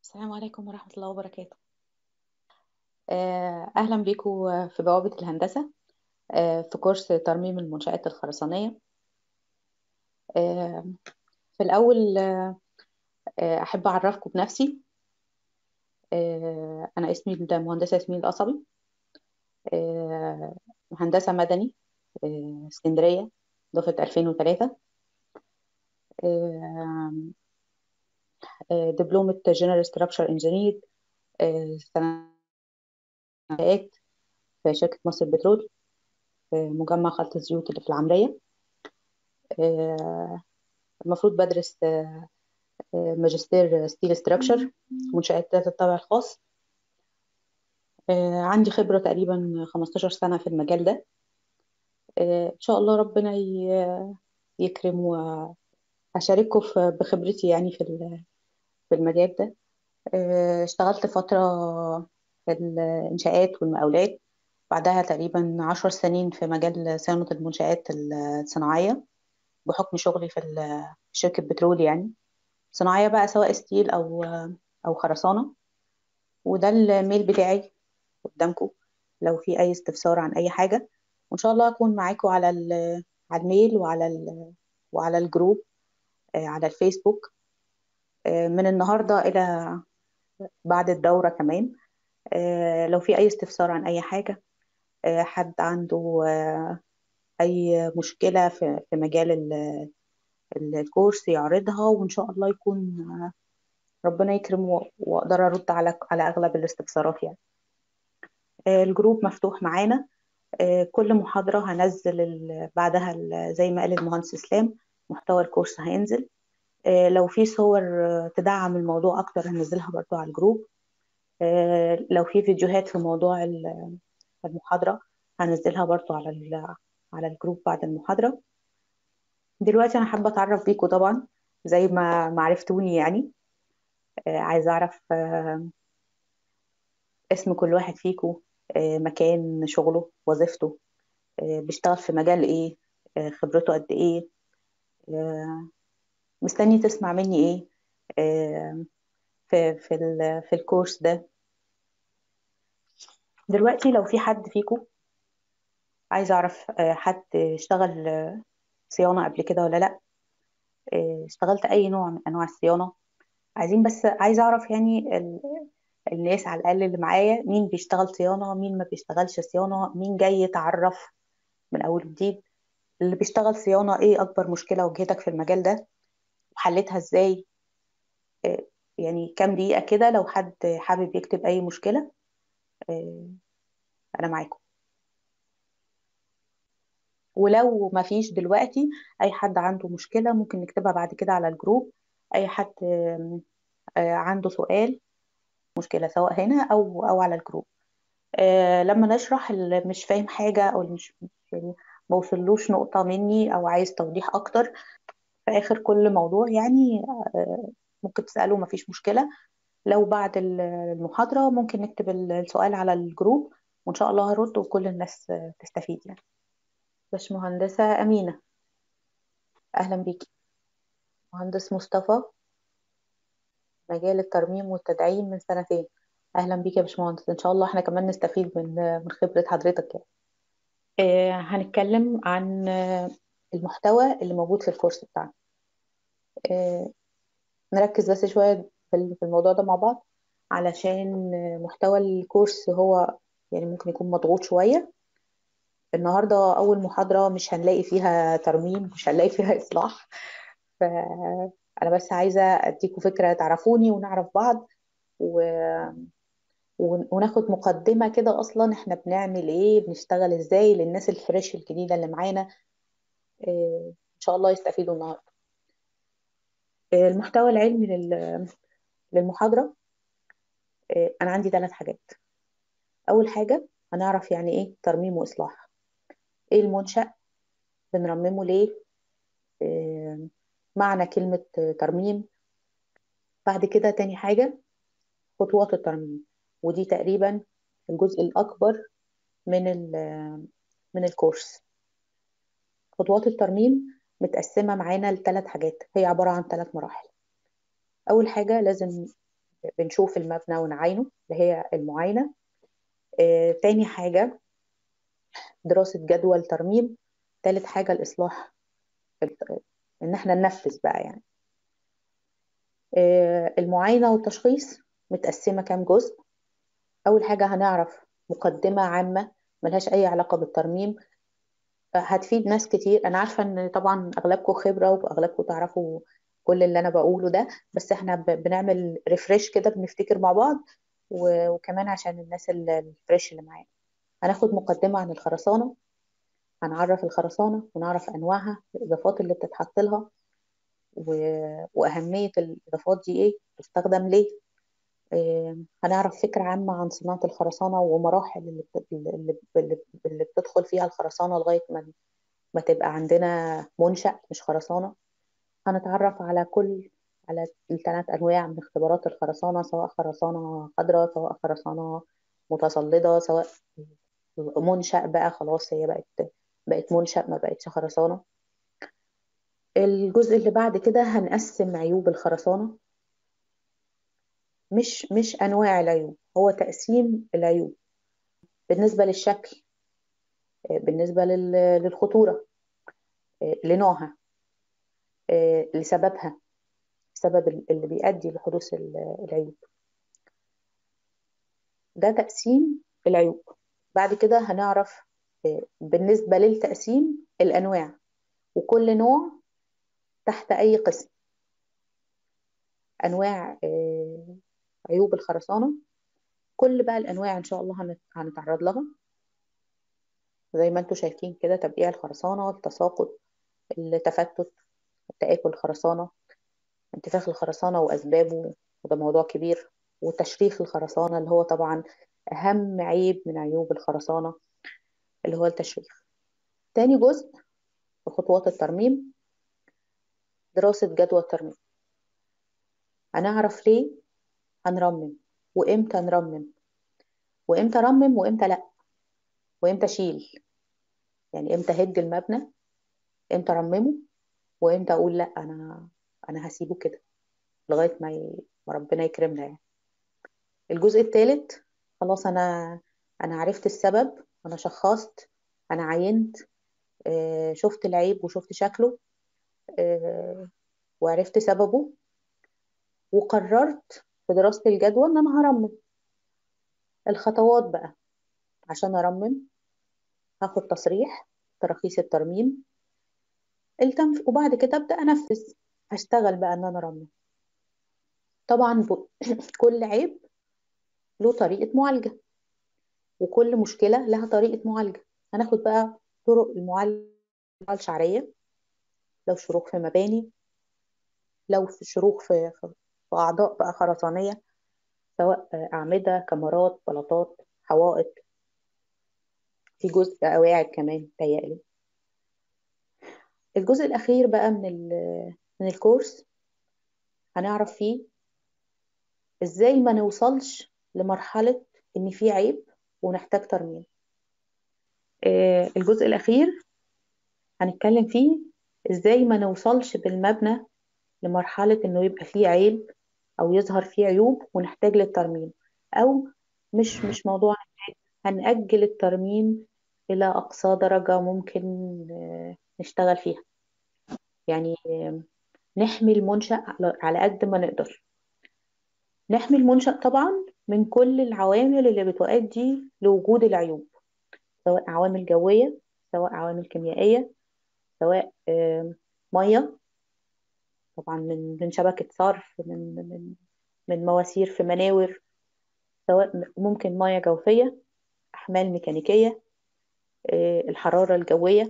السلام عليكم ورحمة الله وبركاته آه، أهلا بكم في بوابة الهندسة آه، في كورس ترميم المنشآت الخرسانية آه، في الأول آه، آه، أحب أعرفكم بنفسي آه، أنا اسمي المهندسة ياسمين القصبي آه، هندسة مدني آه، اسكندرية دفعة 2003 آه، آه، دبلومة جنرال ستراكشر انجينير سنوات في شركة مصر البترول في مجمع خلط الزيوت اللي في العمرية آه، المفروض بدرس آه، آه، ماجستير ستيل ستراكشر منشآت ذات الطابع الخاص آه، عندي خبرة تقريبا 15 سنة في المجال ده آه، إن شاء الله ربنا ي- يكرم وأشارككم في- بخبرتي يعني في ال- في المجال ده آه، اشتغلت فترة في الإنشاءات والمقاولات بعدها تقريبا عشر سنين في مجال صيانة المنشآت الصناعية بحكم شغلي في ال- في شركة بترول يعني صناعية بقى سواء ستيل أو أو خرسانة وده الميل بتاعي قدامكم لو في أي استفسار عن أي حاجة وإن شاء الله أكون معاكم على ال- على الميل وعلى ال- وعلى الجروب آه، على الفيسبوك آه، من النهاردة إلى بعد الدورة كمان آه، لو في أي استفسار عن أي حاجة آه، حد عنده آه، أي مشكلة في في مجال ال- ال- الكورس يعرضها وإن شاء الله يكون آه، ربنا يكرم و- وأقدر أرد على على أغلب الاستفسارات يعني آه، الجروب مفتوح معانا آه، كل محاضرة هنزل ال- بعدها ال- زي ما قال المهندس إسلام محتوى الكورس هينزل آه، لو في صور آه، تدعم الموضوع أكتر هنزلها برضو على الجروب آه، لو في فيديوهات في موضوع ال- المحاضرة هنزلها برضو على ال- على الجروب بعد المحاضرة دلوقتي أنا حابة أتعرف بيكم طبعا زي ما ما عرفتوني يعني آه، عايزة أعرف آه، اسم كل واحد فيكم آه، مكان شغله وظيفته آه، بيشتغل في مجال إيه آه، خبرته قد إيه آه، مستني تسمع مني إيه آه، في في ال- في الكورس ده دلوقتي لو في حد فيكم عايز أعرف آه، حد اشتغل آه، صيانة قبل كده ولا لأ آه، اشتغلت أي نوع من أنواع الصيانة عايزين بس عايزة أعرف يعني ال- الناس على الأقل اللي معايا مين بيشتغل صيانة مين ما بيشتغلش صيانة مين جاي يتعرف من أول وجديد اللي بيشتغل صيانة إيه أكبر مشكلة واجهتك في المجال ده وحلتها إزاي آه، يعني كام دقيقة كده لو حد حابب يكتب أي مشكلة آه، أنا معاكم ولو ما فيش دلوقتي أي حد عنده مشكلة ممكن نكتبها بعد كده على الجروب أي حد آم، آه، عنده سؤال مشكلة سواء هنا أو أو على الجروب آه، لما نشرح اللي مش فاهم حاجة أو اللي مش يعني ما وصلوش نقطة مني أو عايز توضيح أكتر في آخر كل موضوع يعني آه، ممكن تسأله مفيش مشكلة لو بعد ال- المحاضرة ممكن نكتب ال- السؤال على الجروب وإن شاء الله هرد وكل الناس آه، تستفيد يعني باشمهندسة أمينة أهلا بيكي مهندس مصطفى مجال الترميم والتدعيم من سنتين أهلا بيكي يا باشمهندس إن شاء الله إحنا كمان نستفيد من من خبرة حضرتك يعني آه، هنتكلم عن آه، المحتوى اللي موجود في الكورس بتاعنا آه، نركز بس شوية في ال- في الموضوع ده مع بعض علشان آه، محتوى الكورس هو يعني ممكن يكون مضغوط شوية النهاردة أول محاضرة مش هنلاقي فيها ترميم مش هنلاقي فيها إصلاح فأنا بس عايزة أديكم فكرة تعرفوني ونعرف بعض و... ون- وناخد مقدمة كده أصلا إحنا بنعمل إيه بنشتغل إزاي للناس الفريش الجديدة اللي معانا آه، إن شاء الله يستفيدوا النهاردة آه، المحتوى العلمي لل- للمحاضرة آه، أنا عندي ثلاث حاجات أول حاجة هنعرف يعني إيه ترميم وإصلاح إيه المنشأ بنرممه ليه آه، معنى كلمة آه، ترميم بعد كده تاني حاجة خطوات الترميم ودي تقريبا الجزء الأكبر من ال- من الكورس خطوات الترميم متقسمة معانا لثلاث حاجات هي عبارة عن ثلاث مراحل أول حاجة لازم بنشوف المبنى ونعاينه اللي هي المعاينة آه، تاني حاجة دراسة جدول ترميم تالت حاجة الإصلاح إن إحنا ننفذ بقى يعني آه، المعاينة والتشخيص متقسمة كام جزء أول حاجة هنعرف مقدمة عامة ملهاش أي علاقة بالترميم آه، هتفيد ناس كتير أنا عارفة إن طبعا أغلبكم خبرة وأغلبكم تعرفوا كل اللي أنا بقوله ده بس إحنا ب- بنعمل ريفريش كده بنفتكر مع بعض و- وكمان عشان الناس ال- الفريش اللي معانا هناخد مقدمة عن الخرسانة هنعرف الخرسانة ونعرف أنواعها الإضافات اللي بتتحط لها و- وأهمية الإضافات دي إيه تستخدم ليه آه، هنعرف فكرة عامة عن صناعة الخرسانة ومراحل اللي بت- اللي اللي- اللي بتدخل فيها الخرسانة لغاية ما ما تبقى عندنا منشأ مش خرسانة هنتعرف على كل على الثلاث أنواع من اختبارات الخرسانة سواء خرسانة خضراء سواء خرسانة متسلطة سواء منشأ بقى خلاص هي بقت بقت منشأ ما بقتش خرسانة الجزء اللي بعد كده هنقسم عيوب الخرسانة مش مش أنواع العيوب هو تقسيم العيوب بالنسبة للشكل آه، بالنسبة لل- للخطورة آه، لنوعها آه، لسببها السبب اللي بيؤدي لحدوث ال- العيوب ده تقسيم العيوب بعد كده هنعرف آه، بالنسبة للتقسيم الأنواع وكل نوع تحت أي قسم أنواع آه، عيوب الخرسانة كل بقى الأنواع إن شاء الله هنت- هنتعرض لها زي ما انتم شايفين كده تبقيع الخرسانة التساقط التفتت تآكل الخرسانة انتفاخ الخرسانة وأسبابه وده موضوع كبير وتشريخ الخرسانة اللي هو طبعا أهم عيب من عيوب الخرسانة اللي هو التشريخ تاني جزء في خطوات الترميم دراسة جدوى الترميم هنعرف ليه هنرمم وإمتى نرمم وإمتى رمم وإمتى لأ وإمتى شيل يعني إمتى هد المبنى إمتى رممه وإمتى أقول لأ أنا أنا هسيبه كده لغاية ما, ي... ما ربنا يكرمنا يعني الجزء الثالث خلاص أنا أنا عرفت السبب أنا شخصت أنا عينت آه، شفت العيب وشفت شكله آه، وعرفت سببه وقررت في دراسة الجدوى إن أنا هرمم الخطوات بقى عشان أرمم هاخد تصريح تراخيص الترميم التنف... وبعد كده أبدأ أنفذ هشتغل بقى إن أنا أرمم طبعا ب... كل عيب له طريقة معالجة وكل مشكلة لها طريقة معالجة هناخد بقى طرق المعالجة الشعرية لو شروخ في مباني لو في شروخ في, في في أعضاء بقى خرسانية سواء أعمدة كمرات بلاطات حوائط في جزء قواعد كمان تهيألي الجزء الأخير بقى من ال- من الكورس هنعرف فيه إزاي ما نوصلش لمرحلة إن في عيب ونحتاج ترميم آه، الجزء الأخير هنتكلم فيه إزاي ما نوصلش بالمبنى لمرحلة إنه يبقى فيه عيب أو يظهر فيه عيوب ونحتاج للترميم أو مش مش موضوع نحتاج هنأجل الترميم إلى أقصى درجة ممكن آه، نشتغل فيها يعني آه، نحمي المنشأ على على قد ما نقدر نحمي المنشأ طبعا من كل العوامل اللي بتؤدي لوجود العيوب سواء عوامل جوية سواء عوامل كيميائية سواء آه، مية طبعا من من شبكة صرف من من من مواسير في مناور سواء ممكن مية جوفية أحمال ميكانيكية آه، الحرارة الجوية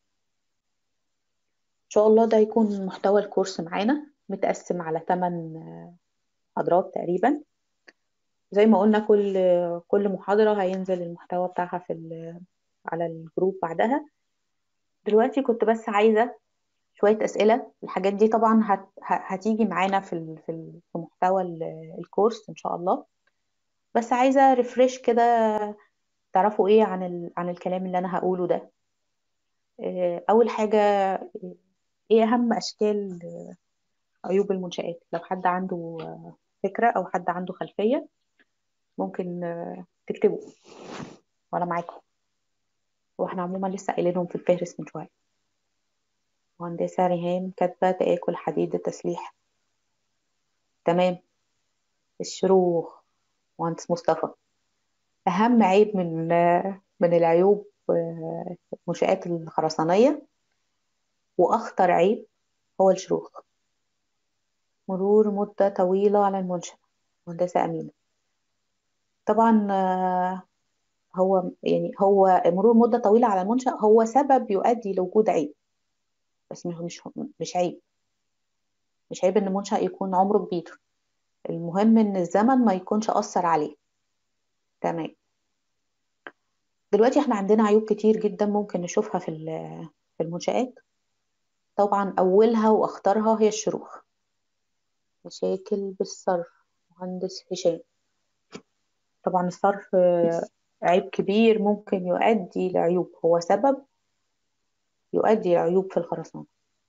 إن شاء الله ده يكون محتوى الكورس معانا متقسم على 8 محاضرات تقريبا زي ما قلنا كل كل محاضرة هينزل المحتوى بتاعها في ال- على الجروب بعدها دلوقتي كنت بس عايزة شوية أسئلة الحاجات دي طبعا هت ه- هتيجي معانا في ال- في ال- في محتوى ال- الكورس إن شاء الله بس عايزة ريفريش كده تعرفوا إيه عن ال... عن الكلام اللي أنا هقوله ده آه، أول حاجة إيه أهم أشكال عيوب المنشآت لو حد عنده فكرة أو حد عنده خلفية ممكن آه، تكتبوا وأنا معاكم واحنا عموما لسه قايلينهم في الفهرس من شوية مهندسة ريهام كاتبة تآكل حديد التسليح تمام الشروخ مهندس مصطفى أهم عيب من آه، من العيوب آه، المنشآت الخرسانية وأخطر عيب هو الشروخ مرور مدة طويلة على المنشأ مهندسة أمينة طبعا آه، هو يعني هو مرور مدة طويلة على المنشأ هو سبب يؤدي لوجود عيب بس مش مش مش عيب مش عيب إن المنشأ يكون عمره كبير المهم إن الزمن ما يكونش أثر عليه تمام دلوقتي احنا عندنا عيوب كتير جدا ممكن نشوفها في ال- في المنشآت طبعا أولها وأخطرها هي الشروخ مشاكل بالصرف مهندس هشام طبعا الصرف آه، عيب كبير ممكن يؤدي لعيوب هو سبب يؤدي لعيوب في الخرسانة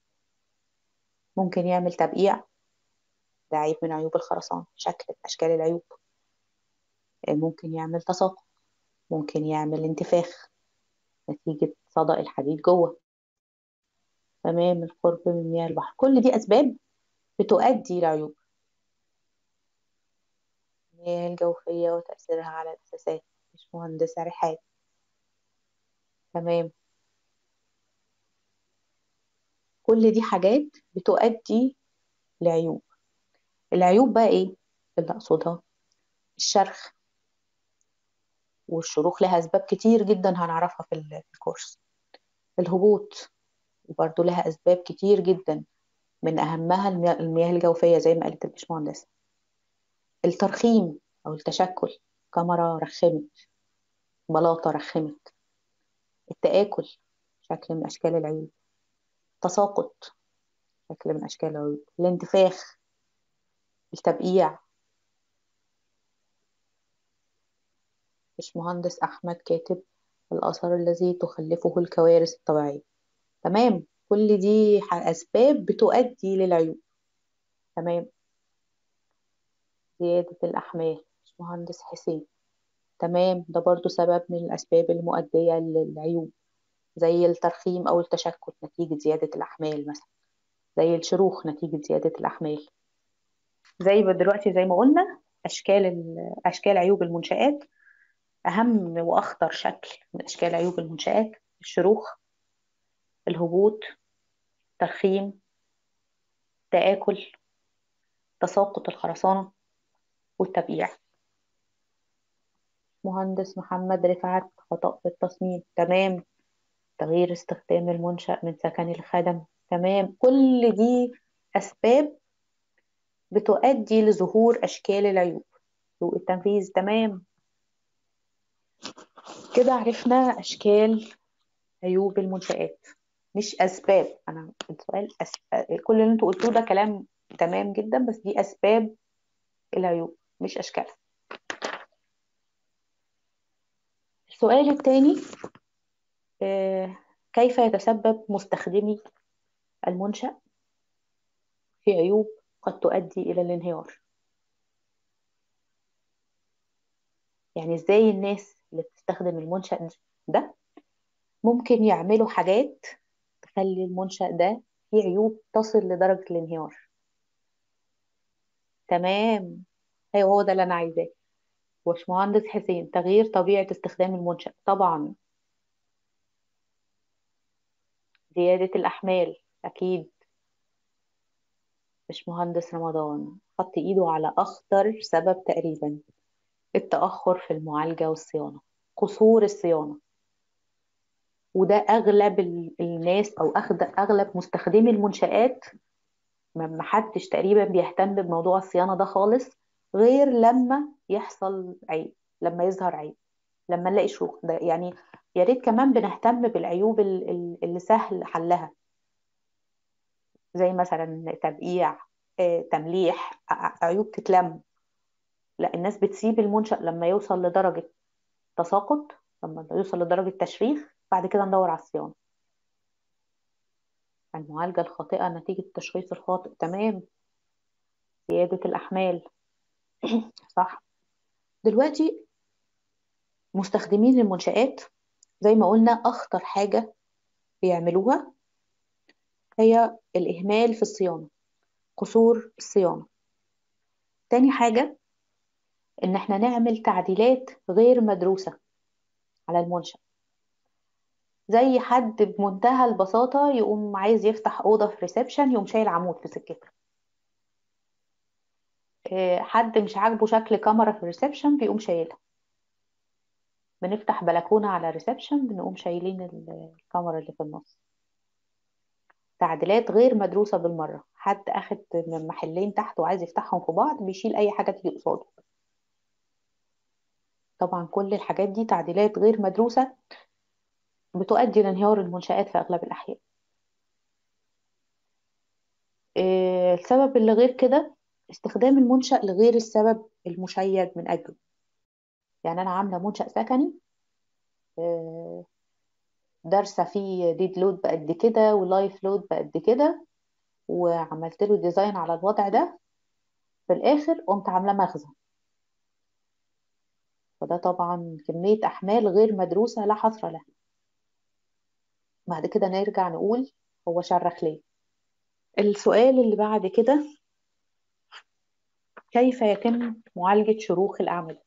ممكن يعمل تبقيع ده عيب من عيوب الخرسانة شكل من أشكال العيوب آه، ممكن يعمل تساقط ممكن يعمل انتفاخ نتيجة صدأ الحديد جوه تمام القرب من مياه البحر كل دي أسباب بتؤدي لعيوب المياه الجوفية وتأثيرها على الأساسات مش مهندسة رحاب تمام كل دي حاجات بتؤدي لعيوب العيوب بقى ايه اللي اقصدها الشرخ والشروخ لها اسباب كتير جدا هنعرفها في ال- في الكورس الهبوط وبرضه لها اسباب كتير جدا من اهمها المياه المياه الجوفيه زي ما قالت الباشمهندسه الترخيم او التشكل كاميرا رخمت بلاطه رخمت التآكل شكل من اشكال العيوب تساقط شكل من اشكال العيوب الانتفاخ التبقيع باشمهندس احمد كاتب الاثر الذي تخلفه الكوارث الطبيعيه تمام كل دي ح- اسباب بتؤدي للعيوب تمام زيادة الأحمال مهندس حسين تمام ده برضو سبب من الأسباب المؤدية للعيوب زي الترخيم أو التشكل نتيجة زيادة الأحمال مثلا زي الشروخ نتيجة زيادة الأحمال زي ما دلوقتي زي ما قلنا أشكال ال- أشكال عيوب المنشآت أهم وأخطر شكل من أشكال عيوب المنشآت الشروخ الهبوط ترخيم تآكل تساقط الخرسانة والتبقيع مهندس محمد رفعت خطأ في التصميم تمام تغيير استخدام المنشأ من سكن الخدم تمام كل دي أسباب بتؤدي لظهور أشكال العيوب سوء التنفيذ تمام كده عرفنا أشكال عيوب المنشآت مش أسباب أنا السؤال أس... كل اللي انتوا قلتوه ده كلام تمام جدا بس دي أسباب العيوب مش أشكالها السؤال الثاني آه، كيف يتسبب مستخدمي المنشأ في عيوب قد تؤدي إلى الانهيار يعني ازاي الناس اللي بتستخدم المنشأ ده ممكن يعملوا حاجات تخلي المنشأ ده فيه عيوب تصل لدرجة الانهيار تمام ايوه هو ده اللي انا عايزاه باشمهندس حسين تغيير طبيعة استخدام المنشأ طبعا زيادة الأحمال أكيد باشمهندس رمضان حط إيده على أخطر سبب تقريبا التأخر في المعالجة والصيانة قصور الصيانة وده أغلب ال- الناس أو أخد- أغلب مستخدمي المنشآت ما ما حدش تقريبا بيهتم بموضوع الصيانة ده خالص غير لما يحصل عيب لما يظهر عيب لما نلاقي شروخ ده يعني يا ريت كمان بنهتم بالعيوب ال- ال- اللي سهل حلها زي مثلا تبقيع آه، تمليح ع- عيوب تتلم لا الناس بتسيب المنشأ لما يوصل لدرجة تساقط لما يوصل لدرجة تشريخ بعد كده ندور على الصيانة المعالجة الخاطئة نتيجة التشخيص الخاطئ تمام زيادة الأحمال صح دلوقتي مستخدمين المنشآت زي ما قلنا أخطر حاجة بيعملوها هي الإهمال في الصيانة قصور الصيانة تاني حاجة إن إحنا نعمل تعديلات غير مدروسة على المنشأ زي حد بمنتهى البساطة يقوم عايز يفتح أوضة في ريسبشن يقوم شايل عمود في سكته إيه، حد مش عاجبه شكل كاميرا في الريسبشن بيقوم شايلها بنفتح بلكونة على ريسبشن بنقوم شايلين ال- الكاميرا اللي في النص تعديلات غير مدروسة بالمرة حد أخد من محلين تحت وعايز يفتحهم في بعض بيشيل أي حاجة تيجي قصاده طبعا كل الحاجات دي تعديلات غير مدروسة بتؤدي لانهيار المنشآت في أغلب الأحيان إيه، السبب اللي غير كده استخدام المنشأ لغير السبب المشيد من أجله يعني أنا عاملة منشأ سكني إيه، دارسة فيه ديد لود بقد كده ولايف لود بقد كده وعملت له ديزاين على الوضع ده في الآخر قمت عاملة مخزن فده طبعا كمية أحمال غير مدروسة لا حصر لها بعد كده نرجع نقول هو شرخ ليه السؤال اللي بعد كده كيف يتم معالجة شروخ الأعمدة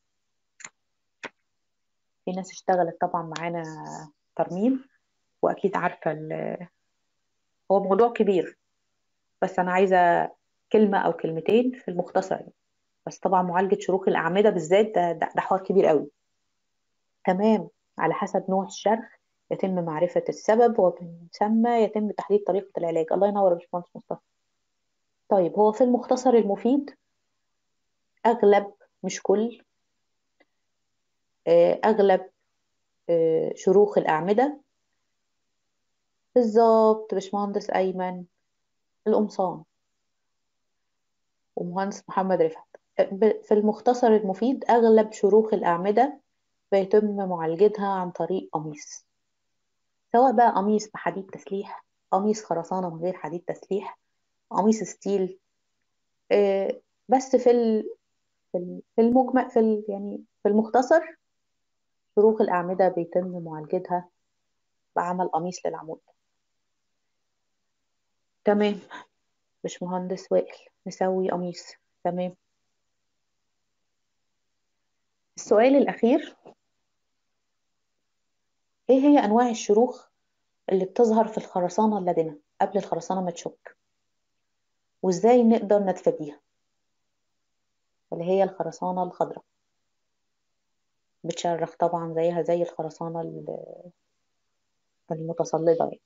في ناس اشتغلت طبعا معانا ترميم وأكيد عارفة ال- هو موضوع كبير بس أنا عايزة كلمة أو كلمتين في المختصر يعني. بس طبعا معالجة شروخ الأعمدة بالذات ده, ده, ده حوار كبير قوي تمام على حسب نوع الشرخ يتم معرفة السبب ومن ثم يتم تحديد طريقة العلاج الله ينور يا باشمهندس مصطفى طيب هو في المختصر المفيد أغلب مش كل آه، أغلب آه، شروخ الأعمدة بالظبط باشمهندس أيمن القمصان ومهندس محمد رفعت ب- في المختصر المفيد أغلب شروخ الأعمدة بيتم معالجتها عن طريق قميص سواء بقى قميص بحديد تسليح قميص خرسانة من غير حديد تسليح قميص ستيل آه، بس في ال- في ال- في المجمل في ال- يعني في المختصر شروخ الأعمدة بيتم معالجتها بعمل قميص للعمود تمام باشمهندس وائل نسوي قميص تمام السؤال الأخير إيه هي أنواع الشروخ اللي بتظهر في الخرسانة اللادنة قبل الخرسانة ما تشك وإزاي نقدر نتفاديها اللي هي الخرسانة الخضراء بتشرخ طبعا زيها زي الخرسانة ال- المتصلبة يعني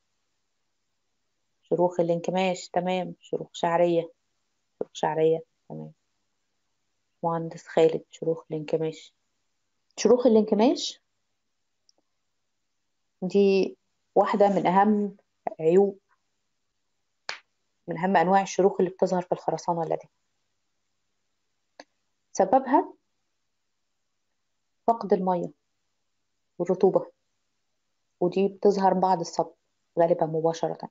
شروخ الانكماش تمام شروخ شعرية شروخ شعرية تمام مهندس خالد شروخ الانكماش شروخ الانكماش دي واحدة من أهم عيوب من أهم أنواع الشروخ اللي بتظهر في الخرسانة اللادنة سببها فقد المية والرطوبة ودي بتظهر بعد الصب غالبا مباشرة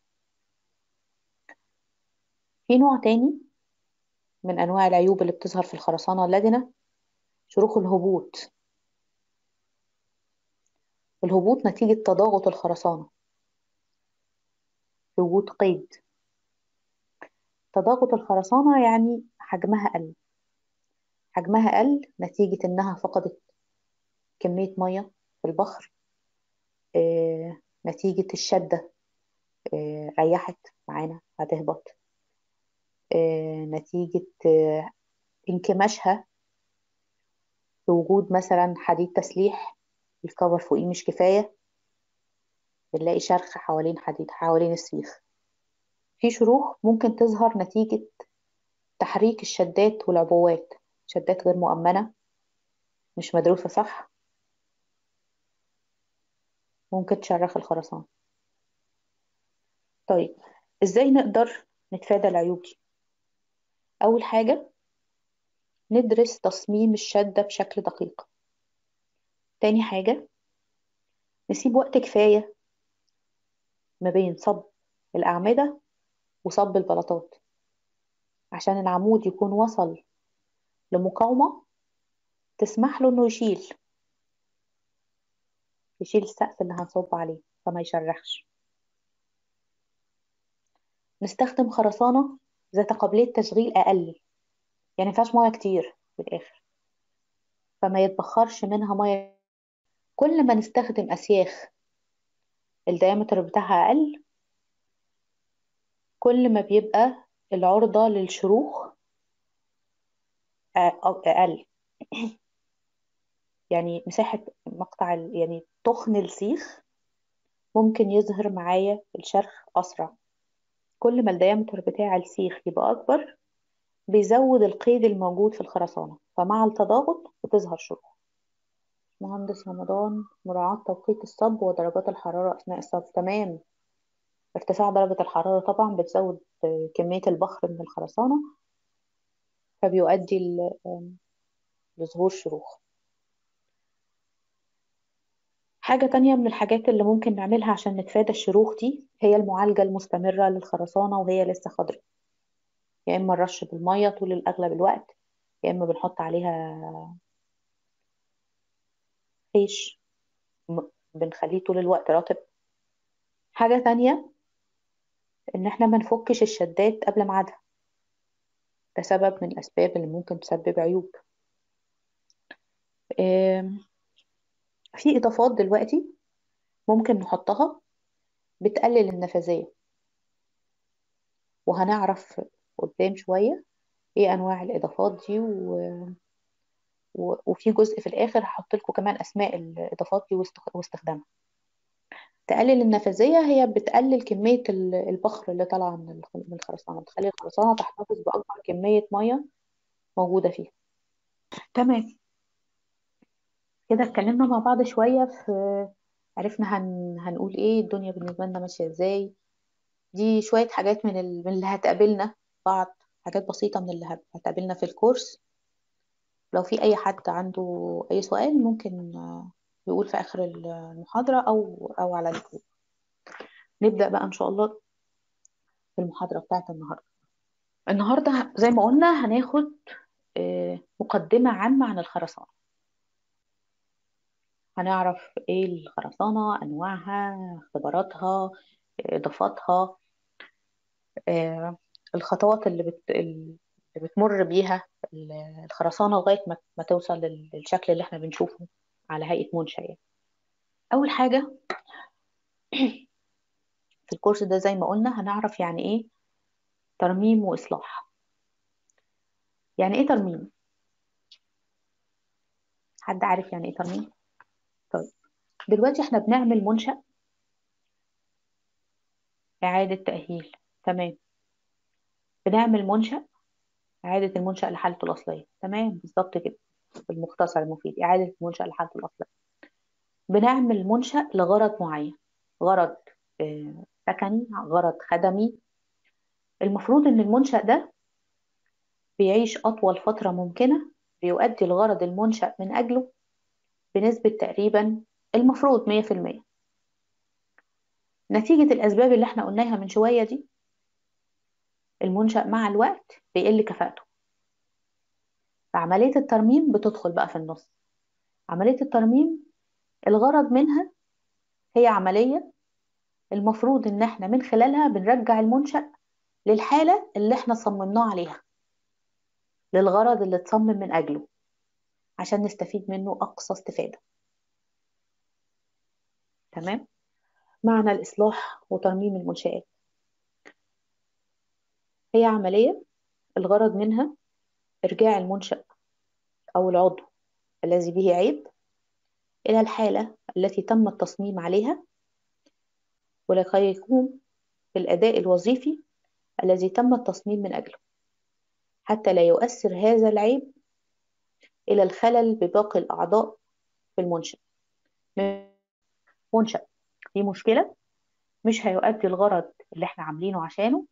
في نوع تاني من أنواع العيوب اللي بتظهر في الخرسانة اللادنة شروخ الهبوط الهبوط نتيجة تضاغط الخرسانة في وجود قيد تضاغط الخرسانة يعني حجمها قل حجمها قل نتيجة إنها فقدت كمية مية في البخر آه، نتيجة الشدة آه، ريحت معانا هتهبط آه، نتيجة آه، انكماشها في وجود مثلا حديد تسليح الكفر فوقيه مش كفاية بنلاقي شرخ حوالين حديد حوالين السيخ في شروخ ممكن تظهر نتيجة تحريك الشدات والعبوات شدات غير مؤمنة مش مدروسة صح ممكن تشرخ الخرسانة طيب ازاي نقدر نتفادى العيوب دي أول حاجة ندرس تصميم الشدة بشكل دقيق تاني حاجة نسيب وقت كفاية ما بين صب الأعمدة وصب البلاطات عشان العمود يكون وصل لمقاومة تسمح له إنه يشيل يشيل السقف اللي هنصب عليه فما يشرخش نستخدم خرسانة ذات قابلية تشغيل أقل يعني مفيهاش مية كتير في الآخر فما يتبخرش منها مية كل ما نستخدم أسياخ الديامتر بتاعها أقل كل ما بيبقى العرضة للشروخ أقل يعني مساحة مقطع ال- يعني تخن السيخ ممكن يظهر معايا الشرخ أسرع كل ما الديامتر بتاع السيخ يبقى أكبر بيزود القيد الموجود في الخرسانة فمع التضاغط بتظهر شروخ مهندس رمضان مراعاة توقيت الصب ودرجات الحرارة أثناء الصب تمام ارتفاع درجة الحرارة طبعا بتزود كمية البخر من الخرسانة فبيؤدي ل- لظهور شروخ حاجة تانية من الحاجات اللي ممكن نعملها عشان نتفادى الشروخ دي هي المعالجة المستمرة للخرسانة وهي لسه خضراء يا إما الرش بالمية طول الأغلب الوقت يا إما بنحط عليها خيش م- بنخليه طول الوقت رطب حاجة تانية إن إحنا ما نفكش الشدات قبل ميعادها ده سبب من الأسباب اللي ممكن تسبب عيوب آم، في إضافات دلوقتي ممكن نحطها بتقلل النفاذية وهنعرف قدام شوية ايه انواع الاضافات دي و... و... وفي جزء في الاخر هحط لكم كمان اسماء الاضافات دي واست- واستخدامها تقلل النفاذية هي بتقلل كمية ال- البخر اللي طالعة من الخ- من الخرسانة بتخلي الخرسانة تحتفظ بأكبر كمية مية موجودة فيها تمام كده اتكلمنا مع بعض شوية في عرفنا هن... هنقول ايه الدنيا بالنسبة لنا ماشية ازاي دي شوية حاجات من, ال... من اللي هتقابلنا بعض حاجات بسيطة من اللي هت- هتقابلنا في الكورس لو في أي حد عنده أي سؤال ممكن آه، يقول في آخر المحاضرة أو أو على الجروب نبدأ بقى إن شاء الله في المحاضرة بتاعت النهاردة النهاردة زي ما قلنا هناخد آه، مقدمة عامة عن الخرسانة هنعرف إيه الخرسانة أنواعها اختباراتها إضافاتها آه، الخطوات اللي بت... اللي بتمر بيها الخرسانة لغاية ما ما توصل لل- للشكل اللي احنا بنشوفه على هيئة منشأ يعني. أول حاجة في الكورس ده زي ما قلنا هنعرف يعني إيه ترميم وإصلاح يعني إيه ترميم؟ حد عارف يعني إيه ترميم؟ طيب دلوقتي احنا بنعمل منشأ إعادة تأهيل تمام بنعمل منشأ إعادة المنشأ لحالته الأصلية تمام بالظبط كده بالمختصر المفيد إعادة المنشأ لحالته الأصلية بنعمل منشأ لغرض معين غرض آه، سكني غرض خدمي المفروض إن المنشأ ده بيعيش أطول فترة ممكنة بيؤدي الغرض المنشأ من أجله بنسبة تقريبا المفروض 100% نتيجة الأسباب اللي احنا قلناها من شوية دي المنشأ مع الوقت بيقل كفاءته فعملية الترميم بتدخل بقى في النص عملية الترميم الغرض منها هي عملية المفروض إن احنا من خلالها بنرجع المنشأ للحالة اللي احنا صممناه عليها للغرض اللي اتصمم من أجله عشان نستفيد منه أقصى استفادة تمام معنى الإصلاح وترميم المنشآت هي عملية الغرض منها إرجاع المنشأ أو العضو الذي به عيب إلى الحالة التي تم التصميم عليها ولكي يقوم بالأداء الوظيفي الذي تم التصميم من أجله حتى لا يؤثر هذا العيب إلى الخلل بباقي الأعضاء في المنشأ منشأ في مشكلة مش هيؤدي الغرض اللي احنا عاملينه عشانه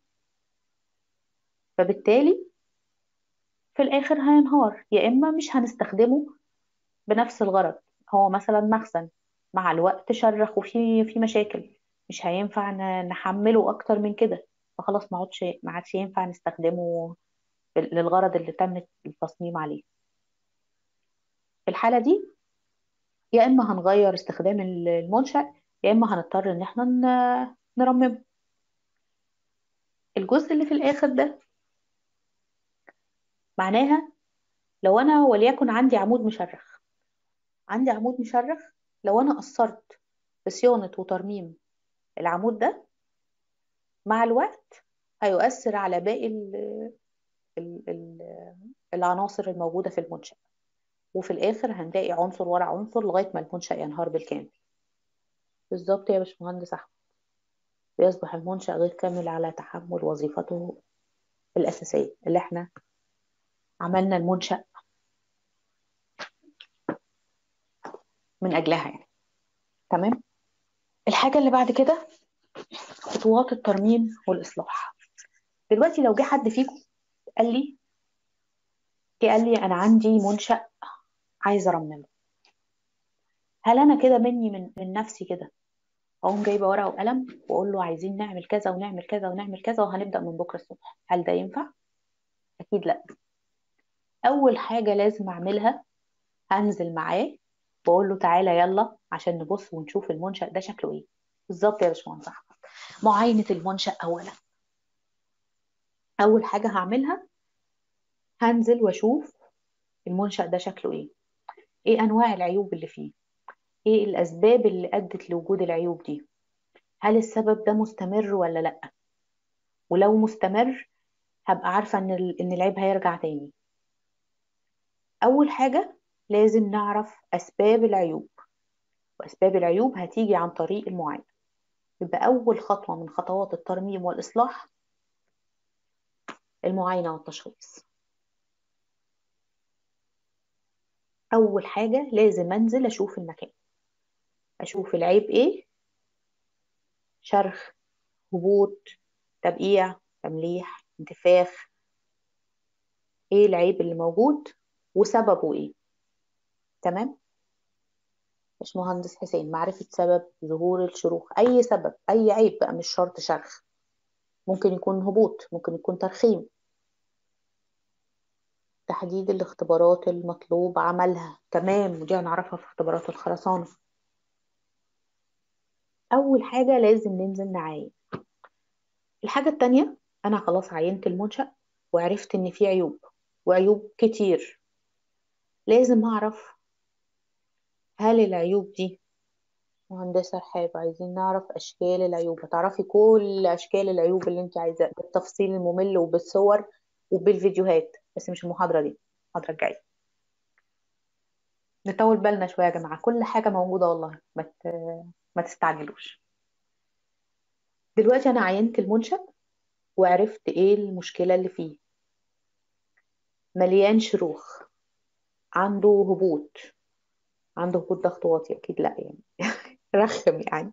فبالتالي في الآخر هينهار يا إما مش هنستخدمه بنفس الغرض هو مثلا مخزن مع الوقت شرخ وفي في مشاكل مش هينفع ن- نحمله أكتر من كده فخلاص ما عادش ما عادش ينفع نستخدمه للغرض اللي تم التصميم عليه في الحالة دي يا إما هنغير استخدام المنشأ يا إما هنضطر إن احنا ن- نرممه الجزء اللي في الآخر ده معناها لو أنا وليكن عندي عمود مشرخ عندي عمود مشرخ لو أنا قصرت في صيانة وترميم العمود ده مع الوقت هيؤثر على باقي ال- ال- ال- العناصر الموجودة في المنشأ وفي الآخر هنلاقي عنصر ورا عنصر لغاية ما المنشأ ينهار بالكامل بالظبط يا باشمهندس أحمد ويصبح المنشأ غير كامل على تحمل وظيفته الأساسية اللي احنا عملنا المنشأ من أجلها يعني تمام الحاجة اللي بعد كده خطوات الترميم والإصلاح دلوقتي لو جه حد فيكم قال لي جه قال لي أنا عندي منشأ عايزة أرممه هل أنا كده مني من, من نفسي كده أقوم جايبة ورقة وقلم وأقول له عايزين نعمل كذا ونعمل كذا ونعمل كذا وهنبدأ من بكرة الصبح هل ده ينفع؟ أكيد لأ أول حاجة لازم أعملها هنزل معاه واقول له تعالى يلا عشان نبص ونشوف المنشأ ده شكله ايه بالظبط يا باشمهندس احمد معاينة المنشأ اولا اول حاجة هعملها هنزل واشوف المنشأ ده شكله ايه ايه انواع العيوب اللي فيه ايه الاسباب اللي ادت لوجود العيوب دي هل السبب ده مستمر ولا لا ولو مستمر هبقى عارفة ان ال- ان العيب هيرجع تاني اول حاجة لازم نعرف اسباب العيوب واسباب العيوب هتيجي عن طريق المعاينة يبقى اول خطوة من خطوات الترميم والاصلاح المعاينة والتشخيص أول حاجة لازم أنزل أشوف المكان أشوف العيب إيه شرخ هبوط تبقيع تمليح انتفاخ إيه العيب اللي موجود وسببه إيه تمام باشمهندس حسين معرفة سبب ظهور الشروخ أي سبب أي عيب بقى مش شرط شرخ ممكن يكون هبوط ممكن يكون ترخيم تحديد الاختبارات المطلوب عملها تمام ودي هنعرفها في اختبارات الخرسانة أول حاجة لازم ننزل نعاين الحاجة التانية أنا خلاص عينت المنشأ وعرفت إن فيه عيوب وعيوب كتير لازم أعرف هل العيوب دي مهندسة رحاب عايزين نعرف أشكال العيوب هتعرفي كل أشكال العيوب اللي أنت عايزاه بالتفصيل الممل وبالصور وبالفيديوهات بس مش المحاضرة دي المحاضرة الجاية نطول بالنا شوية يا جماعة كل حاجة موجودة والله ما ت- ما تستعجلوش دلوقتي أنا عينت المنشأ وعرفت إيه المشكلة اللي فيه مليان شروخ عنده هبوط عنده هبوط ضغط واطي أكيد لأ يعني رخم يعني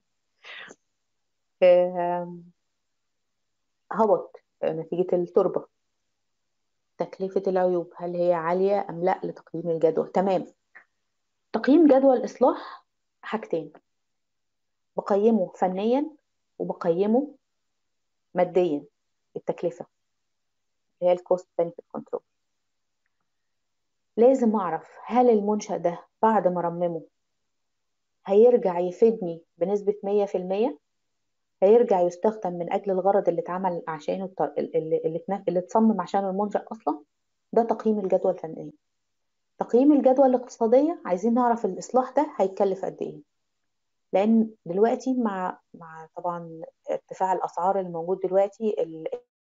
آم، هبط نتيجة التربة تكلفة العيوب هل هي عالية أم لا لتقييم الجدوى تمام تقييم جدوى الإصلاح حاجتين بقيمه فنيا وبقيمه ماديا التكلفة اللي هي الكوست بنفيت كنترول لازم أعرف هل المنشأ ده بعد ما أرممه هيرجع يفيدني بنسبة 100% هيرجع يستخدم من أجل الغرض اللي اتعمل عشانه الط- اللي اللي اتن- اللي اتصمم عشانه المنشأ أصلا ده تقييم الجدوى الفنية تقييم الجدوى الاقتصادية عايزين نعرف الإصلاح ده هيتكلف قد إيه لأن دلوقتي مع مع طبعا ارتفاع الأسعار الموجود دلوقتي ال-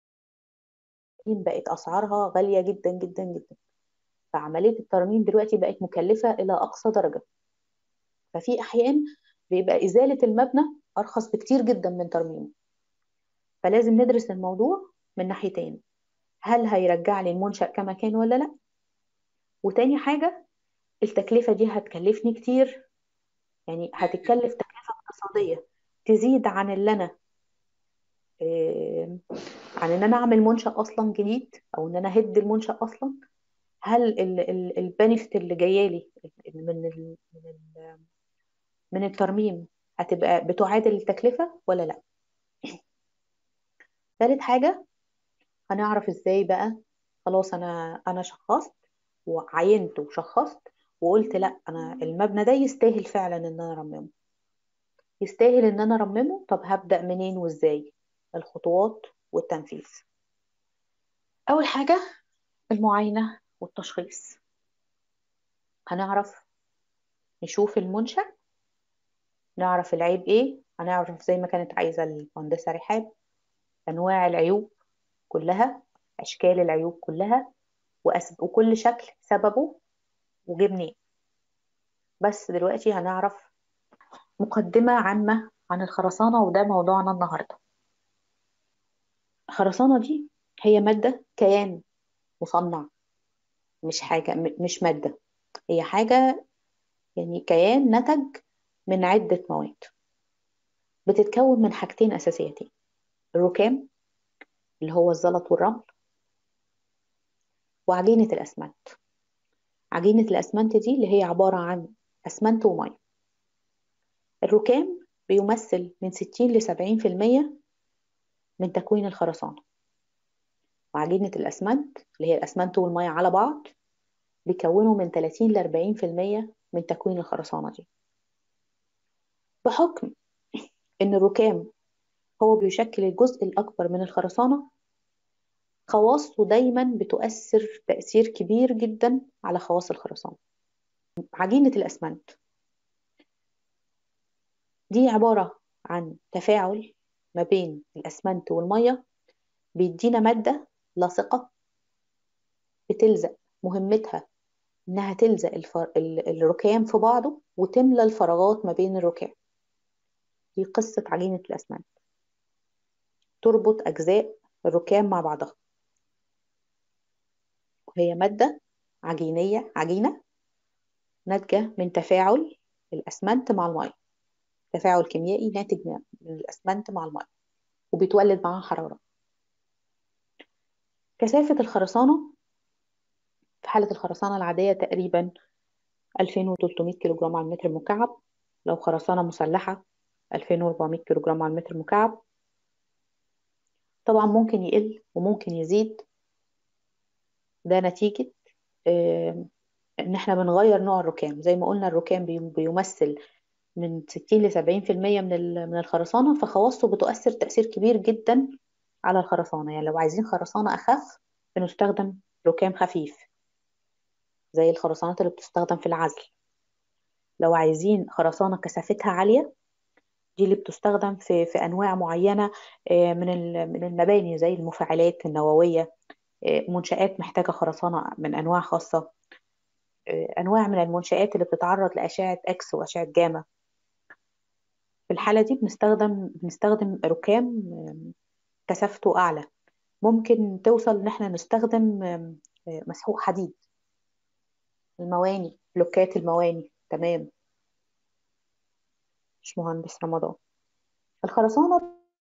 بقت أسعارها غالية جدا جدا جدا فعملية الترميم دلوقتي بقت مكلفة إلى أقصى درجة ففي أحيان بيبقى إزالة المبنى أرخص بكتير جدا من ترميمه فلازم ندرس الموضوع من ناحيتين هل هيرجع لي المنشأ كما كان ولا لا وتاني حاجة التكلفة دي هتكلفني كتير يعني هتتكلف تكلفة اقتصادية تزيد عن اللي أنا آه، عن إن أنا أعمل منشأ أصلا جديد أو إن أنا هد المنشأ أصلا هل البنفت اللي جايه لي من ال من ال من الترميم هتبقى بتعادل التكلفة ولا لا ثالث حاجة هنعرف ازاي بقى خلاص انا انا شخصت وعينت وشخصت وقلت لا انا المبنى ده يستاهل فعلا ان انا ارممه يستاهل ان انا ارممه طب هبدأ منين وازاي الخطوات والتنفيذ اول حاجة المعاينة والتشخيص هنعرف نشوف المنشأ نعرف العيب ايه هنعرف زي ما كانت عايزة المهندسة رحاب انواع العيوب كلها اشكال العيوب كلها وأسب... وكل شكل سببه وجه منين بس دلوقتي هنعرف مقدمة عامة عن الخرسانة وده موضوعنا النهاردة الخرسانة دي هي مادة كيان مصنع مش حاجة م- مش مادة هي حاجة يعني كيان نتج من عدة مواد بتتكون من حاجتين أساسيتين الركام اللي هو الزلط والرمل وعجينة الأسمنت عجينة الأسمنت دي اللي هي عبارة عن أسمنت ومية الركام بيمثل من 60 ل 70% من تكوين الخرسانة وعجينة الأسمنت اللي هي الأسمنت والمية على بعض بيكونوا من 30 ل 40% من تكوين الخرسانة دي بحكم إن الركام هو بيشكل الجزء الأكبر من الخرسانة خواصه دايما بتؤثر تأثير كبير جدا على خواص الخرسانة عجينة الأسمنت دي عبارة عن تفاعل ما بين الأسمنت والمية بيدينا مادة لاصقة بتلزق مهمتها إنها تلزق الفر... ال- الركام في بعضه وتملى الفراغات ما بين الركام دي قصة عجينة الأسمنت تربط أجزاء الركام مع بعضها وهي مادة عجينية عجينة ناتجة من تفاعل الأسمنت مع المية تفاعل كيميائي ناتج من من الأسمنت مع المية وبيتولد معاها حرارة كثافة الخرسانة في حالة الخرسانة العادية تقريبا 2300 كيلو جرام على المتر المكعب لو خرسانة مسلحة 2400 كيلو جرام على المتر المكعب طبعا ممكن يقل وممكن يزيد ده نتيجة آه، ان احنا بنغير نوع الركام زي ما قلنا الركام بي- بيمثل من 60 ل 70% من ال- من الخرسانة فخواصه بتؤثر تأثير كبير جدا على الخرسانة يعني لو عايزين خرسانة أخف بنستخدم ركام خفيف زي الخرسانات اللي بتستخدم في العزل لو عايزين خرسانة كثافتها عالية دي اللي بتستخدم في في أنواع معينة آه، من ال- من المباني زي المفاعلات النووية آه، منشآت محتاجة خرسانة من أنواع خاصة آه، أنواع من المنشآت اللي بتتعرض لأشعة إكس وأشعة جاما في الحالة دي بنستخدم بنستخدم ركام آم، كثافته أعلى ممكن توصل إن احنا نستخدم آم، آه، مسحوق حديد المواني بلوكات المواني تمام مش مهندس رمضان الخرسانة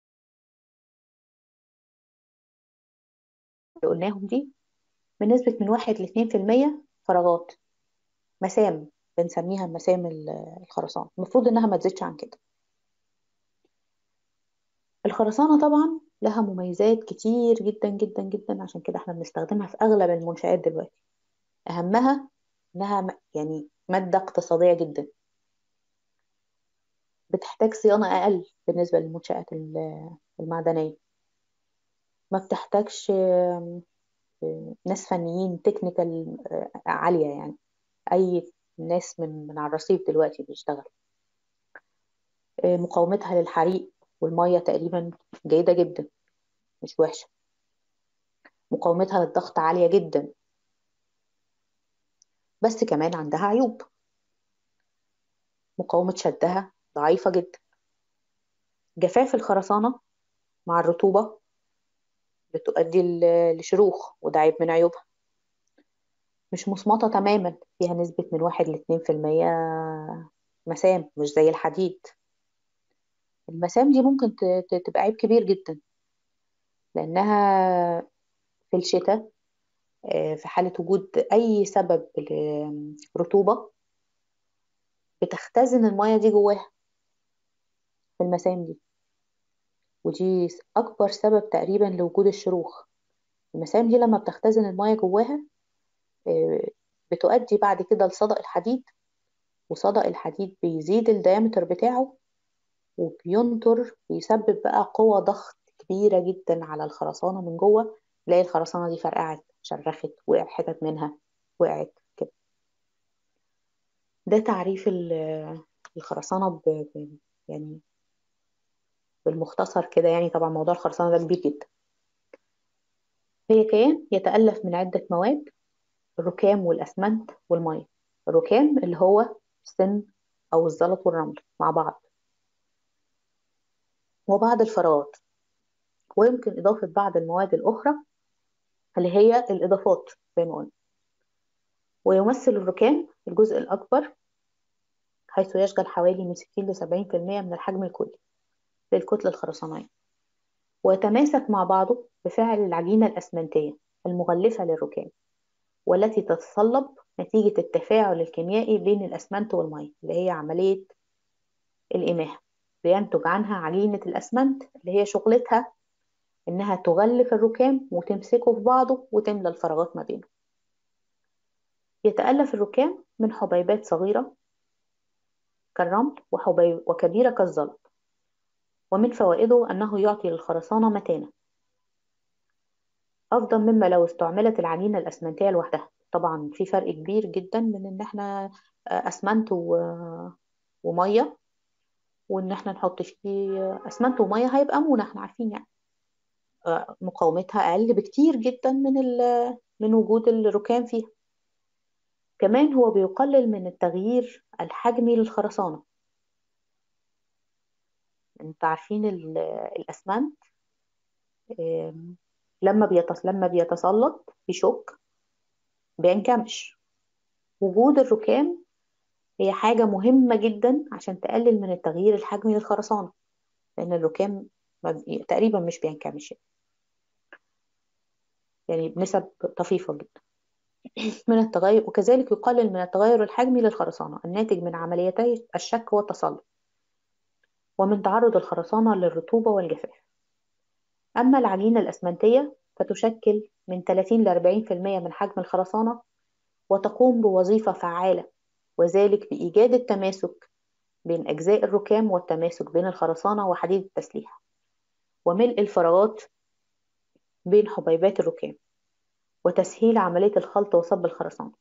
اللي قلناهم دي بنسبة من واحد لاتنين في المية فراغات مسام بنسميها مسام ال- الخرسانة المفروض إنها ما تزيدش عن كده الخرسانة طبعا لها مميزات كتير جدا جدا جدا عشان كده احنا بنستخدمها في أغلب المنشآت دلوقتي أهمها إنها م- يعني مادة اقتصادية جدا بتحتاج صيانة أقل بالنسبة للمنشآت ال- المعدنية ما بتحتاجش آم، آم، ناس فنيين تكنيكال عالية يعني أي ناس من من على الرصيف دلوقتي بيشتغل آه، مقاومتها للحريق والمية تقريبا جيدة جدا مش وحشة مقاومتها للضغط عالية جدا بس كمان عندها عيوب مقاومة شدها ضعيفة جدا جفاف الخرسانة مع الرطوبة بتؤدي ل- لشروخ وده عيب من عيوبها مش مصمطة تماما فيها نسبة من واحد لاتنين في المية مسام مش زي الحديد المسام دي ممكن ت- ت- تبقى عيب كبير جدا لأنها في الشتاء آه، في حالة وجود أي سبب رطوبة بتختزن المية دي جواها في المسام دي ودي أكبر سبب تقريبا لوجود الشروخ المسام دي لما بتختزن المية جواها آه، بتؤدي بعد كده لصدأ الحديد وصدأ الحديد بيزيد الديامتر بتاعه وبينطر بيسبب بقى قوة ضغط كبيرة جدا على الخرسانة من جوه تلاقي الخرسانة دي فرقعت شرخت وقع حتت منها وقعت كده ده تعريف ال- الخرسانة ب... ب- يعني بالمختصر كده يعني طبعا موضوع الخرسانة ده كبير جدا هي كيان يتألف من عدة مواد الركام والأسمنت والمية الركام اللي هو السن أو الزلط والرمل مع بعض وبعض الفراغات ويمكن إضافة بعض المواد الأخرى اللي هي الإضافات زي ما قلنا ويمثل الركام الجزء الأكبر حيث يشغل حوالي من 60 ل 70% من الحجم الكلي للكتلة الخرسانية ويتماسك مع بعضه بفعل العجينة الأسمنتية المغلفة للركام والتي تتصلب نتيجة التفاعل الكيميائي بين الأسمنت والمية اللي هي عملية الإماحة بينتج عنها عجينة الأسمنت اللي هي شغلتها إنها تغلف الركام وتمسكه في بعضه وتملى الفراغات ما بينه يتألف الركام من حبيبات صغيرة كالرمل وحبيب وكبيرة كالزلط ومن فوائده أنه يعطي للخرسانة متانة أفضل مما لو استعملت العجينة الأسمنتية لوحدها طبعا في فرق كبير جدا من إن احنا أسمنت و- ومية وإن احنا نحط فيه أسمنت ومية هيبقى مونة احنا عارفين يعني آه، مقاومتها أقل بكتير جدا من ال- من وجود الركام فيها كمان هو بيقلل من التغيير الحجمي للخرسانة انت عارفين ال- الأسمنت آم، لما بيتص... لما بيتسلط بيشك بينكمش وجود الركام هي حاجة مهمة جدا عشان تقلل من التغيير الحجمي للخرسانة لأن الركام ما بي- تقريبا مش بينكمش يعني بنسب طفيفة جدا من التغير وكذلك يقلل من التغير الحجمي للخرسانة الناتج من عمليتي الشك والتصلب ومن تعرض الخرسانة للرطوبة والجفاف أما العجينة الأسمنتية فتشكل من 30 ل 40% من حجم الخرسانة وتقوم بوظيفة فعالة وذلك بإيجاد التماسك بين أجزاء الركام والتماسك بين الخرسانة وحديد التسليح وملء الفراغات بين حبيبات الركام وتسهيل عملية الخلط وصب الخرسانة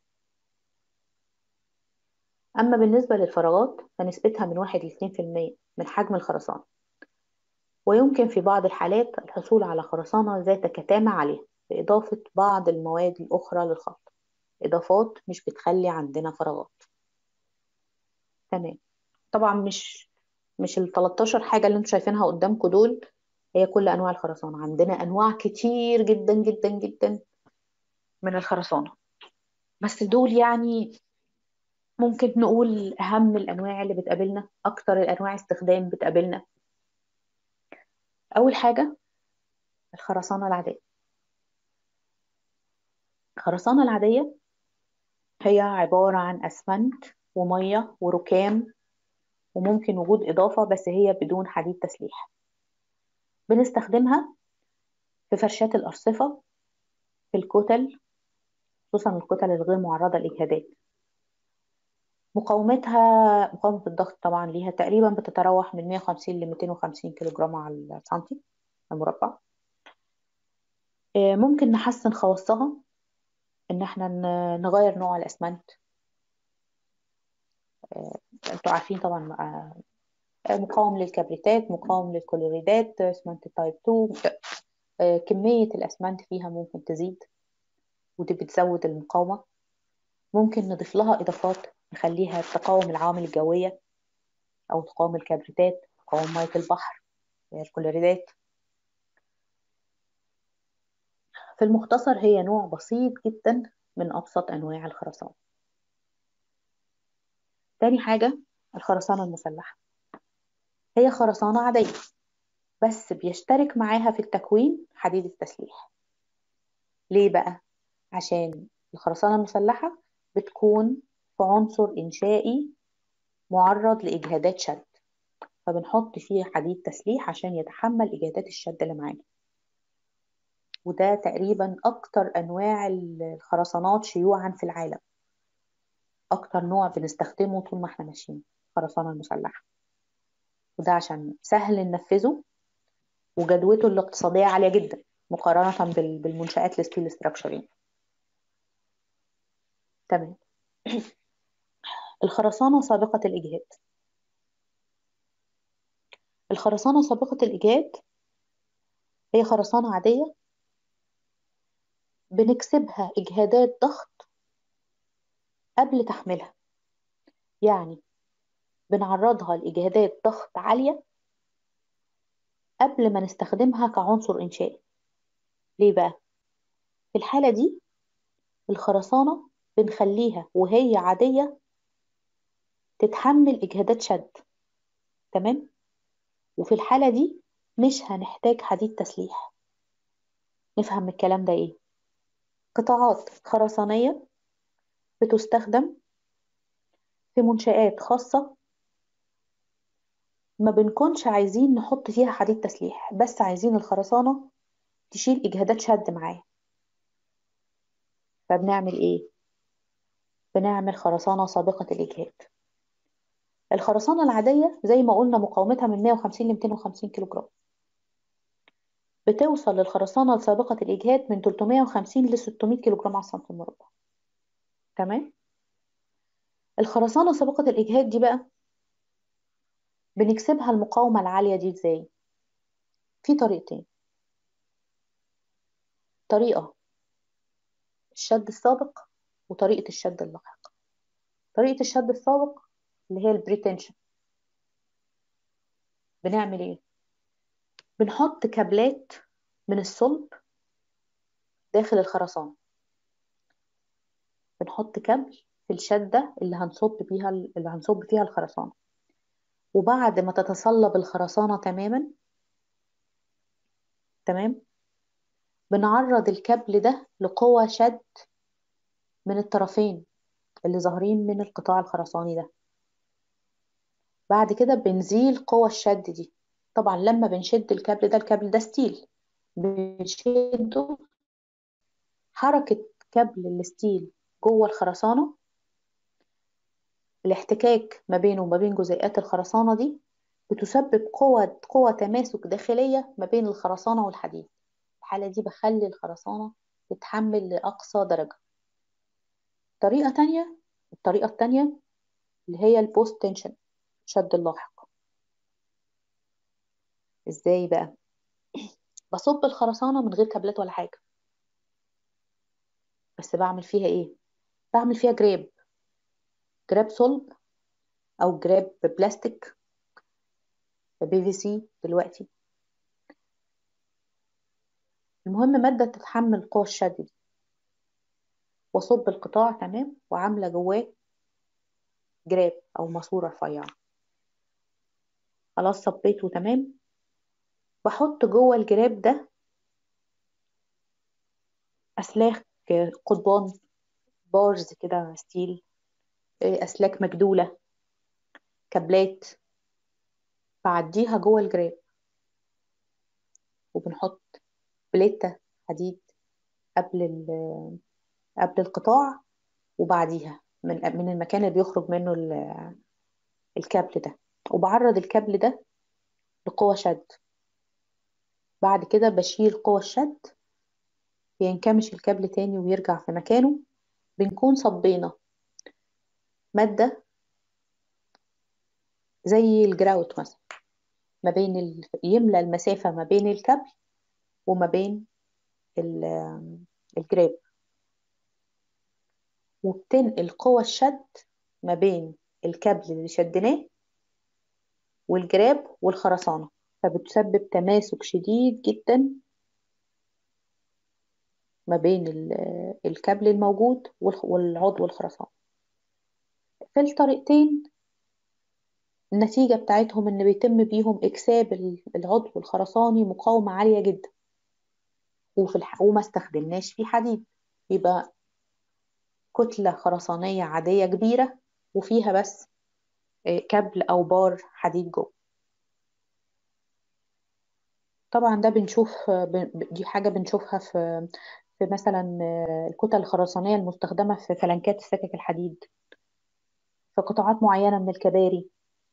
أما بالنسبة للفراغات فنسبتها من 1 ل 2% من حجم الخرسانة ويمكن في بعض الحالات الحصول على خرسانة ذات كتامة عالية بإضافة بعض المواد الأخرى للخلط إضافات مش بتخلي عندنا فراغات تمام طبعا مش مش ال 13 حاجة اللي انتوا شايفينها قدامكم دول هي كل أنواع الخرسانة عندنا أنواع كتير جدا جدا جدا من الخرسانة بس دول يعني ممكن نقول أهم الأنواع اللي بتقابلنا أكتر الأنواع استخدام بتقابلنا أول حاجة الخرسانة العادية الخرسانة العادية هي عبارة عن أسمنت ومية وركام وممكن وجود إضافة بس هي بدون حديد تسليح بنستخدمها في فرشات الأرصفة في الكتل خصوصا الكتل الغير معرضة للإجهادات مقاومتها مقاومة الضغط طبعا ليها تقريبا بتتراوح من 150 ل 250 كيلو جرام على السنتي المربع آه، ممكن نحسن خواصها ان احنا ن- نغير نوع الاسمنت آه، انتوا عارفين طبعا آه، مقاوم للكبريتات مقاوم للكلوريدات آه، اسمنت تايب 2 آه، كمية الاسمنت فيها ممكن تزيد ودي بتزود المقاومة ممكن نضيف لها اضافات نخليها تقاوم العوامل الجوية او تقاوم الكبريتات تقاوم مية البحر آه، الكلوريدات في المختصر هي نوع بسيط جدا من أبسط أنواع الخرسانة تاني حاجة الخرسانة المسلحة هي خرسانة عادية بس بيشترك معاها في التكوين حديد التسليح ليه بقى؟ عشان الخرسانة المسلحة بتكون في عنصر إنشائي معرض لإجهادات شد فبنحط فيه حديد تسليح عشان يتحمل إجهادات الشد اللي معانا وده تقريبا أكتر أنواع الخرسانات شيوعا في العالم أكتر نوع بنستخدمه طول ما احنا ماشيين الخرسانة المسلحة وده عشان سهل ننفذه وجدوته الاقتصادية عالية جدا مقارنة بال- بالمنشآت الستيل ستراكشرين تمام الخرسانة سابقة الإجهاد الخرسانة سابقة الإجهاد هي خرسانة عادية بنكسبها إجهادات ضغط قبل تحميلها يعني بنعرضها لإجهادات ضغط عالية قبل ما نستخدمها كعنصر إنشائي ليه بقى؟ في الحالة دي الخرسانة بنخليها وهي عادية تتحمل إجهادات شد تمام؟ وفي الحالة دي مش هنحتاج حديد تسليح نفهم من الكلام ده إيه؟ قطاعات خرسانية بتستخدم في منشآت خاصة ما بنكونش عايزين نحط فيها حديد تسليح بس عايزين الخرسانة تشيل إجهادات شد معايا فبنعمل إيه؟ بنعمل خرسانة سابقة الإجهاد الخرسانة العادية زي ما قلنا مقاومتها من 150 ل 250 كيلو جرام بتوصل للخرسانة السابقة الإجهاد من 350 ل 600 كيلو جرام على السنتي المربع تمام الخرسانة سابقة الإجهاد دي بقى بنكسبها المقاومة العالية دي ازاي في طريقتين طريقة الشد السابق وطريقة الشد اللاحق طريقة الشد السابق اللي هي البريتنشن بنعمل ايه بنحط كابلات من الصلب داخل الخرسانة بنحط كابل في الشدة اللي هنصب بيها اللي هنصب فيها الخرسانة وبعد ما تتصلب الخرسانة تماما تمام بنعرض الكابل ده لقوة شد من الطرفين اللي ظاهرين من القطاع الخرساني ده بعد كده بنزيل قوى الشد دي طبعا لما بنشد الكابل ده الكابل ده ستيل بنشده حركة كابل الستيل جوه الخرسانة الاحتكاك ما بينه وما بين جزيئات الخرسانة دي بتسبب قوة قوة تماسك داخلية ما بين الخرسانة والحديد الحالة دي بخلي الخرسانة تتحمل لأقصى درجة طريقة تانية الطريقة التانية اللي هي البوست تنشن شد اللاحق ازاي بقى بصب الخرسانة من غير كابلات ولا حاجة بس بعمل فيها ايه بعمل فيها جراب جراب صلب او جراب بلاستيك بي في سي دلوقتي المهم مادة تتحمل قوى الشد دي واصب القطاع تمام وعاملة جواه جراب او ماسورة رفيعة خلاص صبيته تمام بحط جوه الجراب ده اسلاك قضبان بارز كده ستيل اسلاك مجدولة كابلات بعديها جوه الجراب وبنحط بليتة حديد قبل قبل القطاع وبعديها من من المكان اللي بيخرج منه الكابل ده وبعرض الكابل ده لقوة شد بعد كده بشيل قوة الشد بينكمش الكابل تاني ويرجع في مكانه بنكون صبينا مادة زي الجراوت مثلا ما بين ال... يملى المسافة ما بين الكابل وما بين الجراب وبتنقل قوى الشد ما بين الكابل اللي شدناه والجراب والخرسانة فبتسبب تماسك شديد جدا ما بين الكابل الموجود والعضو الخرسانة في الطريقتين النتيجة بتاعتهم إن بيتم بيهم إكساب العضو الخرساني مقاومة عالية جدا وفي الح... وما استخدمناش فيه حديد يبقى كتلة خرسانية عادية كبيرة وفيها بس كابل أو بار حديد جوه طبعا ده بنشوف ب- دي حاجة بنشوفها في في مثلا الكتل الخرسانية المستخدمة في فلنكات السكك الحديد في قطاعات معينة من الكباري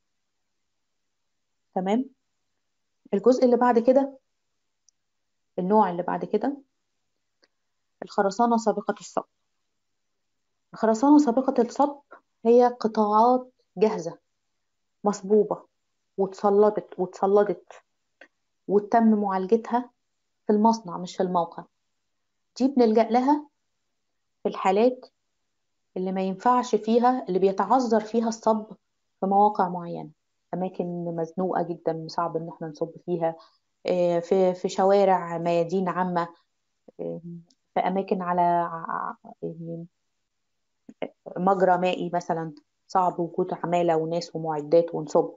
تمام الجزء اللي بعد كده النوع اللي بعد كده الخرسانة سابقة الصب الخرسانة سابقة الصب هي قطاعات جاهزة مصبوبة وتصلدت وتصلدت وتم معالجتها في المصنع مش في الموقع دي بنلجأ لها في الحالات اللي ما ينفعش فيها اللي بيتعذر فيها الصب في مواقع معينة أماكن مزنوقة جدا صعب إن احنا نصب فيها آه، في في شوارع ميادين عامة آه، في أماكن على ع- يعني مجرى مائي مثلا صعب وجود عمالة وناس ومعدات ونصب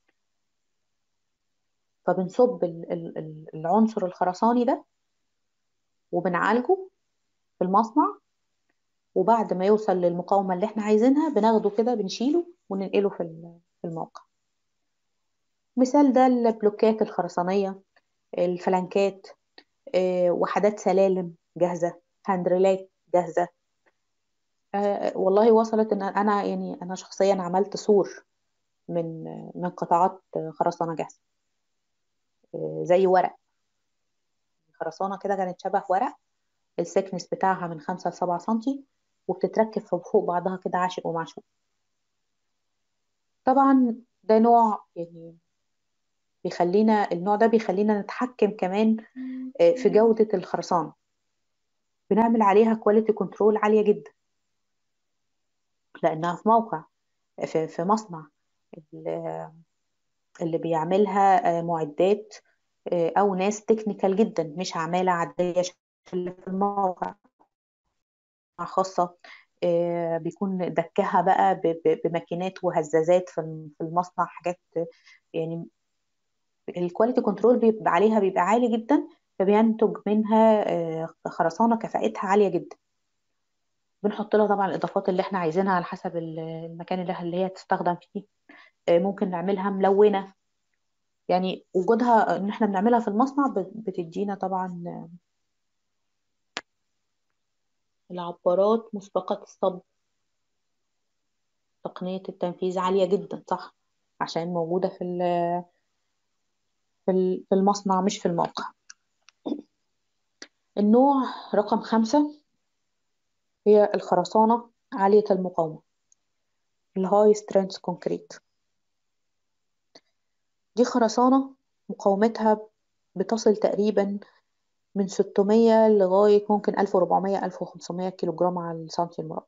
فبنصب ال- ال- ال- العنصر الخرساني ده وبنعالجه في المصنع وبعد ما يوصل للمقاومة اللي احنا عايزينها بناخده كده بنشيله وننقله في ال- في الموقع مثال ده البلوكات الخرسانية الفلانكات آه، وحدات سلالم جاهزة هاندريلات جاهزة آه، والله وصلت ان انا يعني انا شخصيا عملت سور من من قطعات خرسانة جاهزة آه، زي ورق خرسانة كده كانت شبه ورق السكنس بتاعها من خمسة لسبعة سنتي وبتتركب فوق بعضها كده عاشق ومعشوق طبعا ده نوع يعني بيخلينا النوع ده بيخلينا نتحكم كمان آه، في جودة الخرسانة بنعمل عليها كواليتي كنترول عالية جدا لأنها في موقع في في مصنع ال- اللي بيعملها آه، معدات آه، أو ناس تكنيكال جدا مش عمالة عادية اللي في الموقع خاصة آه، بيكون دكها بقى ب- ب- بماكينات وهزازات في الم- في المصنع حاجات يعني الكواليتي كنترول بيبقى عليها بيبقى عالي جدا فبينتج منها آه، خرسانة كفاءتها عالية جدا بنحط لها طبعا الإضافات اللي احنا عايزينها على حسب ال- المكان اللي اللي هي تستخدم فيه آه، ممكن نعملها ملونة يعني وجودها ان احنا بنعملها في المصنع بت- بتدينا طبعا العبارات مسبقة الصب تقنية التنفيذ عالية جدا صح عشان موجودة في ال- في ال- في المصنع مش في الموقع النوع رقم خمسة هي الخرسانة عالية المقاومة الهاي سترينث كونكريت دي خرسانة مقاومتها بتصل تقريبا من 600 لغاية ممكن 1400 1500 كيلو جرام على السنتي المربع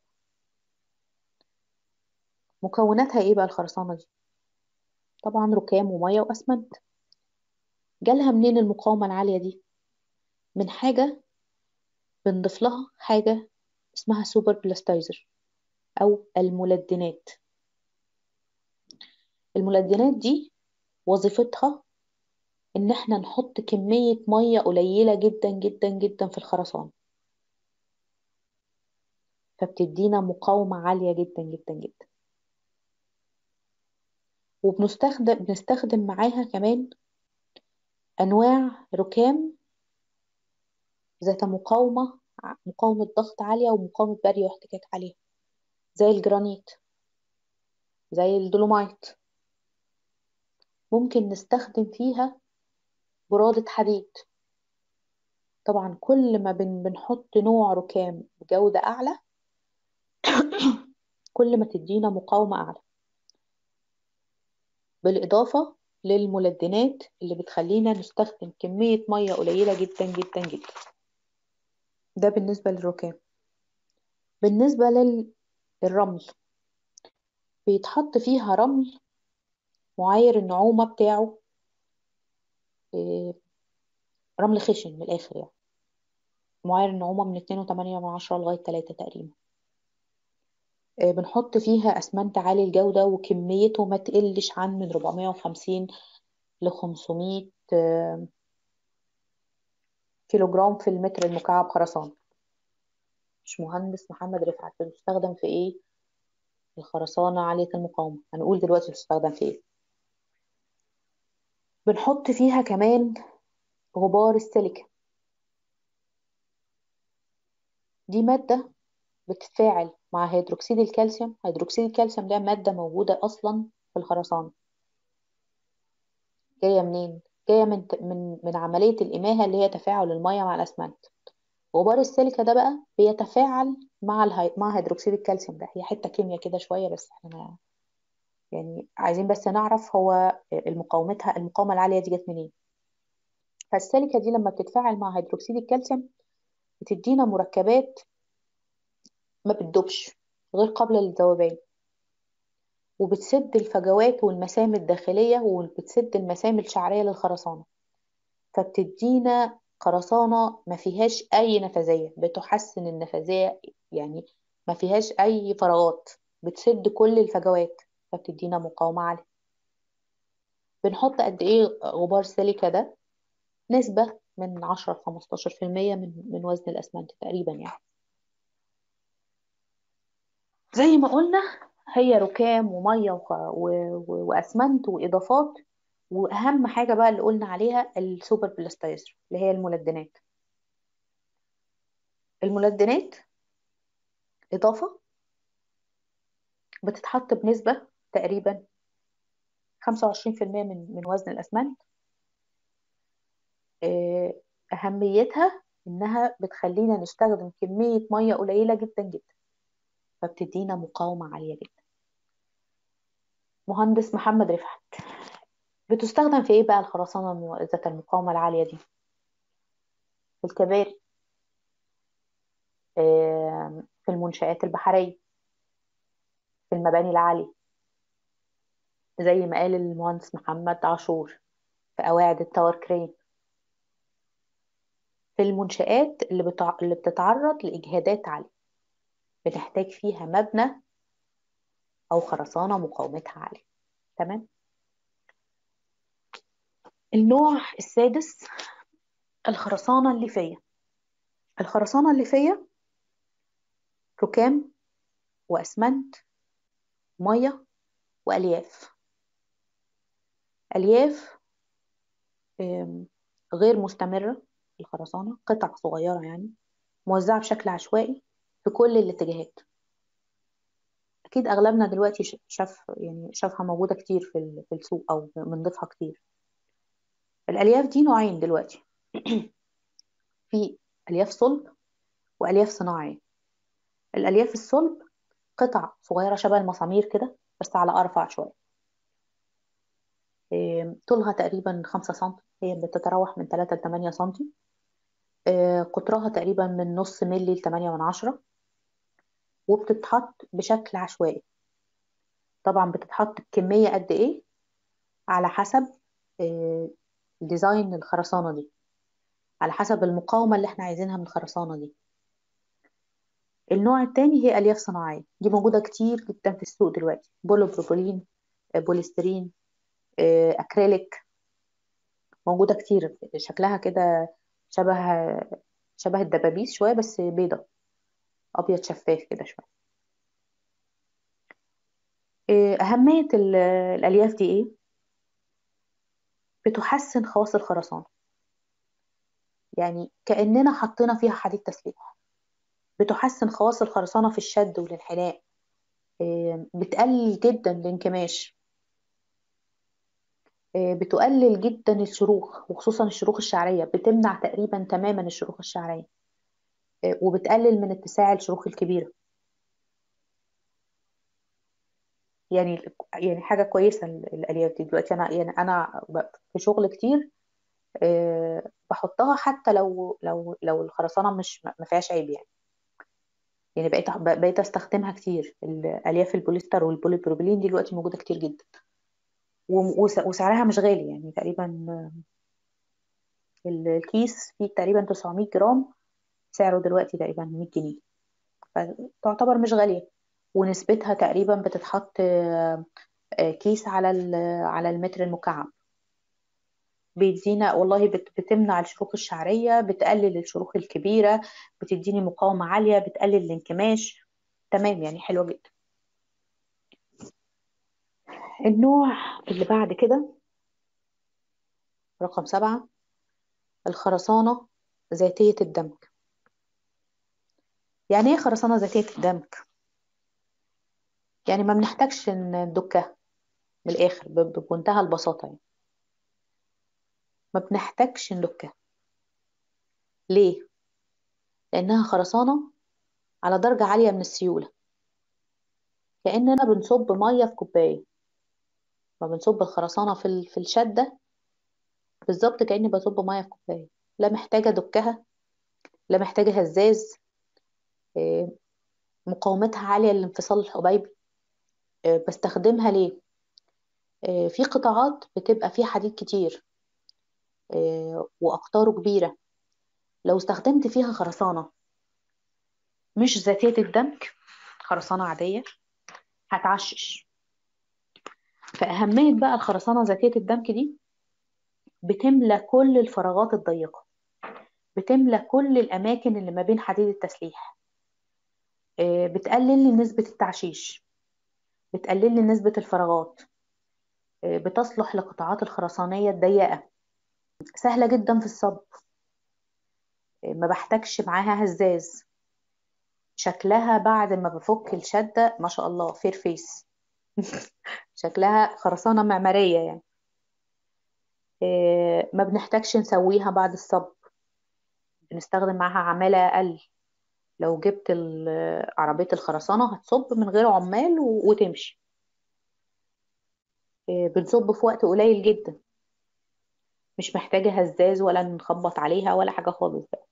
مكوناتها ايه بقى الخرسانة دي طبعا ركام ومية وأسمنت جالها منين المقاومة العالية دي من حاجة بنضيف لها حاجة اسمها سوبر بلاستايزر أو الملدنات الملدنات دي وظيفتها إن احنا نحط كمية مية قليلة جدا جدا جدا في الخرسانة فبتدينا مقاومة عالية جدا جدا جدا وبنستخدم بنستخدم معاها كمان أنواع ركام ذات مقاومة مقاومة ضغط عالية ومقاومة بري واحتكاك عالية زي الجرانيت زي الدولومايت ممكن نستخدم فيها برادة حديد طبعا كل ما بن بنحط نوع ركام بجودة أعلى كل ما تدينا مقاومة أعلى بالإضافة للملدنات اللي بتخلينا نستخدم كمية مية قليلة جدا جدا جدا ده بالنسبة للركام بالنسبة للرمل بيتحط فيها رمل معايير النعومة بتاعه إيه، رمل خشن من الآخر يعني معايير النعومة من اتنين وتمانية من عشرة لغاية تلاتة تقريبا آه، بنحط فيها أسمنت عالي الجودة وكميته ما تقلش عن من 450 ل 500 آه، كيلو جرام في المتر المكعب خرسانة مش مهندس محمد رفعت بتستخدم في ايه الخرسانة عالية المقاومة هنقول دلوقتي بتستخدم في ايه بنحط فيها كمان غبار السيليكا دي مادة بتتفاعل مع هيدروكسيد الكالسيوم هيدروكسيد الكالسيوم ده مادة موجودة أصلا في الخرسانة جاية منين؟ جاية من من من عملية الإماهة اللي هي تفاعل المية مع الأسمنت غبار السيليكا ده بقى بيتفاعل مع الهي... مع هيدروكسيد الكالسيوم ده هي حتة كيمياء كده شوية بس احنا ما- يعني عايزين بس نعرف هو المقاومتها المقاومة العالية دي جت منين فالسيليكا دي لما بتتفاعل مع هيدروكسيد الكالسيوم بتدينا مركبات ما بتدوبش غير قابلة للذوبان وبتسد الفجوات والمسام الداخلية وبتسد المسام الشعرية للخرسانة فبتدينا خرسانة ما فيهاش أي نفاذية بتحسن النفاذية يعني ما فيهاش أي فراغات بتسد كل الفجوات فبتدينا مقاومة عالية بنحط قد إيه غبار سيليكا ده نسبة من 10 ل 15% من من وزن الأسمنت تقريبا يعني زي ما قلنا هي ركام ومية وخ- و- و- وأسمنت وإضافات وأهم حاجة بقى اللي قلنا عليها السوبر بلاستايزر اللي هي الملدنات الملدنات إضافة بتتحط بنسبة تقريبا 25% من من وزن الأسمنت آه، أهميتها إنها بتخلينا نستخدم كمية مية قليلة جدا جدا فبتدينا مقاومة عالية جدا مهندس محمد رفعت بتستخدم في إيه بقى الخرسانة الم- ذات المقاومة العالية دي في الكباري آه، في المنشآت البحرية في المباني العالية زي ما قال المهندس محمد عاشور في قواعد التاور كرين في المنشآت اللي, بتع... اللي بتتعرض لإجهادات عالية بنحتاج فيها مبنى أو خرسانة مقاومتها عالية تمام النوع السادس الخرسانة الليفية الخرسانة الليفية ركام وأسمنت مية وألياف ألياف آم، غير مستمرة في الخرسانة قطع صغيرة يعني موزعة بشكل عشوائي في كل الاتجاهات أكيد أغلبنا دلوقتي ش- شاف يعني شافها موجودة كتير في ال- في السوق أو بنضيفها كتير الألياف دي نوعين دلوقتي في ألياف صلب وألياف صناعية الألياف الصلب قطع صغيرة شبه المسامير كده بس على أرفع شوية إيه، طولها تقريبا خمسة سنتي هي بتتراوح من تلاتة لتمانية سنتي إيه، قطرها تقريبا من نص ملي لتمانية من عشرة وبتتحط بشكل عشوائي طبعا بتتحط بكمية قد إيه على حسب إيه، ديزاين الخرسانة دي على حسب المقاومة اللي احنا عايزينها من الخرسانة دي النوع التاني هي ألياف صناعية دي موجودة كتير جدا في السوق دلوقتي بولو بروبولين آه، بوليسترين آه، أكريليك موجودة كتير شكلها كده شبه شبه الدبابيس شوية بس بيضة أبيض شفاف كده شوية آه، أهمية ال- الألياف دي إيه؟ بتحسن خواص الخرسانة يعني كأننا حطينا فيها حديد تسليح بتحسن خواص الخرسانة في الشد والانحناء آه، بتقلل جدا الانكماش آه، بتقلل جدا الشروخ وخصوصا الشروخ الشعرية بتمنع تقريبا تماما الشروخ الشعرية آه، وبتقلل من اتساع الشروخ الكبيرة يعني يعني حاجة كويسة ال- الألياف دي دلوقتي أنا يعني أنا ب- في شغل كتير آه، بحطها حتى لو لو لو الخرسانة مش ما فيهاش عيب يعني يعني بقيت بقيت استخدمها كتير الألياف البوليستر والبوليبروبيلين دي دلوقتي موجودة كتير جدا و- وس- وسعرها مش غالي يعني تقريبا الكيس فيه تقريبا 900 جرام سعره دلوقتي تقريبا 100 جنيه فتعتبر مش غالية ونسبتها تقريبا بتتحط آه، آه، كيس على ال- على المتر المكعب بيدينا والله بت- بتمنع الشروخ الشعرية بتقلل الشروخ الكبيرة بتديني مقاومة عالية بتقلل الانكماش تمام يعني حلوة جدا النوع اللي بعد كده رقم سبعة الخرسانة ذاتية الدمج يعني ايه خرسانة ذاتية الدمج يعني ما بنحتاجش ندكها من الآخر ب- بمنتهى البساطة يعني ما بنحتاجش ندكها ليه لأنها خرسانة على درجة عالية من السيولة كأننا بنصب مية في كوباية ما بنصب الخرسانة في ال- في الشدة بالظبط كأني بصب مية في كوباية لا محتاجة أدكها لا محتاجة هزاز إيه، مقاومتها عالية للانفصال الحبيبي إيه، بستخدمها ليه إيه، في قطاعات بتبقى فيه حديد كتير إيه، وأقطاره كبيرة لو استخدمت فيها خرسانة مش ذاتية الدمج خرسانة عادية هتعشش فأهمية بقى الخرسانة ذاتية الدمج دي بتملى كل الفراغات الضيقة بتملى كل الأماكن اللي ما بين حديد التسليح آه، بتقلل لي نسبة التعشيش بتقلل لي نسبة الفراغات آه، بتصلح لقطاعات الخرسانية الضيقة سهلة جدا في الصب آه، ما بحتاجش معاها هزاز شكلها بعد ما بفك الشدة ما شاء الله فير فيس شكلها خرسانة معمارية يعني آه، ما بنحتاجش نسويها بعد الصب بنستخدم معاها عمالة أقل لو جبت ال- عربية الخرسانة هتصب من غير عمال و- وتمشي آه، بنصب في وقت قليل جدا مش محتاجة هزاز ولا نخبط عليها ولا حاجة خالص بقى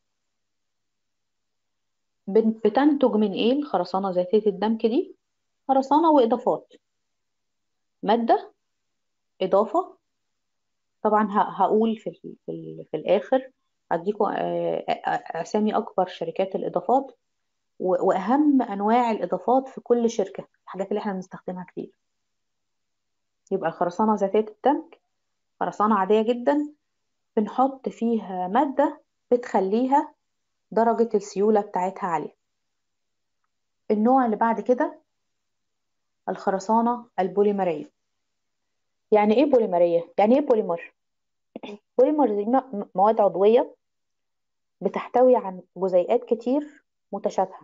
بن- بتنتج من ايه الخرسانة ذاتية الدمك دي خرسانة وإضافات مادة إضافة طبعا ه- هقول في ال- في, ال- في الآخر هديكم آه، آه، أسامي أكبر شركات الإضافات و- وأهم أنواع الإضافات في كل شركة الحاجات اللي احنا بنستخدمها كتير يبقى الخرسانة ذاتية الدمك خرسانة عادية جدا بنحط فيها مادة بتخليها درجة السيولة بتاعتها عالية النوع اللي بعد كده الخرسانة البوليمرية يعني ايه بوليمرية؟ يعني ايه بوليمر؟ بوليمر دي م- مواد عضوية بتحتوي عن جزيئات كتير متشابهة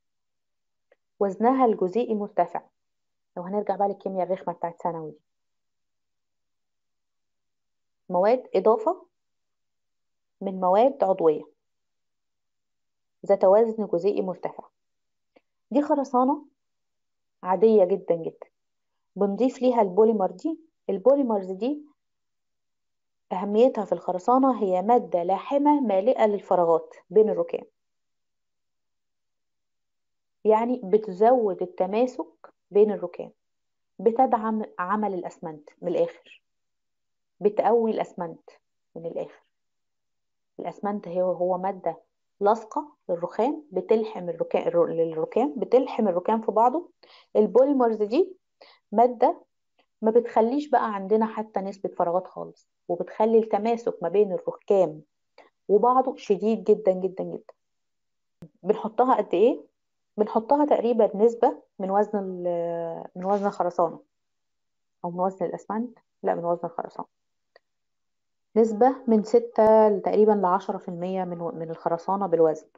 وزنها الجزيئي مرتفع لو هنرجع بقى للكيمياء الرخمة بتاعت ثانوي دي مواد إضافة من مواد عضوية ذات وزن جزيئي مرتفع دي خرسانة عادية جدا جدا بنضيف ليها البوليمر دي البوليمرز دي أهميتها في الخرسانة هي مادة لاحمة مالئة للفراغات بين الركام يعني بتزود التماسك بين الركام بتدعم عمل الأسمنت من الآخر بتقوي الأسمنت من الآخر الأسمنت هو هو مادة لاصقة للرخام بتلحم الركام للركام بتلحم الركام في بعضه البوليمرز دي مادة ما بتخليش بقى عندنا حتى نسبة فراغات خالص وبتخلي التماسك ما بين الركام وبعضه شديد جدا جدا جدا بنحطها قد ايه بنحطها تقريبا نسبة من وزن ال- من وزن الخرسانة او من وزن الاسمنت لا من وزن الخرسانة نسبة من ستة تقريبا لعشرة في المية من من الخرسانة بالوزن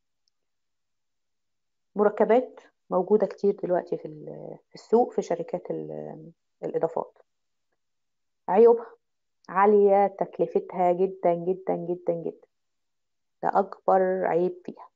مركبات موجودة كتير دلوقتي في ال- في السوق في شركات ال- الإضافات عيوبها عالية تكلفتها جدا جدا جدا جدا ده أكبر عيب فيها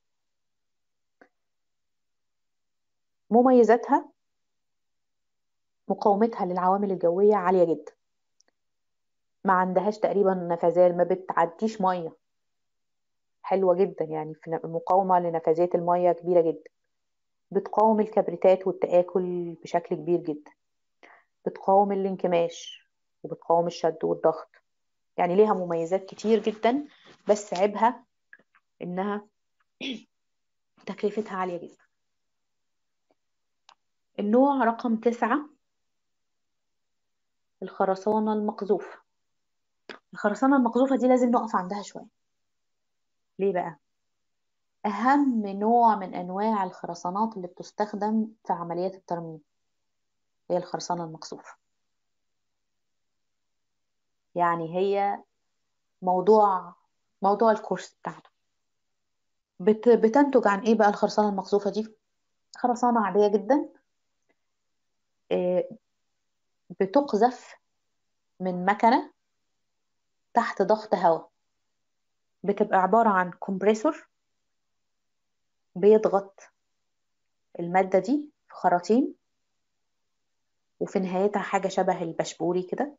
مميزاتها مقاومتها للعوامل الجوية عالية جدا ما عندهاش تقريبا نفاذات ما بتعديش مية حلوة جدا يعني في مقاومة لنفاذية المية كبيرة جدا بتقاوم الكبريتات والتآكل بشكل كبير جدا بتقاوم الانكماش وبتقاوم الشد والضغط يعني ليها مميزات كتير جدا بس عيبها انها تكلفتها عالية جدا النوع رقم تسعة الخرسانة المقذوفة الخرسانة المقذوفة دي لازم نقف عندها شوية ليه بقى؟ أهم نوع من أنواع الخرسانات اللي بتستخدم في عمليات الترميم هي الخرسانة المقذوفة يعني هي موضوع موضوع الكورس بتاعنا بت... بتنتج عن ايه بقى الخرسانة المقذوفة دي خرسانة عادية جدا آه، بتقذف من مكنة تحت ضغط هواء بتبقى عبارة عن كومبريسور بيضغط المادة دي في خراطيم وفي نهايتها حاجة شبه البشبوري كده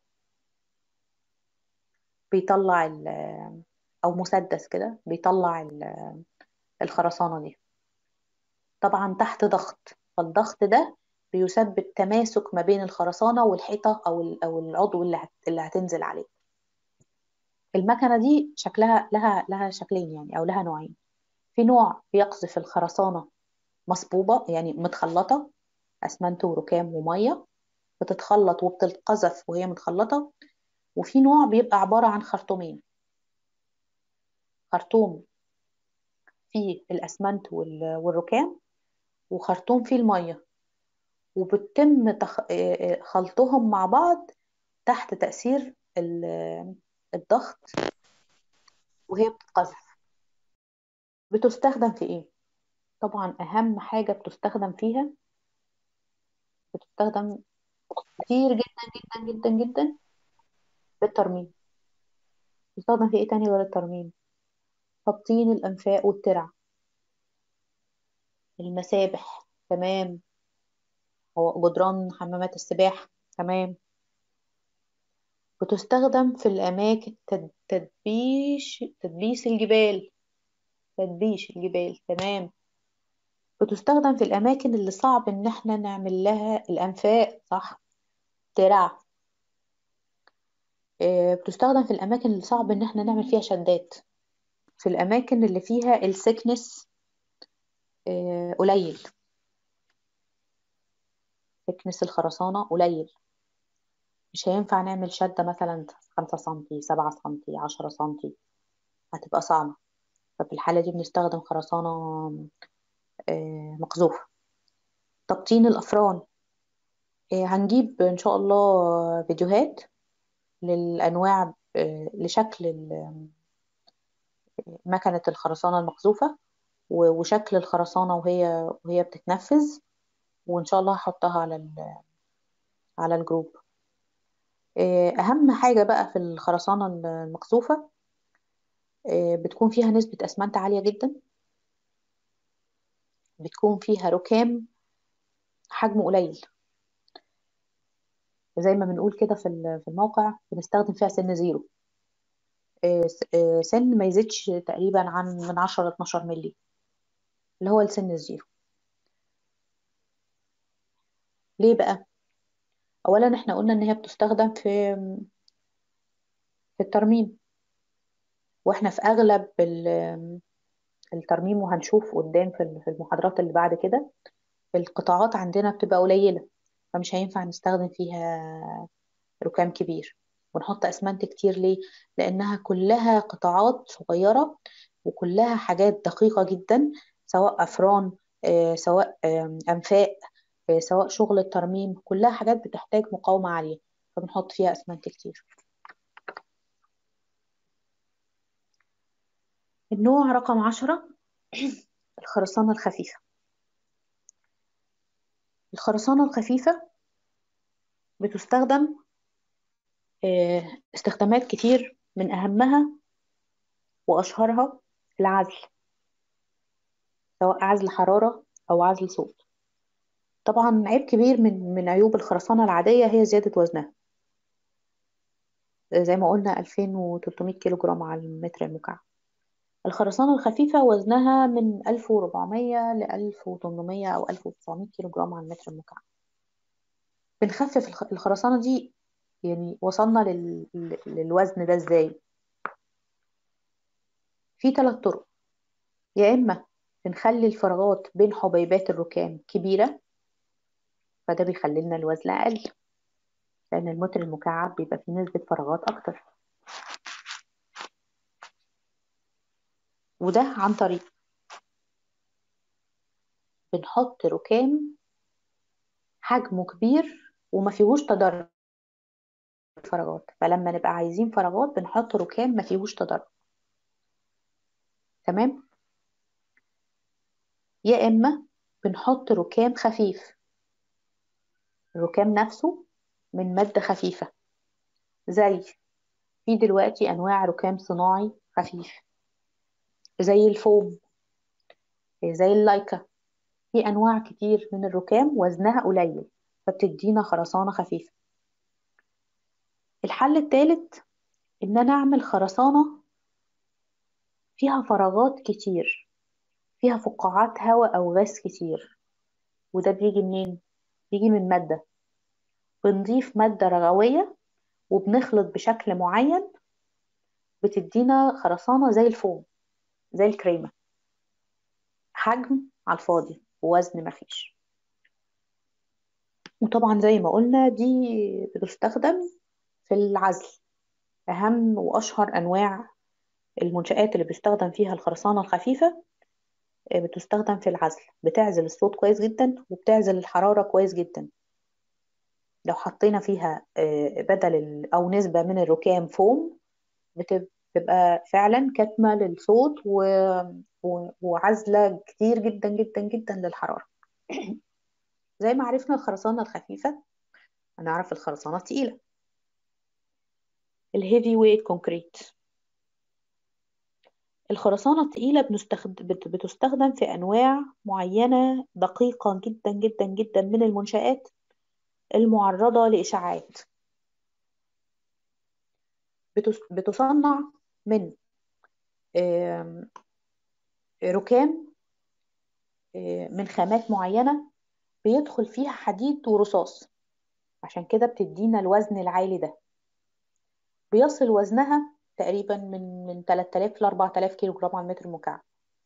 بيطلع ال- أو مسدس كده بيطلع ال- الخرسانة دي طبعا تحت ضغط فالضغط ده بيسبب تماسك ما بين الخرسانة والحيطة أو ال- أو العضو اللي هت- اللي هتنزل عليه المكنة دي شكلها لها لها شكلين يعني أو لها نوعين في نوع بيقذف الخرسانة مصبوبة يعني متخلطة أسمنت وركام ومية بتتخلط وبتتقذف وهي متخلطة وفي نوع بيبقى عبارة عن خرطومين خرطوم فيه الأسمنت وال- والركام وخرطوم فيه المية وبتتم تخ... آه، آه، خلطهم مع بعض تحت تأثير ال- الضغط وهي بتتقذف بتستخدم في إيه؟ طبعا أهم حاجة بتستخدم فيها بتستخدم كتير جدا جدا جدا جدا بالترميم بتستخدم في إيه تاني غير الترميم؟ تبطين الأنفاق والترع المسابح تمام هو جدران حمامات السباحة تمام بتستخدم في الأماكن تد- تدبيش تدبيس الجبال تدبيش الجبال تمام بتستخدم في الأماكن اللي صعب إن احنا نعمل لها الأنفاق صح ترع آه، بتستخدم في الأماكن اللي صعب إن احنا نعمل فيها شدات في الأماكن اللي فيها السكنس قليل سكنس الخرسانة قليل مش هينفع نعمل شدة مثلا خمسة سنتي سبعة سنتي عشرة سنتي هتبقى صعبة ففي الحالة دي بنستخدم خرسانة آه، مقذوفة تبطين الأفران آه، هنجيب إن شاء الله فيديوهات للأنواع آه، لشكل ال- مكنة الخرسانة المقذوفة و- وشكل الخرسانة وهي وهي بتتنفذ وإن شاء الله هحطها على ال- على الجروب آه، أهم حاجة بقى في الخرسانة المقذوفة آه، بتكون فيها نسبة أسمنت عالية جدا بتكون فيها ركام حجمه قليل زي ما بنقول كده في ال- في الموقع بنستخدم فيها سن زيرو آه، س- آه، سن ما يزيدش تقريبا عن من 10 ل 12 مللي اللي هو السن الزيرو ليه بقى اولا احنا قلنا ان هي بتستخدم في في الترميم واحنا في اغلب ال- الترميم وهنشوف قدام في ال- في المحاضرات اللي بعد كده القطاعات عندنا بتبقى قليلة فمش هينفع نستخدم فيها ركام كبير ونحط اسمنت كتير ليه لانها كلها قطاعات صغيرة وكلها حاجات دقيقة جدا سواء افران آه، سواء آم، انفاق آه، سواء شغل الترميم كلها حاجات بتحتاج مقاومة عالية فبنحط فيها اسمنت كتير النوع رقم عشرة الخرسانة الخفيفة الخرسانة الخفيفة بتستخدم آه، استخدامات كتير من أهمها وأشهرها العزل سواء عزل حرارة أو عزل صوت طبعا عيب كبير من من عيوب الخرسانة العادية هي زيادة وزنها زي ما قلنا 2300 كيلو جرام على المتر المكعب الخرسانة الخفيفة وزنها من 1400 ل 1800 أو 1900 كيلو جرام على المتر المكعب بنخفف الخ- الخرسانة دي يعني وصلنا لل... للوزن ده ازاي في ثلاث طرق يا إما بنخلي الفراغات بين حبيبات الركام كبيرة فده بيخلي لنا الوزن أقل لأن المتر المكعب بيبقى فيه نسبة فراغات أكتر وده عن طريق بنحط ركام حجمه كبير وما فيهوش تدرج فراغات فلما نبقى عايزين فراغات بنحط ركام ما فيهوش تدرج تمام يا إما بنحط ركام خفيف الركام نفسه من مادة خفيفة زي في دلوقتي أنواع ركام صناعي خفيف زي الفوم زي اللايكا في أنواع كتير من الركام وزنها قليل فبتدينا خرسانة خفيفة الحل الثالث إن أنا أعمل خرسانة فيها فراغات كتير فيها فقاعات هواء أو غاز كتير وده بيجي منين؟ بيجي من مادة بنضيف مادة رغوية وبنخلط بشكل معين بتدينا خرسانة زي الفوم زي الكريمة حجم على الفاضي ووزن مفيش وطبعا زي ما قلنا دي بتستخدم في العزل أهم وأشهر أنواع المنشآت اللي بيستخدم فيها الخرسانة الخفيفة بتستخدم في العزل بتعزل الصوت كويس جدا وبتعزل الحرارة كويس جدا لو حطينا فيها بدل أو نسبة من الركام فوم بتبقى فعلا كاتمة للصوت و... و... وعازلة كتير جدا جدا جدا للحرارة زي ما عرفنا الخرسانة الخفيفة هنعرف الخرسانة التقيلة الهيفي ويت كونكريت الخرسانة التقيلة بنستخد... بت... بتستخدم في أنواع معينة دقيقة جدا جدا جدا من المنشآت المعرضة لإشعاعات بتس... بتصنع من آم... ركام من خامات معينة بيدخل فيها حديد ورصاص عشان كده بتدينا الوزن العالي ده بيصل وزنها تقريبا من من 3000 ل 4000 كيلو جرام على المتر المكعب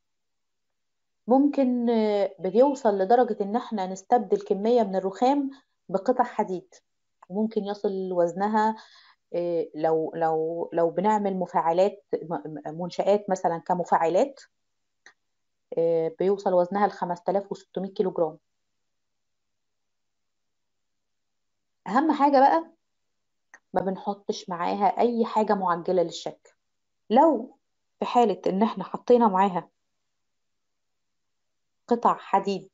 ممكن بيوصل لدرجة ان احنا نستبدل كمية من الرخام بقطع حديد وممكن يصل وزنها لو لو لو بنعمل مفاعلات منشآت مثلا كمفاعلات بيوصل وزنها ل 5600 كيلو جرام اهم حاجة بقى ما بنحطش معاها اي حاجة معجلة للشك لو في حالة ان احنا حطينا معاها قطع حديد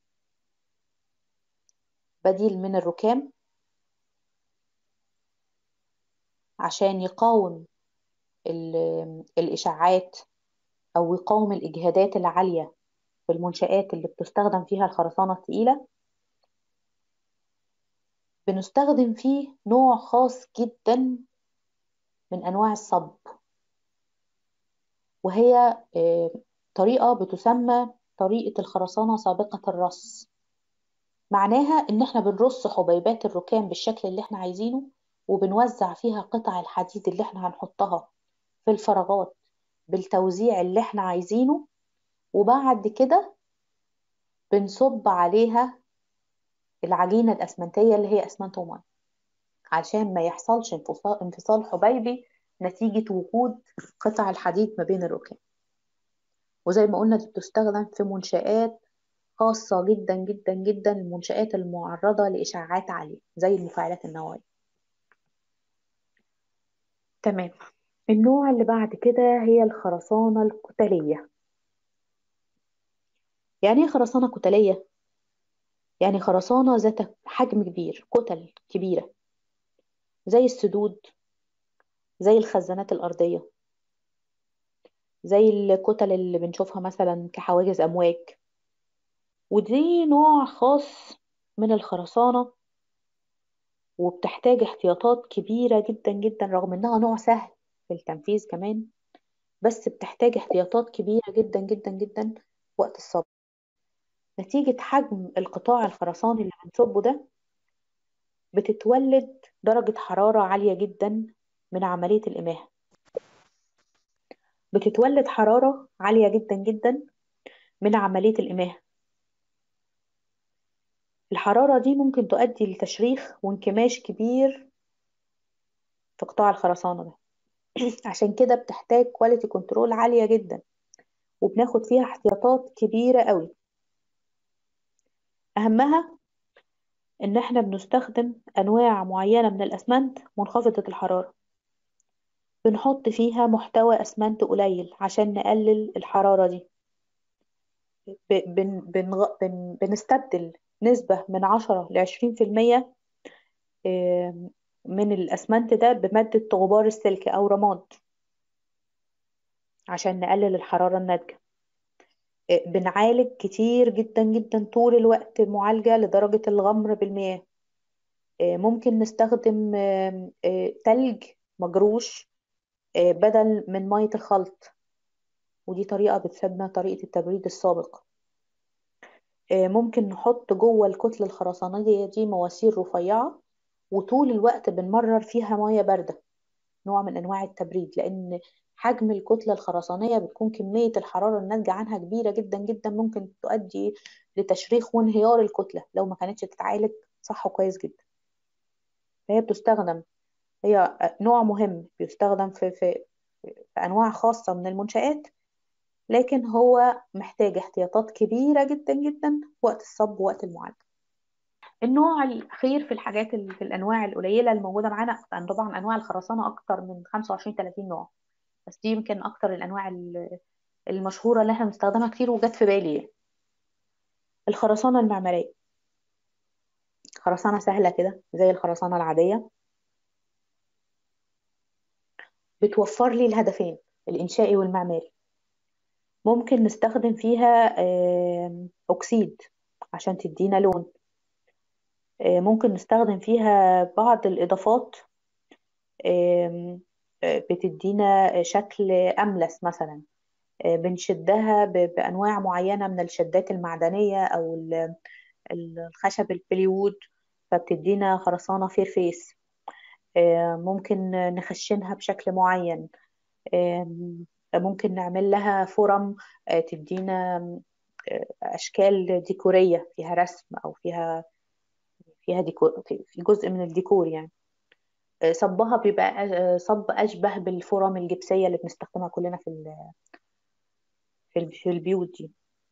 بديل من الركام عشان يقاوم الإشعاعات أو يقاوم الإجهادات العالية في المنشآت اللي بتستخدم فيها الخرسانة التقيلة بنستخدم فيه نوع خاص جدا من أنواع الصب وهي طريقة بتسمى طريقة الخرسانة سابقة الرص معناها إن احنا بنرص حبيبات الركام بالشكل اللي احنا عايزينه وبنوزع فيها قطع الحديد اللي احنا هنحطها في الفراغات بالتوزيع اللي احنا عايزينه وبعد كده بنصب عليها العجينة الأسمنتية اللي هي أسمنت ومية عشان ما يحصلش انفصال, انفصال حبيبي نتيجة وجود قطع الحديد ما بين الركام وزي ما قلنا دي بتستخدم في منشآت خاصة جدا جدا جدا المنشآت المعرضة لإشعاعات عالية زي المفاعلات النووية تمام النوع اللي بعد كده هي الخرسانة الكتلية يعني ايه خرسانة كتلية؟ يعني خرسانة ذات حجم كبير كتل كبيرة زي السدود زي الخزانات الأرضية زي الكتل اللي بنشوفها مثلا كحواجز أمواج ودي نوع خاص من الخرسانة وبتحتاج احتياطات كبيرة جدا جدا رغم انها نوع سهل في التنفيذ كمان بس بتحتاج احتياطات كبيرة جدا جدا جدا وقت الصب نتيجة حجم القطاع الخرساني اللي بنصبه ده بتتولد درجة حرارة عالية جدا من عملية الإماهة بتتولد حرارة عالية جدا جدا من عملية الإماهة الحرارة دي ممكن تؤدي لتشريخ وانكماش كبير في قطاع الخرسانة ده عشان كده بتحتاج كواليتي كنترول عالية جدا وبناخد فيها احتياطات كبيرة قوي أهمها إن إحنا بنستخدم أنواع معينة من الأسمنت منخفضة الحرارة بنحط فيها محتوى أسمنت قليل عشان نقلل الحرارة دي ب- بن بن بن بنستبدل نسبة من عشرة لعشرين في المية من الأسمنت ده بمادة غبار السلك أو رماد عشان نقلل الحرارة الناتجة آه، بنعالج كتير جدا جدا طول الوقت معالجة لدرجة الغمر بالمياه آه، ممكن نستخدم آم، آه، تلج مجروش آه، بدل من مية الخلط ودي طريقة بتسمى طريقة التبريد السابق آه، ممكن نحط جوه الكتلة الخرسانية دي مواسير رفيعة وطول الوقت بنمرر فيها مية باردة نوع من أنواع التبريد لأن حجم الكتلة الخرسانية بتكون كمية الحرارة الناتجة عنها كبيرة جدا جدا ممكن تؤدي لتشريخ وانهيار الكتلة لو ما كانتش تتعالج صح وكويس جدا فهي بتستخدم هي نوع مهم بيستخدم في, في, في أنواع خاصة من المنشآت لكن هو محتاج احتياطات كبيرة جدا جدا وقت الصب ووقت المعالجة النوع الأخير في الحاجات ال- في الأنواع القليلة الموجودة معانا طبعا طبعاً أنواع الخرسانة أكتر من 25 30 نوع بس دي يمكن أكتر الأنواع ال- المشهورة اللي احنا بنستخدمها كتير وجت في بالي يعني. الخرسانة المعمارية خرسانة سهلة كده زي الخرسانة العادية بتوفر لي الهدفين الإنشائي والمعماري ممكن نستخدم فيها آم، أكسيد عشان تدينا لون آه، ممكن نستخدم فيها بعض الإضافات آم، آه، بتدينا شكل أملس مثلا آه، بنشدها ب- بأنواع معينة من الشدات المعدنية أو ال- ال- الخشب البليوود فبتدينا خرسانة فير فيس آه، ممكن نخشنها بشكل معين آم، ممكن نعمل لها فرم آه، تدينا آه، أشكال ديكورية فيها رسم أو فيها فيها ديكور في في جزء من الديكور يعني آه، صبها بيبقى آه، صب أشبه بالفرم الجبسية اللي بنستخدمها كلنا في ال- في ال- في البيوت دي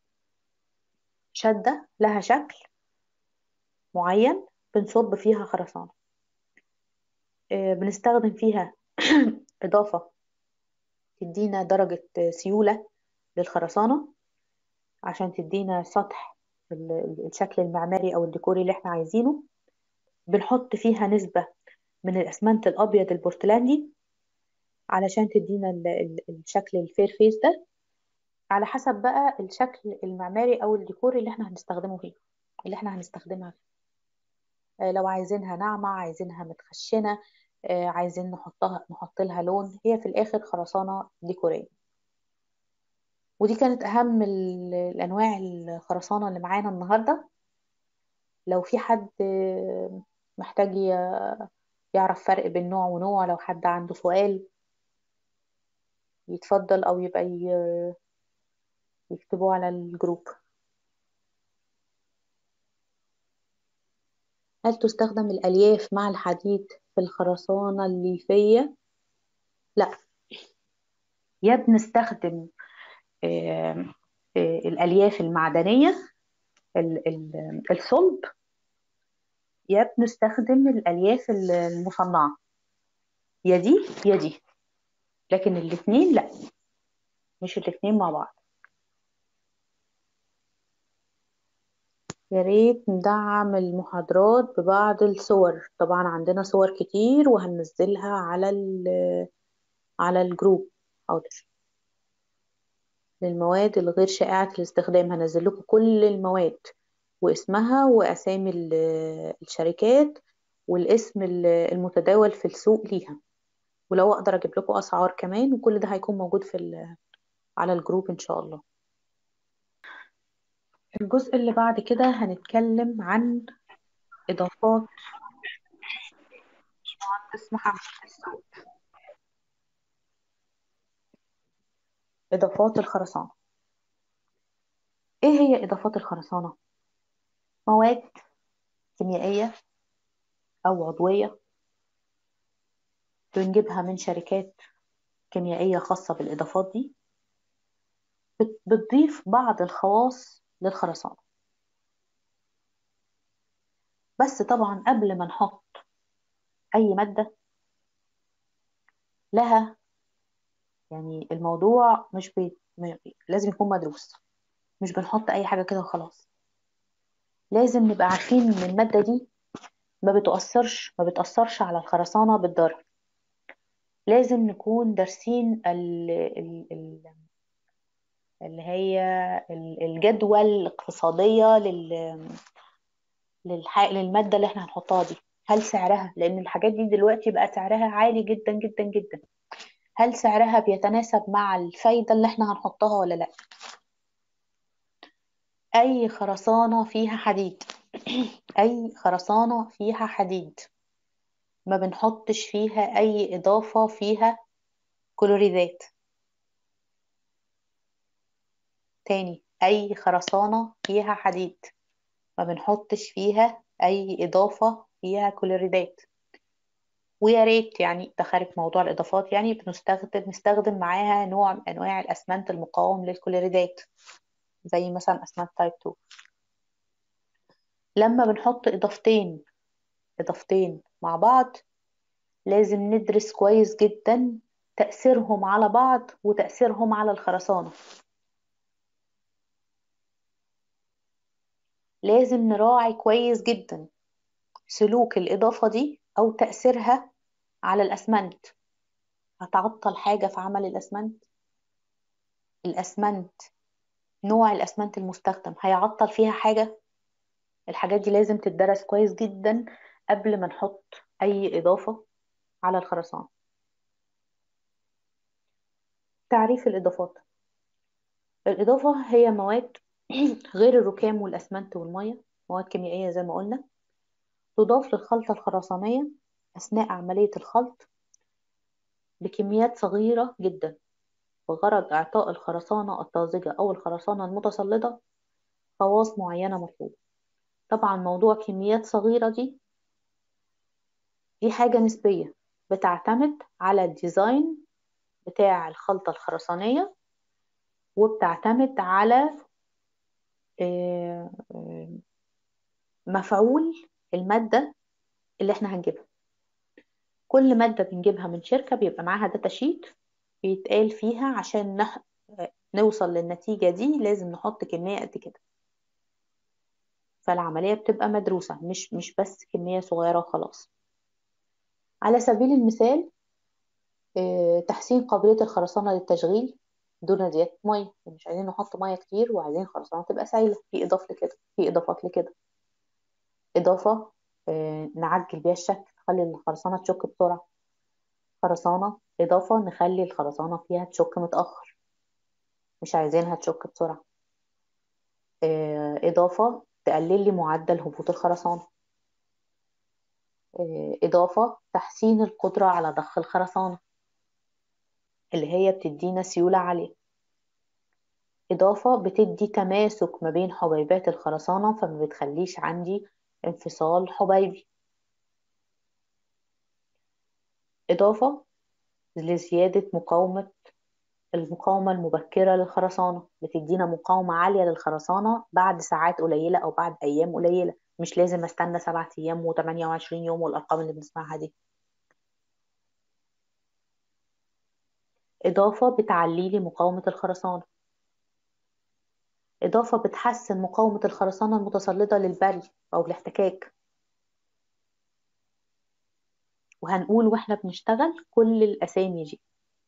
شدة لها شكل معين بنصب فيها خرسانة آه، بنستخدم فيها إضافة تدينا درجة سيولة للخرسانة عشان تدينا سطح ال- ال- الشكل المعماري أو الديكوري اللي احنا عايزينه بنحط فيها نسبة من الأسمنت الأبيض البورتلاندي علشان تدينا ال- ال- الشكل الفير فيس ده على حسب بقى الشكل المعماري أو الديكوري اللي احنا هنستخدمه فيه اللي احنا هنستخدمها فيه آه، لو عايزينها ناعمة عايزينها متخشنة آه، عايزين نحطها نحط لها لون هي في الآخر خرسانة ديكورية ودي كانت أهم ال- الأنواع الخرسانة اللي معانا النهاردة لو في حد آه، محتاج ي- يعرف فرق بين نوع ونوع لو حد عنده سؤال يتفضل أو يبقى ي- يكتبوه على الجروب هل تستخدم الألياف مع الحديد في الخرسانة الليفية؟ لا يا بنستخدم آه، آه، الألياف المعدنية ال- ال- الصلب يا بنستخدم الألياف ال- المصنعة يا دي يا دي لكن الاتنين لا مش الاتنين مع بعض يا ريت ندعم المحاضرات ببعض الصور طبعا عندنا صور كتير وهننزلها على ال- على الجروب حاضر للمواد الغير شائعة الاستخدام هنزل لكم كل المواد واسمها وأسامي ال- الشركات والاسم ال- المتداول في السوق ليها ولو أقدر أجيب لكم أسعار كمان وكل ده هيكون موجود في ال- على الجروب إن شاء الله الجزء اللي بعد كده هنتكلم عن إضافات مهندس محمد السوق إضافات الخرسانة إيه هي إضافات الخرسانة؟ مواد كيميائية أو عضوية بنجيبها من شركات كيميائية خاصة بالإضافات دي بت- بتضيف بعض الخواص للخرسانة بس طبعا قبل ما نحط أي مادة لها يعني الموضوع مش بي... م- لازم يكون مدروس مش بنحط اي حاجة كده وخلاص لازم نبقى عارفين ان المادة دي ما بتؤثرش ما بتأثرش على الخرسانة بالضرر لازم نكون دارسين ال... ال... ال... اللي هي ال- الجدول الاقتصادية لل... للح... للمادة اللي احنا هنحطها دي هل سعرها لأن الحاجات دي دلوقتي بقى سعرها عالي جدا جدا جدا هل سعرها بيتناسب مع الفايدة اللي احنا هنحطها ولا لا أي خرسانة فيها حديد أي خرسانة فيها حديد ما بنحطش فيها أي إضافة فيها كلوريدات تاني أي خرسانة فيها حديد ما بنحطش فيها أي إضافة فيها كلوريدات ويا ريت يعني ده خارج موضوع الإضافات يعني بنستخدم نستخدم معاها نوع من أنواع الأسمنت المقاوم للكلوريدات زي مثلا أسمنت تايب 2 لما بنحط إضافتين إضافتين مع بعض لازم ندرس كويس جدا تأثيرهم على بعض وتأثيرهم على الخرسانة لازم نراعي كويس جدا سلوك الإضافة دي أو تأثيرها على الأسمنت هتعطل حاجة في عمل الأسمنت الأسمنت نوع الأسمنت المستخدم هيعطل فيها حاجة الحاجات دي لازم تدرس كويس جدا قبل ما نحط أي إضافة على الخرسانة تعريف الإضافات الإضافة هي مواد غير الركام والأسمنت والمية مواد كيميائية زي ما قلنا تضاف للخلطة الخرسانية أثناء عملية الخلط بكميات صغيرة جدا بغرض إعطاء الخرسانة الطازجة أو الخرسانة المتصلدة خواص معينة مطلوبة طبعا موضوع كميات صغيرة دي دي حاجة نسبية بتعتمد على الديزاين بتاع الخلطة الخرسانية وبتعتمد على آه، آه، مفعول المادة اللي احنا هنجيبها كل مادة بنجيبها من شركة بيبقى معاها داتا شيت بيتقال فيها عشان نح... نوصل للنتيجة دي لازم نحط كمية قد كده فالعملية بتبقى مدروسة مش مش بس كمية صغيرة وخلاص على سبيل المثال آه، تحسين قابلية الخرسانة للتشغيل دون زيادة مية مش عايزين نحط مية كتير وعايزين الخرسانة تبقى سايلة في إضافة لكده في إضافات لكده إضافة آه، نعجل بيها الشكل نخلي الخرسانة تشك بسرعة خرسانة إضافة نخلي الخرسانة فيها تشك متأخر مش عايزينها تشك بسرعة آه، إضافة تقلل لي معدل هبوط الخرسانة آه، إضافة تحسين القدرة على ضخ الخرسانة اللي هي بتدينا سيولة عالية إضافة بتدي تماسك ما بين حبيبات الخرسانة فما بتخليش عندي انفصال حبيبي إضافة لزيادة مقاومة المقاومة المبكرة للخرسانة بتدينا مقاومة عالية للخرسانة بعد ساعات قليلة أو بعد أيام قليلة مش لازم استنى سبعة أيام وتمانية وعشرين يوم والأرقام اللي بنسمعها دي إضافة بتعلي لي مقاومة الخرسانة إضافة بتحسن مقاومة الخرسانة المتسلطة للبري أو الاحتكاك وهنقول واحنا بنشتغل كل الأسامي دي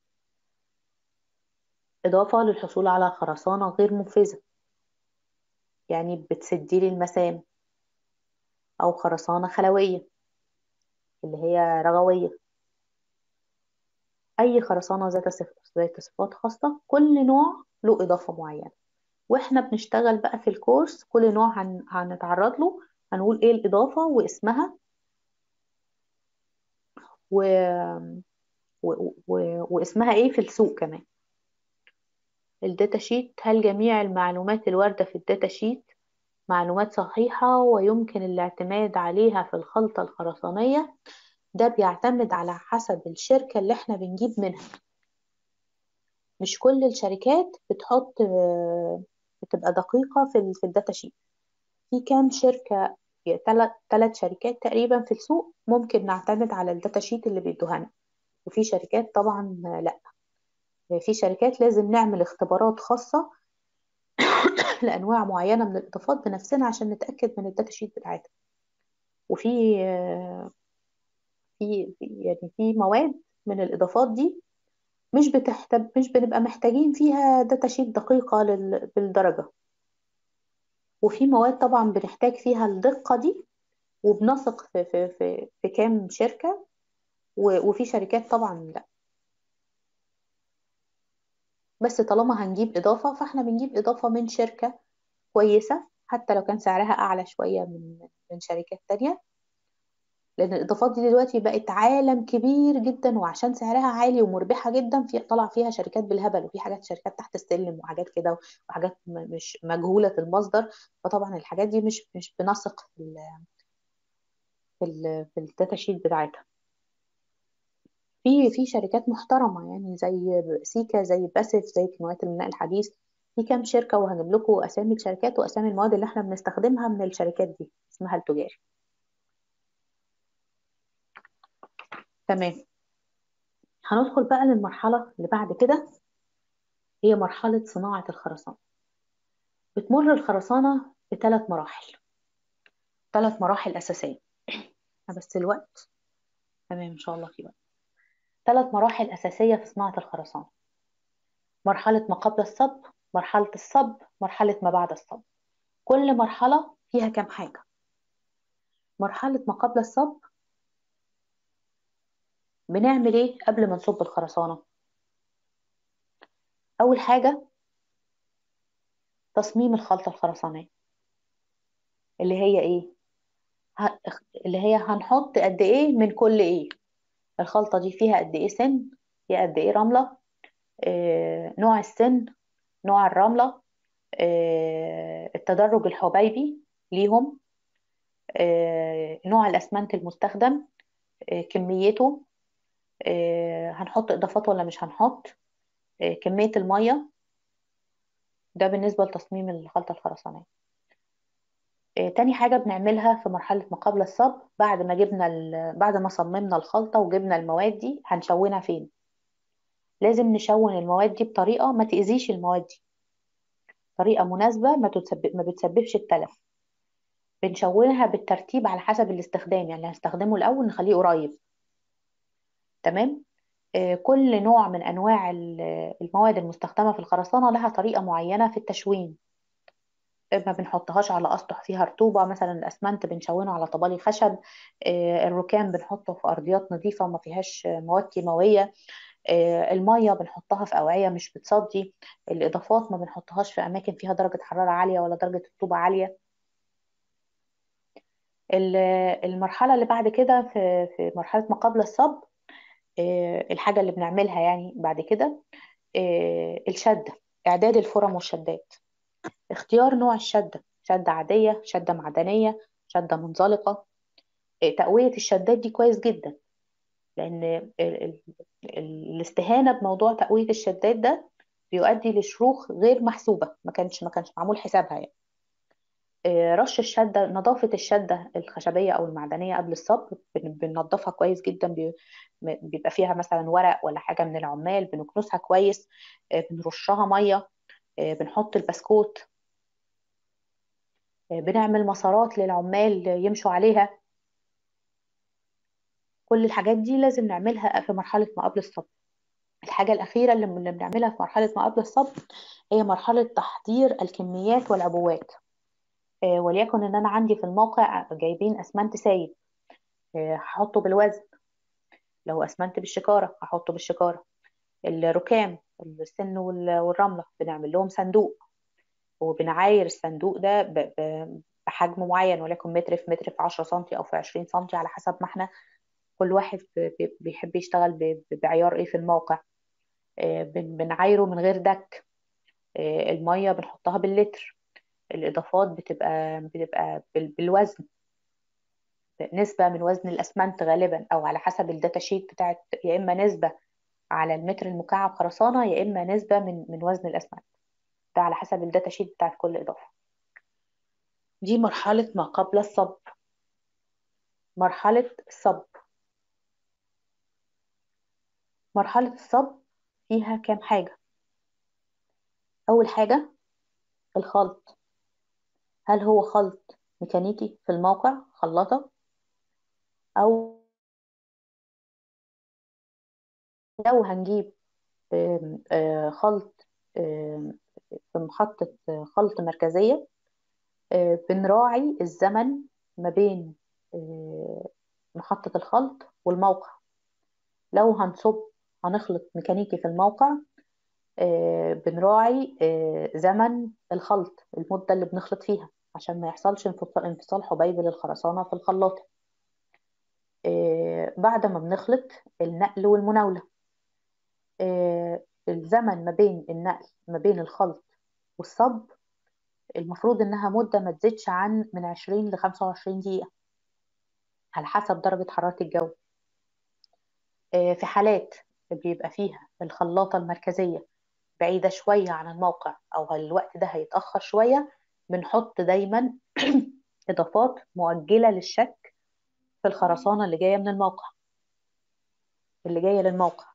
إضافة للحصول على خرسانة غير منفذة يعني بتسدي لي المسام أو خرسانة خلوية اللي هي رغوية أي خرسانة ذات صف- ذات صفات خاصة كل نوع له إضافة معينة واحنا بنشتغل بقى في الكورس كل نوع هن... هنتعرض له هنقول ايه الإضافة واسمها و... و... و... واسمها ايه في السوق كمان الداتا شيت هل جميع المعلومات الواردة في الداتا شيت معلومات صحيحة ويمكن الاعتماد عليها في الخلطة الخرسانية ده بيعتمد على حسب الشركة اللي احنا بنجيب منها مش كل الشركات بتحط بتبقى دقيقة في ال- في الداتا شيت في كام شركة ثلاث ثلاث شركات تقريبا في السوق ممكن نعتمد على الداتا شيت اللي بيدوها لنا وفي شركات طبعا لا في شركات لازم نعمل اختبارات خاصة لأنواع معينة من الإضافات بنفسنا عشان نتأكد من الداتا شيت بتاعتها وفي في يعني في مواد من الإضافات دي مش بتحتاج مش بنبقى محتاجين فيها داتا شيت دقيقة لل... بالدرجة وفي مواد طبعا بنحتاج فيها الدقة دي وبنثق في في في, في كام شركة و... وفي شركات طبعا لا بس طالما هنجيب إضافة فاحنا بنجيب إضافة من شركة كويسة حتى لو كان سعرها أعلى شوية من من شركات تانية لأن الإضافات دي دلوقتي بقت عالم كبير جدا وعشان سعرها عالي ومربحة جدا في طلع فيها شركات بالهبل وفي حاجات شركات تحت السلم وحاجات كده وحاجات مش مجهولة المصدر فطبعا الحاجات دي مش مش بنثق في ال في ال في الداتا شيت بتاعتها في في شركات محترمة يعني زي سيكا زي باسف زي قنوات الميناء الحديث في كام شركة وهجيب لكم أسامي الشركات وأسامي المواد اللي احنا بنستخدمها من الشركات دي اسمها التجاري تمام هندخل بقى للمرحلة اللي بعد كده هي مرحلة صناعة الخرسانة بتمر الخرسانة بثلاث مراحل ثلاث مراحل أساسية بس الوقت تمام إن شاء الله في وقت ثلاث مراحل أساسية في صناعة الخرسانة مرحلة ما قبل الصب مرحلة الصب مرحلة ما بعد الصب كل مرحلة فيها كام حاجة مرحلة ما قبل الصب بنعمل ايه قبل ما نصب الخرسانة أول حاجة تصميم الخلطة الخرسانية اللي هي ايه ه- اللي هي هنحط قد ايه من كل ايه الخلطة دي فيها قد ايه سن فيها قد ايه رملة آه، نوع السن نوع الرملة آه، التدرج الحبيبي ليهم آه، نوع الأسمنت المستخدم آه، كميته آه، هنحط إضافات ولا مش هنحط آه، كمية المية ده بالنسبة لتصميم الخلطة الخرسانية آه، تاني حاجة بنعملها في مرحلة ما قبل الصب بعد ما جبنا ال... بعد ما صممنا الخلطة وجبنا المواد دي هنشونها فين لازم نشون المواد دي بطريقة ما تأذيش المواد دي طريقة مناسبة ما, تتسبب... ما بتسببش التلف بنشونها بالترتيب على حسب الاستخدام يعني هنستخدمه الأول نخليه قريب تمام آه، كل نوع من أنواع ال- المواد المستخدمة في الخرسانة لها طريقة معينة في التشوين ما بنحطهاش على اسطح فيها رطوبه مثلا الاسمنت بنشونه على طبالي خشب آه، الركام بنحطه في ارضيات نظيفه وما فيهاش مواد كيماويه آه، الميه بنحطها في اوعيه مش بتصدي الاضافات ما بنحطهاش في اماكن فيها درجه حراره عاليه ولا درجه رطوبه عاليه ال- المرحله اللي بعد كده في في مرحله ما قبل الصب آه، الحاجه اللي بنعملها يعني بعد كده آه، الشده اعداد الفرم والشدات اختيار نوع الشدة شدة عادية شدة معدنية شدة منزلقة إيه، تقوية الشدات دي كويس جدا لأن ال- ال- ال- الاستهانة بموضوع تقوية الشدات ده بيؤدي لشروخ غير محسوبة ما كانش ما كانش معمول حسابها يعني إيه، رش الشدة نظافة الشدة الخشبية أو المعدنية قبل الصب بن- بننضفها كويس جدا بي- م- بيبقى فيها مثلا ورق ولا حاجة من العمال بنكنسها كويس إيه، بنرشها مية إيه، بنحط البسكوت إيه، بنعمل مسارات للعمال يمشوا عليها كل الحاجات دي لازم نعملها في مرحلة ما قبل الصب الحاجة الأخيرة اللي اللي بنعملها في مرحلة ما قبل الصب هي مرحلة تحضير الكميات والعبوات آه، وليكن إن أنا عندي في الموقع جايبين أسمنت سايب آه، هحطه بالوزن لو أسمنت بالشكارة هحطه بالشكارة الركام السن وال- والرملة بنعمل لهم صندوق وبنعاير الصندوق ده ب- ب- بحجم معين وليكن متر في متر في 10 سنتي أو في 20 سنتي على حسب ما احنا كل واحد ب- ب- بيحب يشتغل ب- ب- بعيار ايه في الموقع آه، بن- بنعايره من غير دك آه، المية بنحطها باللتر الإضافات بتبقى بتبقى بال- بالوزن نسبة من وزن الأسمنت غالبا أو على حسب الداتا شيت بتاعت يا إما نسبة على المتر المكعب خرسانة يا إما نسبة من من وزن الأسمنت ده على حسب الداتا شيت بتاعت كل إضافة دي مرحلة ما قبل الصب مرحلة الصب مرحلة الصب فيها كام حاجة أول حاجة الخلط هل هو خلط ميكانيكي في الموقع خلاطة أو لو هنجيب آم، آه، خلط آم، في محطة خلط مركزية آه، بنراعي الزمن ما بين آه، محطة الخلط والموقع لو هنصب هنخلط ميكانيكي في الموقع آه، بنراعي آه، زمن الخلط المدة اللي بنخلط فيها عشان ما يحصلش انفصال انفصال حبيب للخرسانة في الخلاط آه، بعد ما بنخلط النقل والمناولة آه، الزمن ما بين النقل ما بين الخلط والصب المفروض إنها مدة ما تزيدش عن من 20 ل 25 دقيقة على حسب درجة حرارة الجو آه، في حالات بيبقى فيها الخلاطة المركزية بعيدة شوية عن الموقع أو الوقت ده هيتأخر شوية بنحط دايما إضافات مؤجلة للشك في الخرسانة اللي جاية من الموقع اللي جاية للموقع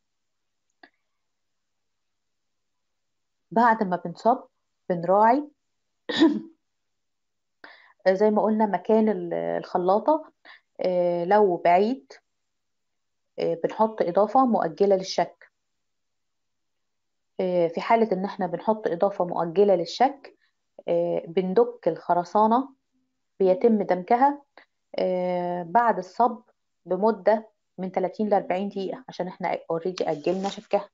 بعد ما بنصب بنراعي آه، زي ما قلنا مكان ال- الخلاطة آه، لو بعيد آه، بنحط إضافة مؤجلة للشك آه، في حالة إن إحنا بنحط إضافة مؤجلة للشك آه، بندك الخرسانة بيتم دمكها آه، بعد الصب بمدة من 30 ل 40 دقيقة عشان إحنا اوريدي أجلنا شكها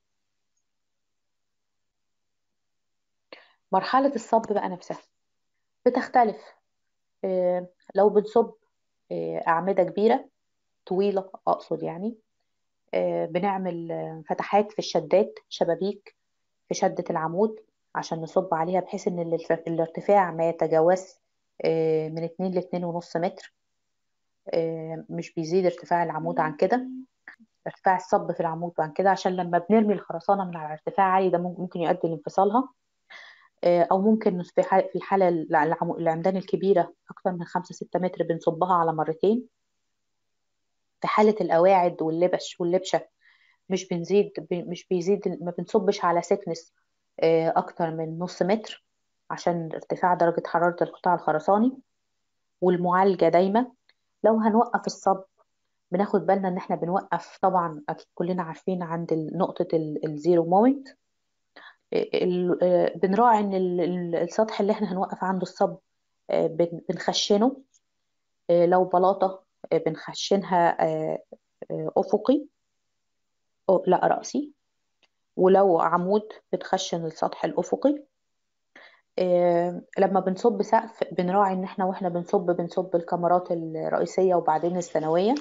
مرحلة الصب بقى نفسها بتختلف آه، لو بنصب آه، أعمدة كبيرة طويلة أقصد يعني آه، بنعمل آه، فتحات في الشدات شبابيك في شدة العمود عشان نصب عليها بحيث ان الارتف- الارتفاع ما يتجاوز آه، من 2 ل 2.5 متر آه، مش بيزيد ارتفاع العمود عن كده ارتفاع الصب في العمود عن كده عشان لما بنرمي الخرسانة من على ارتفاع عالي ده ممكن ممكن يؤدي لانفصالها آه، او ممكن في حال- في الحالة الع- العمو- العمدان الكبيرة اكتر من 5 6 متر بنصبها على مرتين في حالة القواعد واللبش واللبشة مش بنزيد ب- مش بيزيد ما بنصبش على سكنس اكتر من نص متر عشان ارتفاع درجة حرارة القطاع الخرساني والمعالجة دايما لو هنوقف الصب بناخد بالنا ان احنا بنوقف طبعا اكيد كلنا عارفين عند ال- نقطة ال- الزيرو مومنت ال- آه، بنراعي ان ال- ال- السطح اللي احنا هنوقف عنده الصب آه، بن- بنخشنه آه، لو بلاطة آه، بنخشنها آه، آه، افقي أو لا رأسي ولو عمود بتخشن السطح الأفقي آه، لما بنصب سقف بنراعي ان احنا واحنا بنصب بنصب الكاميرات الرئيسية وبعدين الثانوية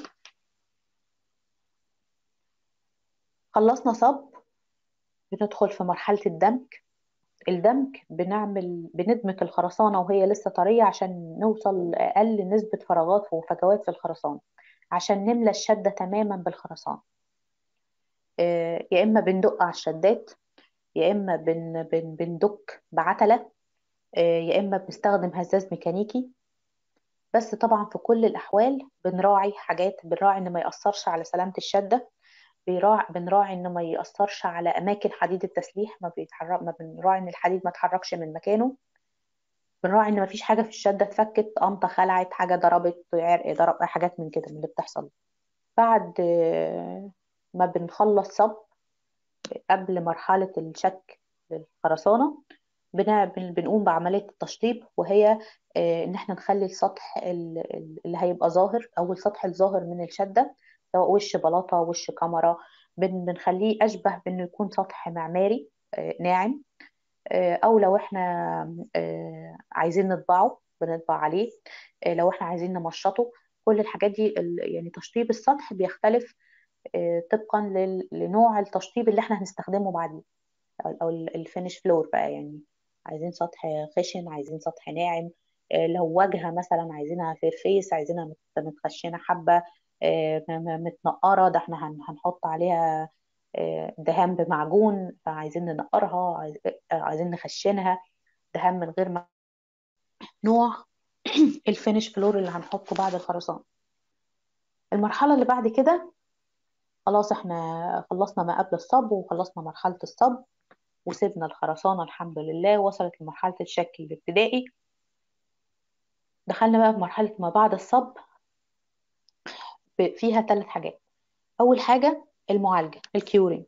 خلصنا صب بندخل في مرحلة الدمك الدمك بنعمل بندمج الخرسانة وهي لسه طرية عشان نوصل أقل نسبة فراغات وفجوات في الخرسانة عشان نملى الشدة تماما بالخرسانة آه، يا إما بندق على الشدات يا إما بن بن بندك بعتلة آه، يا إما بنستخدم هزاز ميكانيكي بس طبعا في كل الأحوال بنراعي حاجات بنراعي إن ما يأثرش على سلامة الشدة بيراعي بنراعي إنه ما يأثرش على أماكن حديد التسليح ما بيتحرك ما بنراعي إن الحديد ما يتحركش من مكانه بنراعي إن ما فيش حاجة في الشدة اتفكت قمطة خلعت حاجة ضربت عرق ضرب حاجات من كده من اللي بتحصل بعد آه، ما بنخلص صب قبل مرحلة الشك للخرسانة بنا- بن- بنقوم بعملية التشطيب وهي آه، إن احنا نخلي السطح ال- ال- اللي هيبقى ظاهر أو السطح الظاهر من الشدة سواء وش بلاطة وش كاميرا بن- بنخليه أشبه بإنه يكون سطح معماري آه، ناعم آه، أو لو احنا آه، عايزين نطبعه بنطبع عليه آه، لو احنا عايزين نمشطه كل الحاجات دي ال- يعني تشطيب السطح بيختلف آه، طبقا لل- لنوع التشطيب اللي احنا هنستخدمه بعدين او أو الفينش فلور بقى يعني عايزين سطح خشن عايزين سطح ناعم آه، لو واجهة مثلا عايزينها فير فيس عايزينها مت- متخشنة حبة آه، م- م- متنقرة ده احنا هن- هنحط عليها آه، دهان بمعجون فعايزين ننقرها عايز- آه، عايزين نخشنها دهان من غير ما نوع الفينش فلور اللي هنحطه بعد الخرسانة المرحلة اللي بعد كده خلاص احنا خلصنا ما قبل الصب وخلصنا مرحلة الصب وسيبنا الخرسانة الحمد لله وصلت لمرحلة الشكل الابتدائي دخلنا بقى في مرحلة ما بعد الصب ب- فيها ثلاث حاجات أول حاجة المعالجة الكيورينج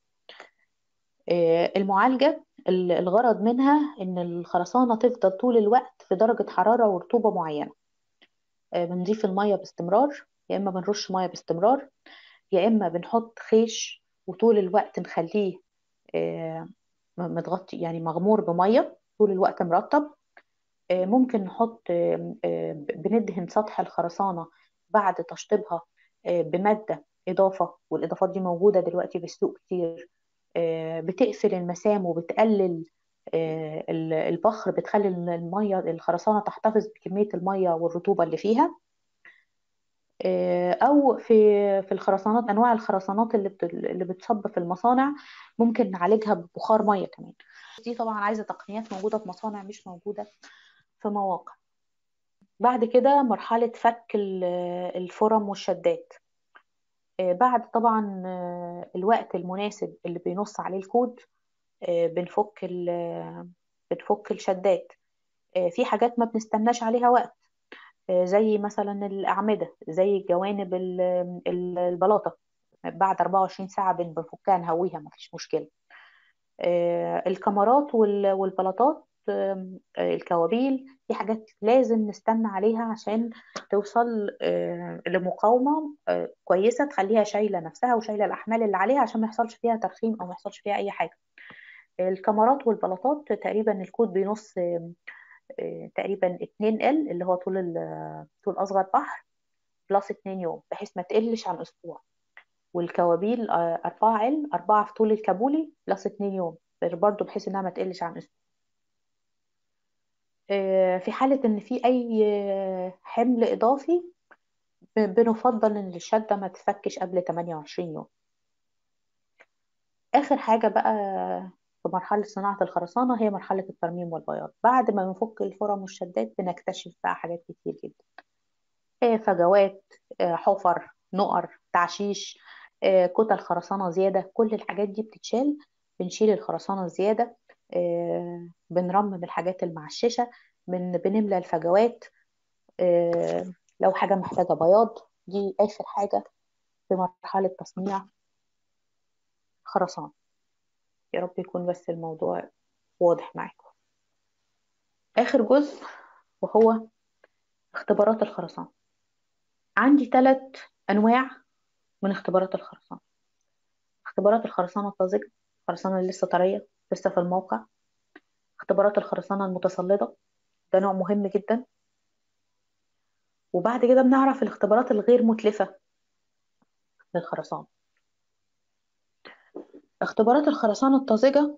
آه، المعالجة ال- الغرض منها إن الخرسانة تفضل طول الوقت في درجة حرارة ورطوبة معينة آه، بنضيف المية باستمرار يا إما بنرش مية باستمرار يا إما بنحط خيش وطول الوقت نخليه آه، متغطي يعني مغمور بمية طول الوقت مرطب آه، ممكن نحط آه، آه، بندهن سطح الخرسانة بعد تشطيبها آه، بمادة إضافة والإضافات دي موجودة دلوقتي في السوق كتير آه، بتقفل المسام وبتقلل آه، ال- البخر بتخلي المية الخرسانة تحتفظ بكمية المية والرطوبة اللي فيها آه، أو في في الخرسانات أنواع الخرسانات اللي بت- اللي بتصب في المصانع ممكن نعالجها ببخار مية كمان دي طبعا عايزة تقنيات موجودة في مصانع مش موجودة في مواقع بعد كده مرحلة فك ال- الفرم والشدات آه، بعد طبعا آه، الوقت المناسب اللي بينص عليه الكود آه، بنفك ال- بنفك الشدات آه، في حاجات ما بنستناش عليها وقت آه، زي مثلا الأعمدة زي جوانب ال- ال- البلاطة بعد 24 ساعة بن- بنفكها نهويها مفيش مشكلة آه، الكمرات وال- والبلاطات آم، آه، الكوابيل دي حاجات لازم نستنى عليها عشان توصل آه، لمقاومة آه، كويسة تخليها شايلة نفسها وشايلة الأحمال اللي عليها عشان ما يحصلش فيها ترخيم أو ما يحصلش فيها أي حاجة الكمرات والبلاطات تقريبا الكود بينص آم، آه، تقريبا 2 ال اللي هو طول ال- طول أصغر بحر بلس 2 يوم بحيث ما تقلش عن أسبوع والكوابيل آه، 4 ال 4 في طول الكابولي بلس 2 يوم برضه بحيث انها ما تقلش عن اسبوع آه، في حالة ان في اي آه، حمل اضافي ب- بنفضل ان الشدة ما تفكش قبل 28 يوم اخر حاجة بقى في مرحلة صناعة الخرسانة هي مرحلة الترميم والبياض بعد ما بنفك الفرم والشدات بنكتشف بقى حاجات كتير جدا آه، فجوات آه، حفر نقر تعشيش آه، كتل خرسانة زيادة كل الحاجات دي بتتشال بنشيل الخرسانة الزيادة آه، بنرمم الحاجات المعششة بن- بنملى الفجوات آه، لو حاجة محتاجة بياض دي آخر حاجة في مرحلة تصنيع خرسانة يا رب يكون بس الموضوع واضح معاكم آخر جزء وهو اختبارات الخرسانة عندي ثلاث أنواع من اختبارات الخرسانة اختبارات الخرسانة الطازجة الخرسانة اللي لسه طرية لسه في الموقع اختبارات الخرسانة المتصلدة ده نوع مهم جدا وبعد كده بنعرف الاختبارات الغير متلفة للخرسانة اختبارات الخرسانة الطازجة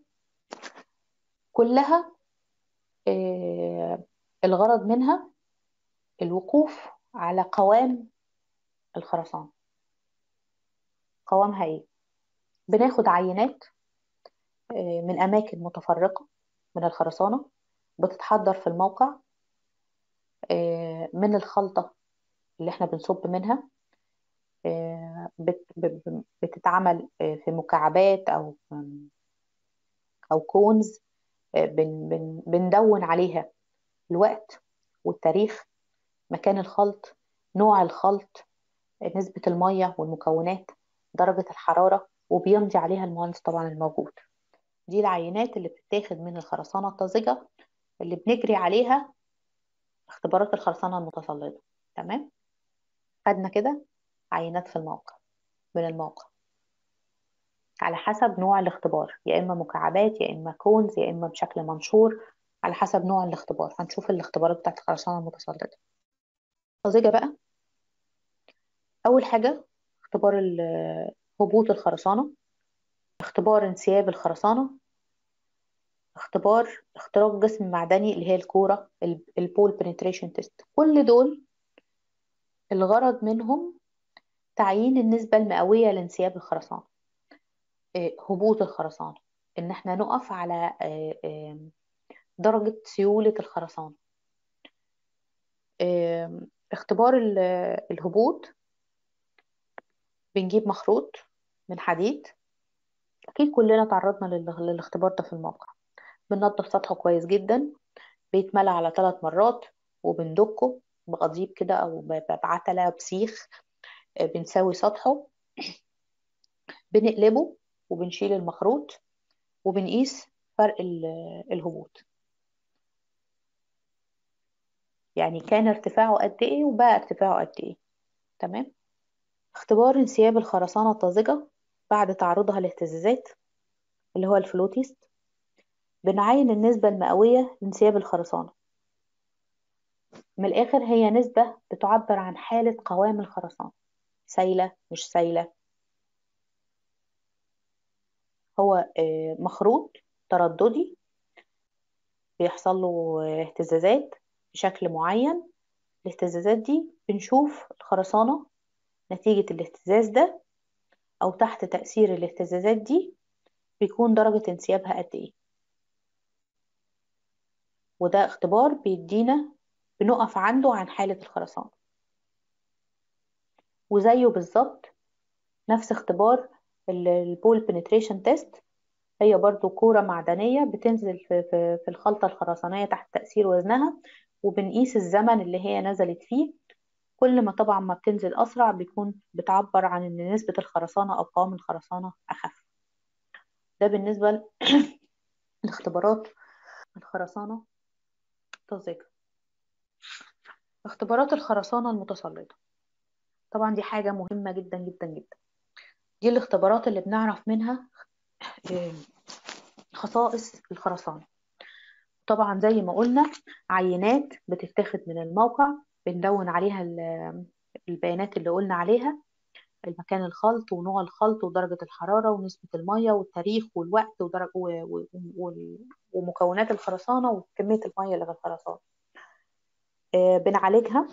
كلها آه، الغرض منها الوقوف على قوام الخرسانة قوامها ايه بناخد عينات آه، من أماكن متفرقة من الخرسانة بتتحضر في الموقع آه، من الخلطة اللي احنا بنصب منها آه، بت- ب- بتتعمل آه، في مكعبات أو أو كونز آه، بن- بن- بندون عليها الوقت والتاريخ مكان الخلط نوع الخلط نسبة المية والمكونات درجة الحرارة وبيمضي عليها المهندس طبعا الموجود دي العينات اللي بتتاخد من الخرسانة الطازجة اللي بنجري عليها اختبارات الخرسانة المتصلدة تمام خدنا كده عينات في الموقع من الموقع على حسب نوع الاختبار يا إما مكعبات يا إما كونز يا إما بشكل منشور على حسب نوع الاختبار هنشوف الاختبارات بتاعت الخرسانة المتصلدة الطازجة بقى أول حاجة اختبار ال- هبوط الخرسانة اختبار انسياب الخرسانة اختبار اختراق جسم معدني اللي هي الكورة البول بنتريشن تيست كل دول الغرض منهم تعيين النسبة المئوية لانسياب الخرسانة إيه، هبوط الخرسانة ان احنا نقف على آه، آه، درجة سيولة الخرسانة آه، اختبار ال- الهبوط بنجيب مخروط من حديد أكيد كلنا تعرضنا لل- للاختبار ده في الموقع بننضف سطحه كويس جدا بيتملى على ثلاث مرات وبندكه بقضيب كده أو ب- ب- بعتلة بسيخ آه، بنساوي سطحه بنقلبه وبنشيل المخروط وبنقيس فرق ال- الهبوط يعني كان ارتفاعه قد ايه وبقى ارتفاعه قد ايه تمام اختبار انسياب الخرسانة الطازجة بعد تعرضها لاهتزازات اللي هو الفلو تيست بنعين النسبة المئوية لانسياب الخرسانة من الآخر هي نسبة بتعبر عن حالة قوام الخرسانة سايلة مش سايلة هو آه، مخروط ترددي بيحصل له اهتزازات بشكل معين الاهتزازات دي بنشوف الخرسانة نتيجة الاهتزاز ده أو تحت تأثير الاهتزازات دي بيكون درجة انسيابها قد إيه وده اختبار بيدينا بنقف عنده عن حالة الخرسانة وزيه بالظبط نفس اختبار البول بنتريشن تيست هي برضو كورة معدنية بتنزل في, في, في الخلطة الخرسانية تحت تأثير وزنها وبنقيس الزمن اللي هي نزلت فيه كل ما طبعا ما بتنزل أسرع بيكون بتعبر عن إن نسبة الخرسانة أو قوام الخرسانة أخف ده بالنسبة لاختبارات الخرسانة الطازجة اختبارات الخرسانة المتسلطة طبعا دي حاجة مهمة جدا جدا جدا دي الاختبارات اللي بنعرف منها آه، خصائص الخرسانة طبعا زي ما قلنا عينات بتتاخد من الموقع بندون عليها ال- البيانات اللي قلنا عليها المكان الخلط ونوع الخلط ودرجة الحرارة ونسبة المية والتاريخ والوقت ودرجة و- و- وال- ومكونات الخرسانة وكمية المية اللي في الخرسانة آه، بنعالجها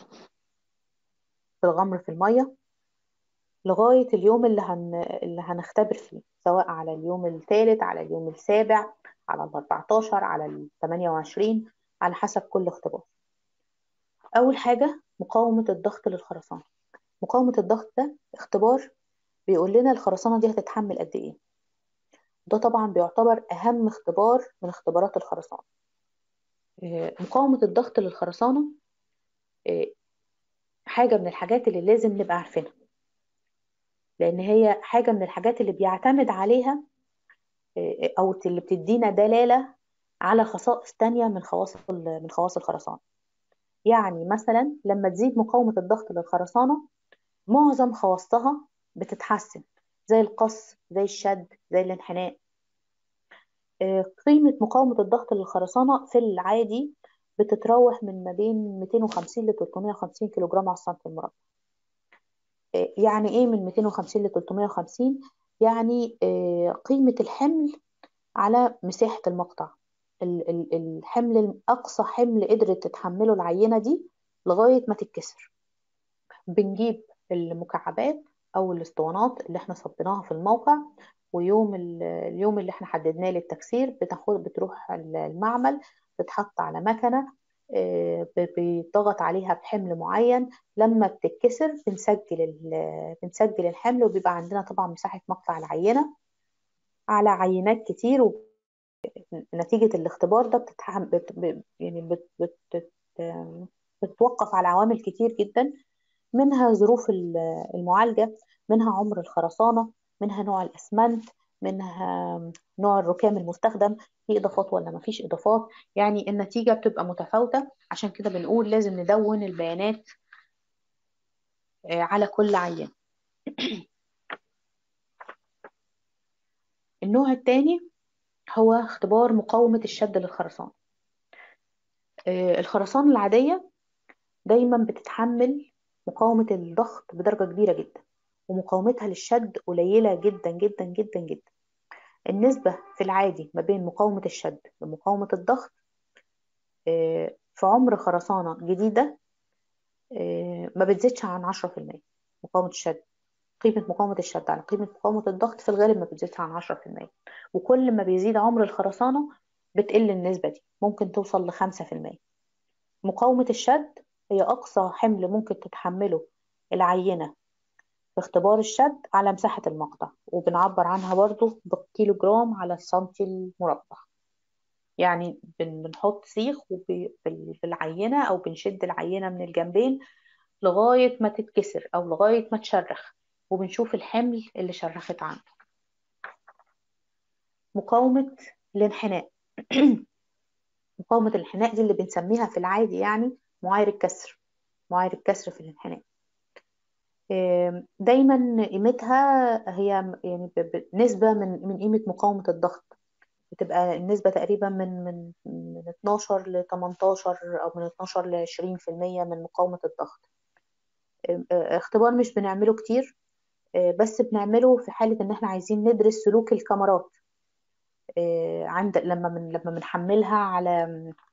بالغمر في المية لغاية اليوم اللي هن... اللي هنختبر فيه سواء على اليوم الثالث على اليوم السابع على ال 14 على ال 28 على حسب كل اختبار أول حاجة مقاومة الضغط للخرسانة مقاومة الضغط ده اختبار بيقول لنا الخرسانة دي هتتحمل قد إيه ده طبعا بيعتبر أهم اختبار من اختبارات الخرسانة آه، مقاومة الضغط للخرسانة آه، حاجة من الحاجات اللي لازم نبقى عارفينها لأن هي حاجة من الحاجات اللي بيعتمد عليها آه، أو اللي بتدينا دلالة على خصائص تانية من خواص ال- من خواص الخرسانة يعني مثلا لما تزيد مقاومة الضغط للخرسانة معظم خواصها بتتحسن زي القص زي الشد زي الانحناء آه، قيمة مقاومة الضغط للخرسانة في العادي بتتراوح من ما بين 250 ل 350 كيلو جرام على السنتي المربع آه، يعني ايه من 250 ل 350 يعني آه، قيمة الحمل على مساحة المقطع ال- ال- الحمل أقصى حمل قدرت تتحمله العينة دي لغاية ما تتكسر بنجيب المكعبات أو الاسطوانات اللي احنا صبيناها في الموقع ويوم ال- اليوم اللي احنا حددناه للتكسير بتاخد بتروح المعمل تتحط على مكنة آه، ب- بيضغط عليها بحمل معين لما بتتكسر بنسجل ال- بنسجل الحمل وبيبقى عندنا طبعا مساحة مقطع العينة على عينات كتير نتيجة الاختبار ده بتتحم... بت... ب- يعني بت... بت... بت... بتتوقف على عوامل كتير جدا منها ظروف ال- المعالجة منها عمر الخرسانة منها نوع الأسمنت منها نوع الركام المستخدم في إضافات ولا ما فيش إضافات يعني النتيجة بتبقى متفاوتة عشان كده بنقول لازم ندون البيانات آه، على كل عينة النوع الثاني هو اختبار مقاومة الشد للخرسانة آه، الخرسانة العادية دايما بتتحمل مقاومة الضغط بدرجة كبيرة جدا ومقاومتها للشد قليلة جدا جدا جدا جدا النسبة في العادي ما بين مقاومة الشد ومقاومة الضغط آه، في عمر خرسانة جديدة آه، ما بتزيدش عن 10% مقاومة الشد قيمة مقاومة الشد على قيمة مقاومة الضغط في الغالب ما بتزيدش عن 10% وكل ما بيزيد عمر الخرسانة بتقل النسبة دي ممكن توصل لخمسة في المية مقاومة الشد هي أقصى حمل ممكن تتحمله العينة باختبار الشد على مساحة المقطع وبنعبر عنها برضو بالكيلو جرام على السنتي المربع يعني بن- بنحط سيخ وب- بال- بالعينة أو بنشد العينة من الجنبين لغاية ما تتكسر أو لغاية ما تشرخ وبنشوف الحمل اللي شرخت عنه مقاومة الانحناء مقاومة الانحناء دي اللي بنسميها في العادي يعني معايير الكسر معايير الكسر في الانحناء آم، دايما قيمتها هي يعني ب- ب- نسبة من من قيمة مقاومة الضغط بتبقى النسبة تقريبا من من من 12 ل 18 أو من 12 ل 20% من مقاومة الضغط آم، آه، اختبار مش بنعمله كتير آه، بس بنعمله في حالة إن احنا عايزين ندرس سلوك الكاميرات آه، عند لما من لما بنحملها على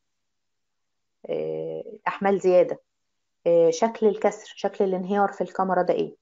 آه، أحمال زيادة آه، شكل الكسر شكل الانهيار في الكاميرا ده ايه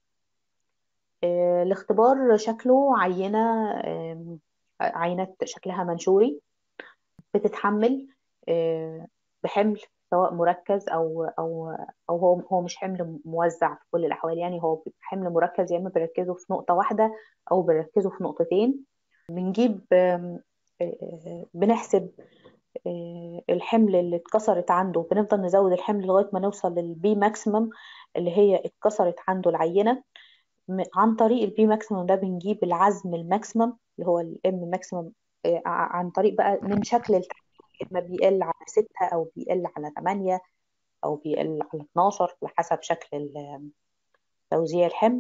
آه، الاختبار شكله عينة آم، عينة شكلها منشوري بتتحمل آه، بحمل سواء مركز او او او هو هو مش حمل موزع في كل الاحوال يعني هو بيبقى حمل مركز يا اما بنركزه في نقطة واحدة او بنركزه في نقطتين بنجيب آم، آه، بنحسب آه، الحمل اللي اتكسرت عنده بنفضل نزود الحمل لغاية ما نوصل للبي ماكسيمم اللي هي اتكسرت عنده العينة م- عن طريق البي ماكسيمم ده بنجيب العزم الماكسيمم اللي هو الام ماكسيمم عن طريق بقى من شكل التحميل اما بيقل على 6 او بيقل على 8 او بيقل على 12 على حسب شكل ال- توزيع الحمل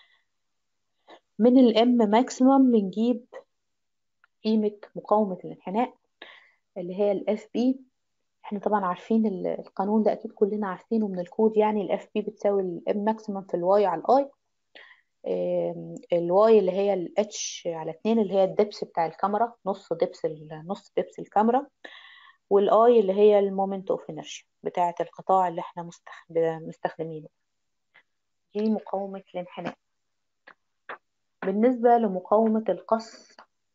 من الام ماكسيمم بنجيب قيمة مقاومة الانحناء اللي هي الاف بي احنا طبعا عارفين ال- القانون ده اكيد كلنا عارفينه من الكود يعني الاف بي بتساوي الام ماكسيمم في الواي على الاي الواي اللي هي الاتش على اتنين اللي هي الدبس بتاع الكاميرا نص دبس ال- نص دبس الكاميرا والاي اللي هي المومنت اوف انرشيا بتاعة القطاع اللي احنا مستخ- مستخدمينه دي مقاومة الانحناء بالنسبة لمقاومة القص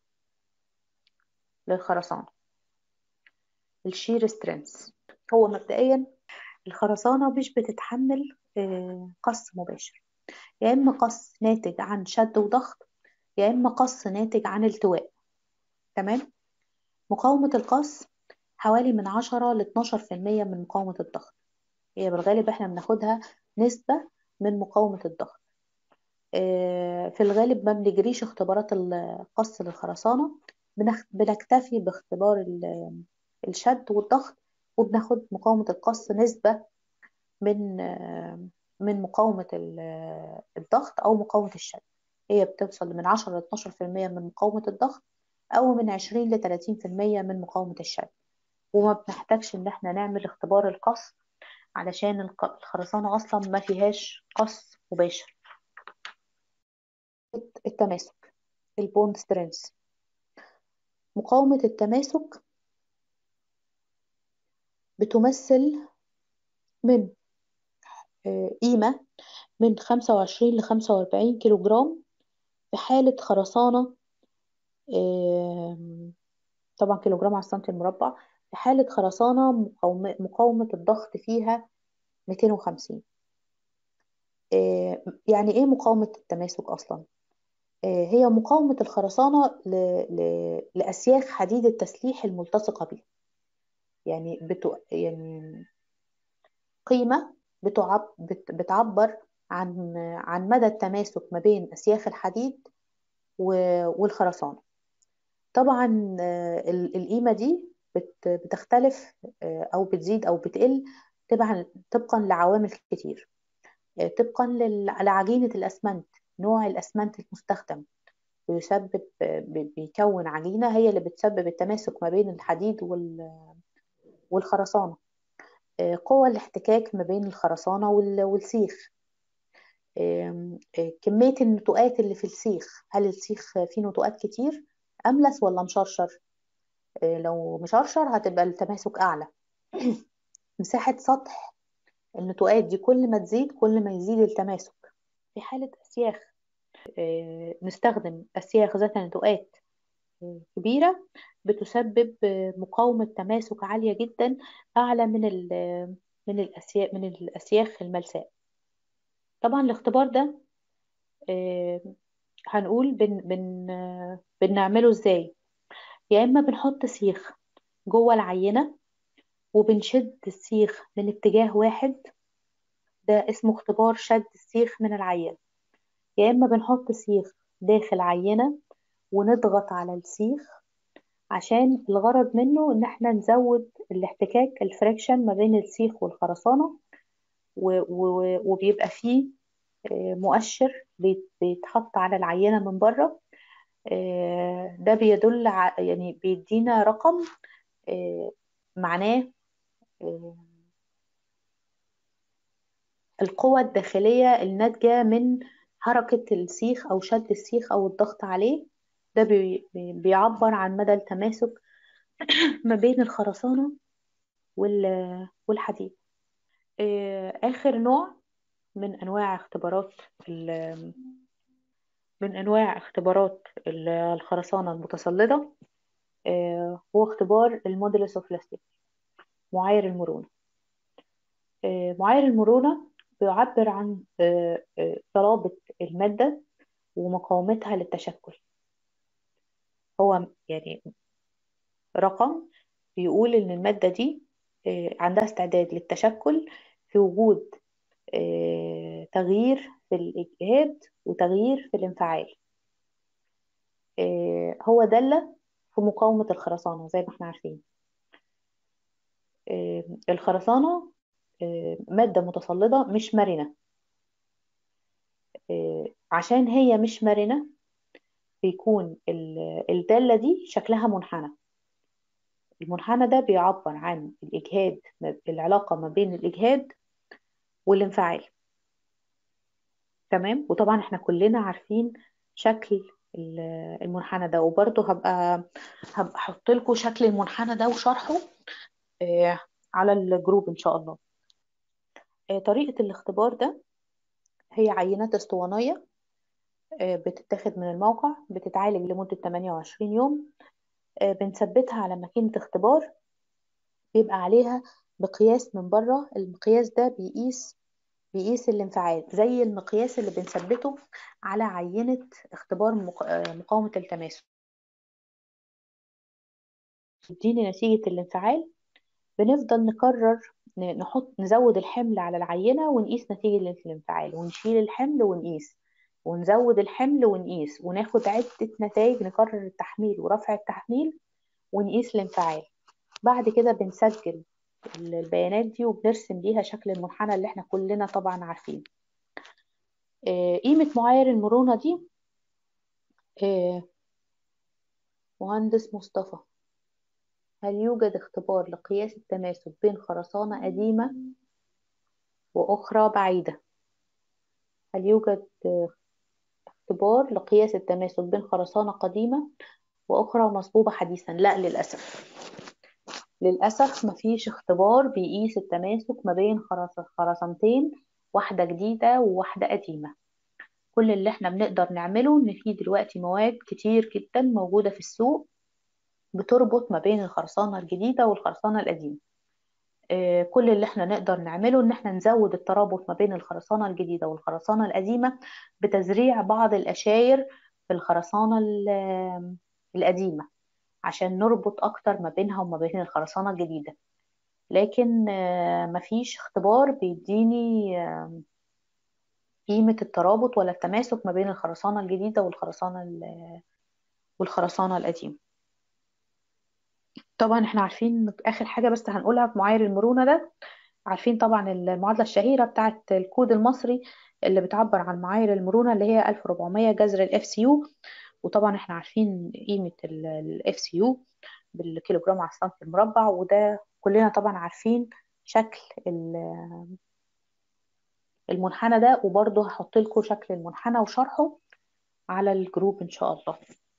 للخرسانة الشير سترينث هو مبدئيا الخرسانة مش بتتحمل آه، قص مباشر يا إما قص ناتج عن شد وضغط يا إما قص ناتج عن التواء تمام مقاومة القص حوالي من 10 ل 12% من مقاومة الضغط هي بالغالب احنا بناخدها نسبة من مقاومة الضغط آه، في الغالب ما بنجريش اختبارات القص للخرسانة بنخ- بنكتفي باختبار ال- الشد والضغط وبناخد مقاومة القص نسبة من آه، من مقاومة ال- الضغط أو مقاومة الشد هي بتوصل من 10 ل 12% من مقاومة الضغط أو من 20 ل 30% من مقاومة الشد وما بنحتاجش إن احنا نعمل اختبار القص علشان الق- الخرسانة أصلا ما فيهاش قص مباشر التماسك البوند سترينث مقاومة التماسك بتمثل من آه، قيمة من 25 ل 45 كيلو جرام في حالة خرسانة آم، طبعا كيلو جرام على السنتي المربع في حالة خرسانة مقاومة, مقاومة الضغط فيها 250 آه، يعني ايه مقاومة التماسك أصلا؟ آه، هي مقاومة الخرسانة ل... ل... لأسياخ حديد التسليح الملتصقة بها يعني بتو... يعني قيمة بتعب... بت... بتعبر عن عن مدى التماسك ما بين أسياخ الحديد و... والخرسانة طبعا آه، ال- القيمة دي بت... بتختلف آه، أو بتزيد أو بتقل طبعا طبقا لعوامل كتير آه، طبقا لل- لعجينة الأسمنت نوع الأسمنت المستخدم بيسبب بي- بيكون عجينة هي اللي بتسبب التماسك ما بين الحديد وال- والخرسانة آه، قوى الاحتكاك ما بين الخرسانة وال- والسيخ آم، آه، كمية النتوءات اللي في السيخ هل السيخ فيه نتوءات كتير أملس ولا مشرشر آه، لو مشرشر هتبقى التماسك أعلى مساحة سطح النتوءات دي كل ما تزيد كل ما يزيد التماسك في حالة أسياخ آه، نستخدم أسياخ ذات نتوءات آه، كبيرة بتسبب آه، مقاومة تماسك عالية جدا أعلى من ال من الأسياخ من الأسياخ الملساء طبعا الاختبار ده آه، هنقول بن بن آه، بنعمله ازاي يا اما بنحط سيخ جوه العينة وبنشد السيخ من اتجاه واحد ده اسمه اختبار شد السيخ من العينة يا اما بنحط سيخ داخل عينة ونضغط على السيخ عشان الغرض منه ان احنا نزود الاحتكاك الفريكشن ما بين السيخ والخرسانة و- و- وبيبقى فيه آه، مؤشر بيت- بيتحط على العينة من بره آه، ده بيدل ع- يعني بيدينا رقم آه، معناه آه، القوة الداخلية الناتجة من حركة السيخ أو شد السيخ أو الضغط عليه ده بي- بي- بيعبر عن مدى التماسك ما بين الخرسانة وال- والحديد آه، آخر نوع من أنواع اختبارات ال- من أنواع اختبارات ال- الخرسانة المتسلطة آه، هو اختبار المودولس اوف لاستيك معايير المرونة آه، معايير المرونة بيعبر عن آه، آه، صلابة المادة ومقاومتها للتشكل هو يعني رقم بيقول إن المادة دي آه، عندها استعداد للتشكل في وجود آه، تغيير في الإجهاد وتغيير في الانفعال آه، هو دالة في مقاومة الخرسانة زي ما احنا عارفين آه، الخرسانة آه، مادة متصلدة مش مرنة آه، عشان هي مش مرنة بيكون ال- الدالة دي شكلها منحنى المنحنى ده بيعبر عن الإجهاد العلاقة ما بين الإجهاد والانفعال تمام وطبعا احنا كلنا عارفين شكل ال- المنحنى ده وبرضه هبقى هبقى احط لكم شكل المنحنى ده وشرحه آه، على الجروب ان شاء الله آه، طريقة الاختبار ده هي عينات اسطوانية آه، بتتاخد من الموقع بتتعالج لمدة 28 يوم آه، بنثبتها على ماكينة اختبار بيبقى عليها مقياس من بره المقياس ده بيقيس بيقيس الانفعال زي المقياس اللي بنثبته على عينة اختبار مق- آه، مقاومة التماسك تديني نتيجة الانفعال بنفضل نكرر ن- نحط نزود الحمل على العينة ونقيس نتيجة الانفعال ونشيل الحمل ونقيس ونزود الحمل ونقيس وناخد عدة نتائج نكرر التحميل ورفع التحميل ونقيس الانفعال بعد كده بنسجل البيانات دي وبنرسم بيها شكل المنحنى اللي احنا كلنا طبعا عارفينه آه، قيمة معايير المرونة دي آه، مهندس مصطفى هل يوجد اختبار لقياس التماسك بين خرسانة قديمة وأخرى بعيدة هل يوجد آه، اختبار لقياس التماسك بين خرسانة قديمة وأخرى مصبوبة حديثا لا للأسف للأسف مفيش اختبار بيقيس التماسك ما بين خرس- خرسانتين واحدة جديدة وواحدة قديمة كل اللي احنا بنقدر نعمله ان في دلوقتي مواد كتير جدا موجودة في السوق بتربط ما بين الخرسانة الجديدة والخرسانة القديمة آه، كل اللي احنا نقدر نعمله ان احنا نزود الترابط ما بين الخرسانة الجديدة والخرسانة القديمة بتزريع بعض القشاير في الخرسانة ال- القديمة عشان نربط اكتر ما بينها وما بين الخرسانة الجديدة لكن آه، مفيش اختبار بيديني آه، قيمة الترابط ولا التماسك ما بين الخرسانة الجديدة والخرسانة ال- والخرسانة القديمة طبعا احنا عارفين آخر حاجة بس هنقولها في معايير المرونة ده عارفين طبعا المعادلة الشهيرة بتاعت الكود المصري اللي بتعبر عن معايير المرونة اللي هي 1400 جذر الاف سي يو وطبعا احنا عارفين قيمة الاف سي يو بالكيلوجرام على السنتي المربع وده كلنا طبعا عارفين شكل ال- المنحنى ده وبرضه هحط لكم شكل المنحنى وشرحه على الجروب ان شاء الله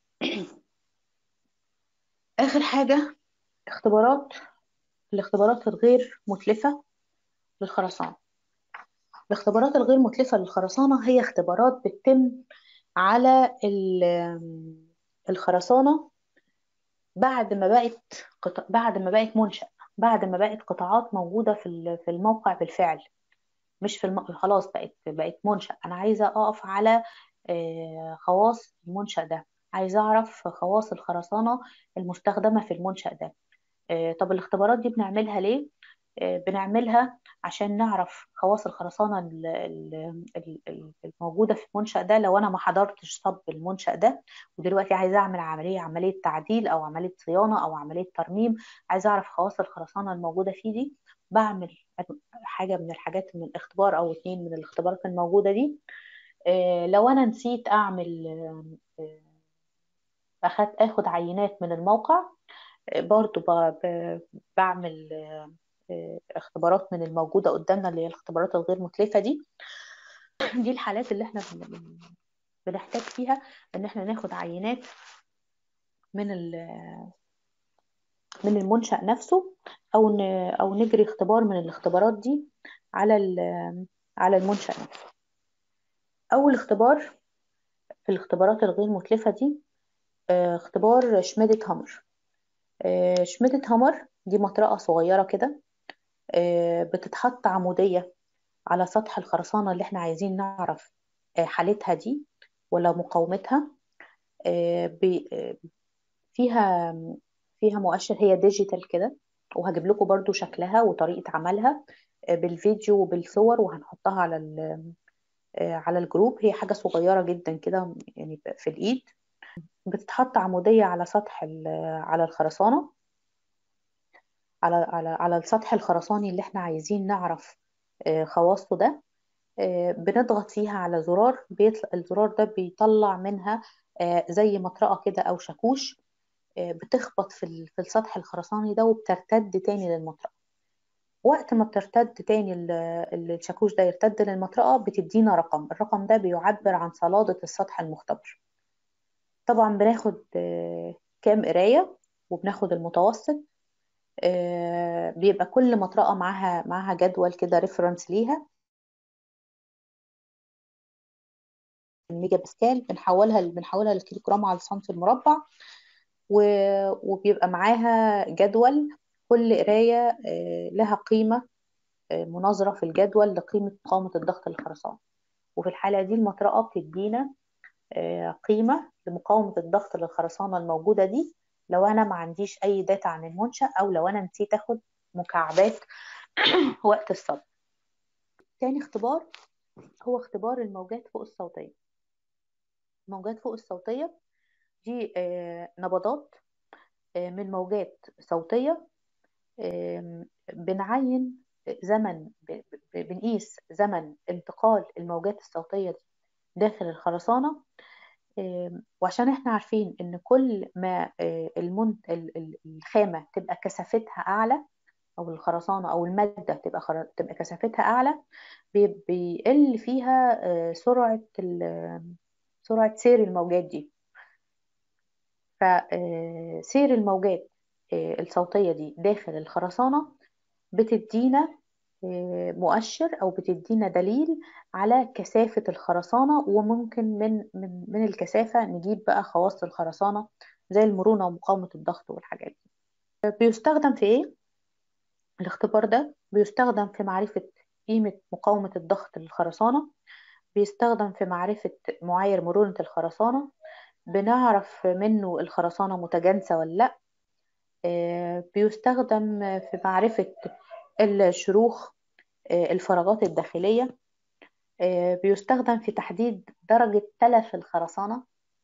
اخر حاجة اختبارات الاختبارات الغير متلفة للخرسانة الاختبارات الغير متلفة للخرسانة هي اختبارات بتتم على ال- الخرسانة بعد ما بقت قط... بعد ما بقت منشأ بعد ما بقت قطاعات موجودة في ال- في الموقع بالفعل مش في الم... خلاص بقت بقت منشأ أنا عايزة أقف على آه، خواص المنشأ ده عايزة أعرف خواص الخرسانة المستخدمة في المنشأ ده آه، طب الاختبارات دي بنعملها ليه؟ آه، بنعملها عشان نعرف خواص الخرسانة ال- ال- ال- ال- الموجودة في المنشأ ده لو أنا ما حضرتش صب المنشأ ده ودلوقتي عايزة أعمل عملية عملية تعديل أو عملية صيانة أو عملية ترميم عايزة أعرف خواص الخرسانة الموجودة فيه دي بعمل حاجة من الحاجات من الاختبار أو اتنين من الاختبارات الموجودة دي آه، لو أنا نسيت أعمل آه، أخد أخد عينات من الموقع آه، برضو ب- ب- بعمل آه، آه، اختبارات من الموجودة قدامنا اللي هي الاختبارات الغير مكلفة دي دي الحالات اللي احنا بن- بن- بنحتاج فيها ان احنا ناخد عينات من ال- من المنشأ نفسه او ن- او نجري اختبار من الاختبارات دي على ال- على المنشأ نفسه اول اختبار في الاختبارات الغير مكلفة دي آه، اختبار شميدت هامر آه، شميدت هامر دي مطرقة صغيرة كده آه، بتتحط عمودية على سطح الخرسانة اللي احنا عايزين نعرف آه، حالتها دي ولا مقاومتها آه، بي- آه، فيها فيها مؤشر هي ديجيتال كده وهجيب لكم برضو شكلها وطريقة عملها آه، بالفيديو وبالصور وهنحطها على ال- آه، على الجروب هي حاجة صغيرة جدا كده يعني في الإيد بتتحط عمودية على سطح ال- على الخرسانة على على على السطح الخرساني اللي احنا عايزين نعرف آه، خواصه ده آه، بنضغط فيها على زرار بيطلع الزرار ده بيطلع منها آه، زي مطرقة كده أو شاكوش آه، بتخبط في ال- في السطح الخرساني ده وبترتد تاني للمطرقة وقت ما بترتد تاني ال- ال- الشاكوش ده يرتد للمطرقة بتدينا رقم الرقم ده بيعبر عن صلادة السطح المختبر طبعا بناخد آه، كام قراية وبناخد المتوسط آه، بيبقى كل مطرقة معاها معاها جدول كده ريفرنس ليها الميجا باسكال بنحولها بنحولها للكيلو جرام على السنتي المربع و- وبيبقى معاها جدول كل قراية آه، لها قيمة آه، مناظرة في الجدول لقيمة مقاومة الضغط للخرسانة وفي الحالة دي المطرقة بتدينا آه، قيمة لمقاومة الضغط للخرسانة الموجودة دي لو أنا ما عنديش أي داتا عن المنشأ أو لو أنا نسيت أخد مكعبات وقت الصب تاني اختبار هو اختبار الموجات فوق الصوتية الموجات فوق الصوتية دي آه، نبضات آه، من موجات صوتية آم، بنعين زمن ب- ب- بنقيس زمن انتقال الموجات الصوتية دي داخل الخرسانة آم، وعشان احنا عارفين ان كل ما آه، المن... ال- ال- الخامة تبقى كثافتها أعلى أو الخرسانة أو المادة تبقى خر... تبقى كثافتها أعلى بي- بيقل فيها آه، سرعة ال... سرعة سير الموجات دي فسير الموجات آه، الصوتية دي داخل الخرسانة بتدينا آه، مؤشر أو بتدينا دليل على كثافة الخرسانة وممكن من من من الكثافة نجيب بقى خواص الخرسانة زي المرونة ومقاومة الضغط والحاجات دي بيستخدم في إيه؟ الاختبار ده بيستخدم في معرفة قيمة مقاومة الضغط للخرسانة بيستخدم في معرفة معايير مرونة الخرسانة بنعرف منه الخرسانة متجانسة ولا لأ آه، بيستخدم في معرفة الشروخ آه، الفراغات الداخلية آه، بيستخدم في تحديد درجة تلف الخرسانة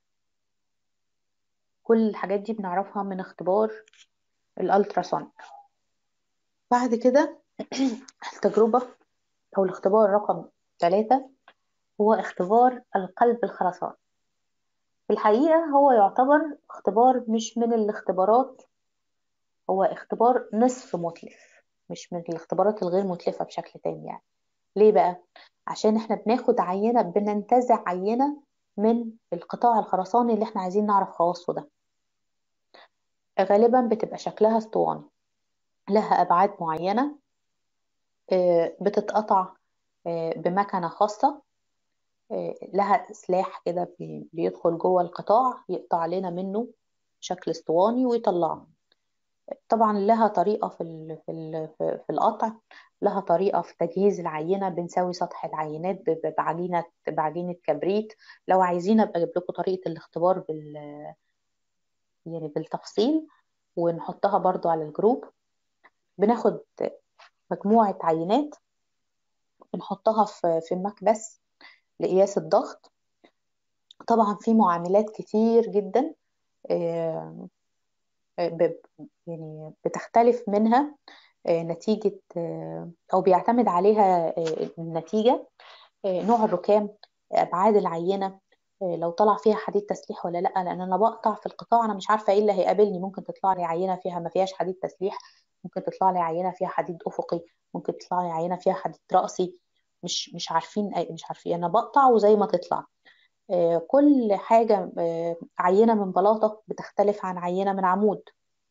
كل الحاجات دي بنعرفها من اختبار الألتراسونيك بعد كده التجربة أو الاختبار رقم ثلاثة هو اختبار القلب الخرساني في الحقيقة هو يعتبر اختبار مش من الاختبارات هو اختبار نصف متلف مش من الاختبارات الغير متلفة بشكل تاني يعني ليه بقى؟ عشان احنا بناخد عينة بننتزع عينة من القطاع الخرساني اللي احنا عايزين نعرف خواصه ده غالبا بتبقى شكلها اسطواني لها أبعاد معينة آه، بتتقطع آه، بمكنة خاصة آه، لها سلاح كده بي- بيدخل جوه القطاع يقطع لنا منه شكل اسطواني ويطلعه طبعا لها طريقة في ال في ال في القطع لها طريقة في تجهيز العينة بنسوي سطح العينات ب- ب- بعجينة بعجينة كبريت لو عايزين ابقى اجيب لكم طريقة الاختبار بال يعني بالتفصيل ونحطها برضو على الجروب بناخد مجموعة عينات بنحطها في في المكبس لقياس الضغط طبعا في معاملات كتير جدا آه، ب- يعني بتختلف منها آه، نتيجة آه، أو بيعتمد عليها آه، النتيجة آه، نوع الركام أبعاد العينة آه، لو طلع فيها حديد تسليح ولا لا لأن أنا بقطع في القطاع أنا مش عارفة إيه اللي هيقابلني ممكن تطلع لي عينة فيها ما فيهاش حديد تسليح ممكن تطلع لي عينة فيها حديد أفقي ممكن تطلع لي عينة فيها حديد رأسي مش مش عارفين أي- مش عارفين أنا بقطع وزي ما تطلع آه، كل حاجة آه، عينة من بلاطة بتختلف عن عينة من عمود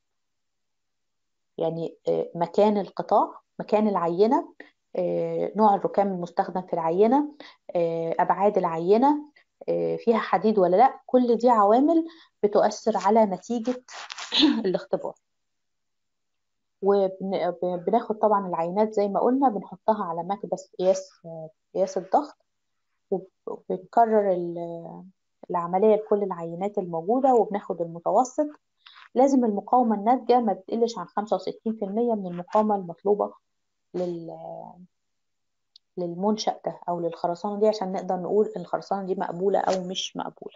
يعني آه، مكان القطاع مكان العينة آه، نوع الركام المستخدم في العينة آه، أبعاد العينة آه، فيها حديد ولا لا كل دي عوامل بتؤثر على نتيجة الاختبار وبناخد طبعا العينات زي ما قلنا بنحطها على مكبس قياس آه، قياس الضغط وبنكرر ال- العملية لكل العينات الموجودة وبناخد المتوسط لازم المقاومة الناتجة ما تقلش عن 65% من المقاومة المطلوبة لل... للمنشأ ده أو للخرسانة دي عشان نقدر نقول الخرسانة دي مقبولة أو مش مقبولة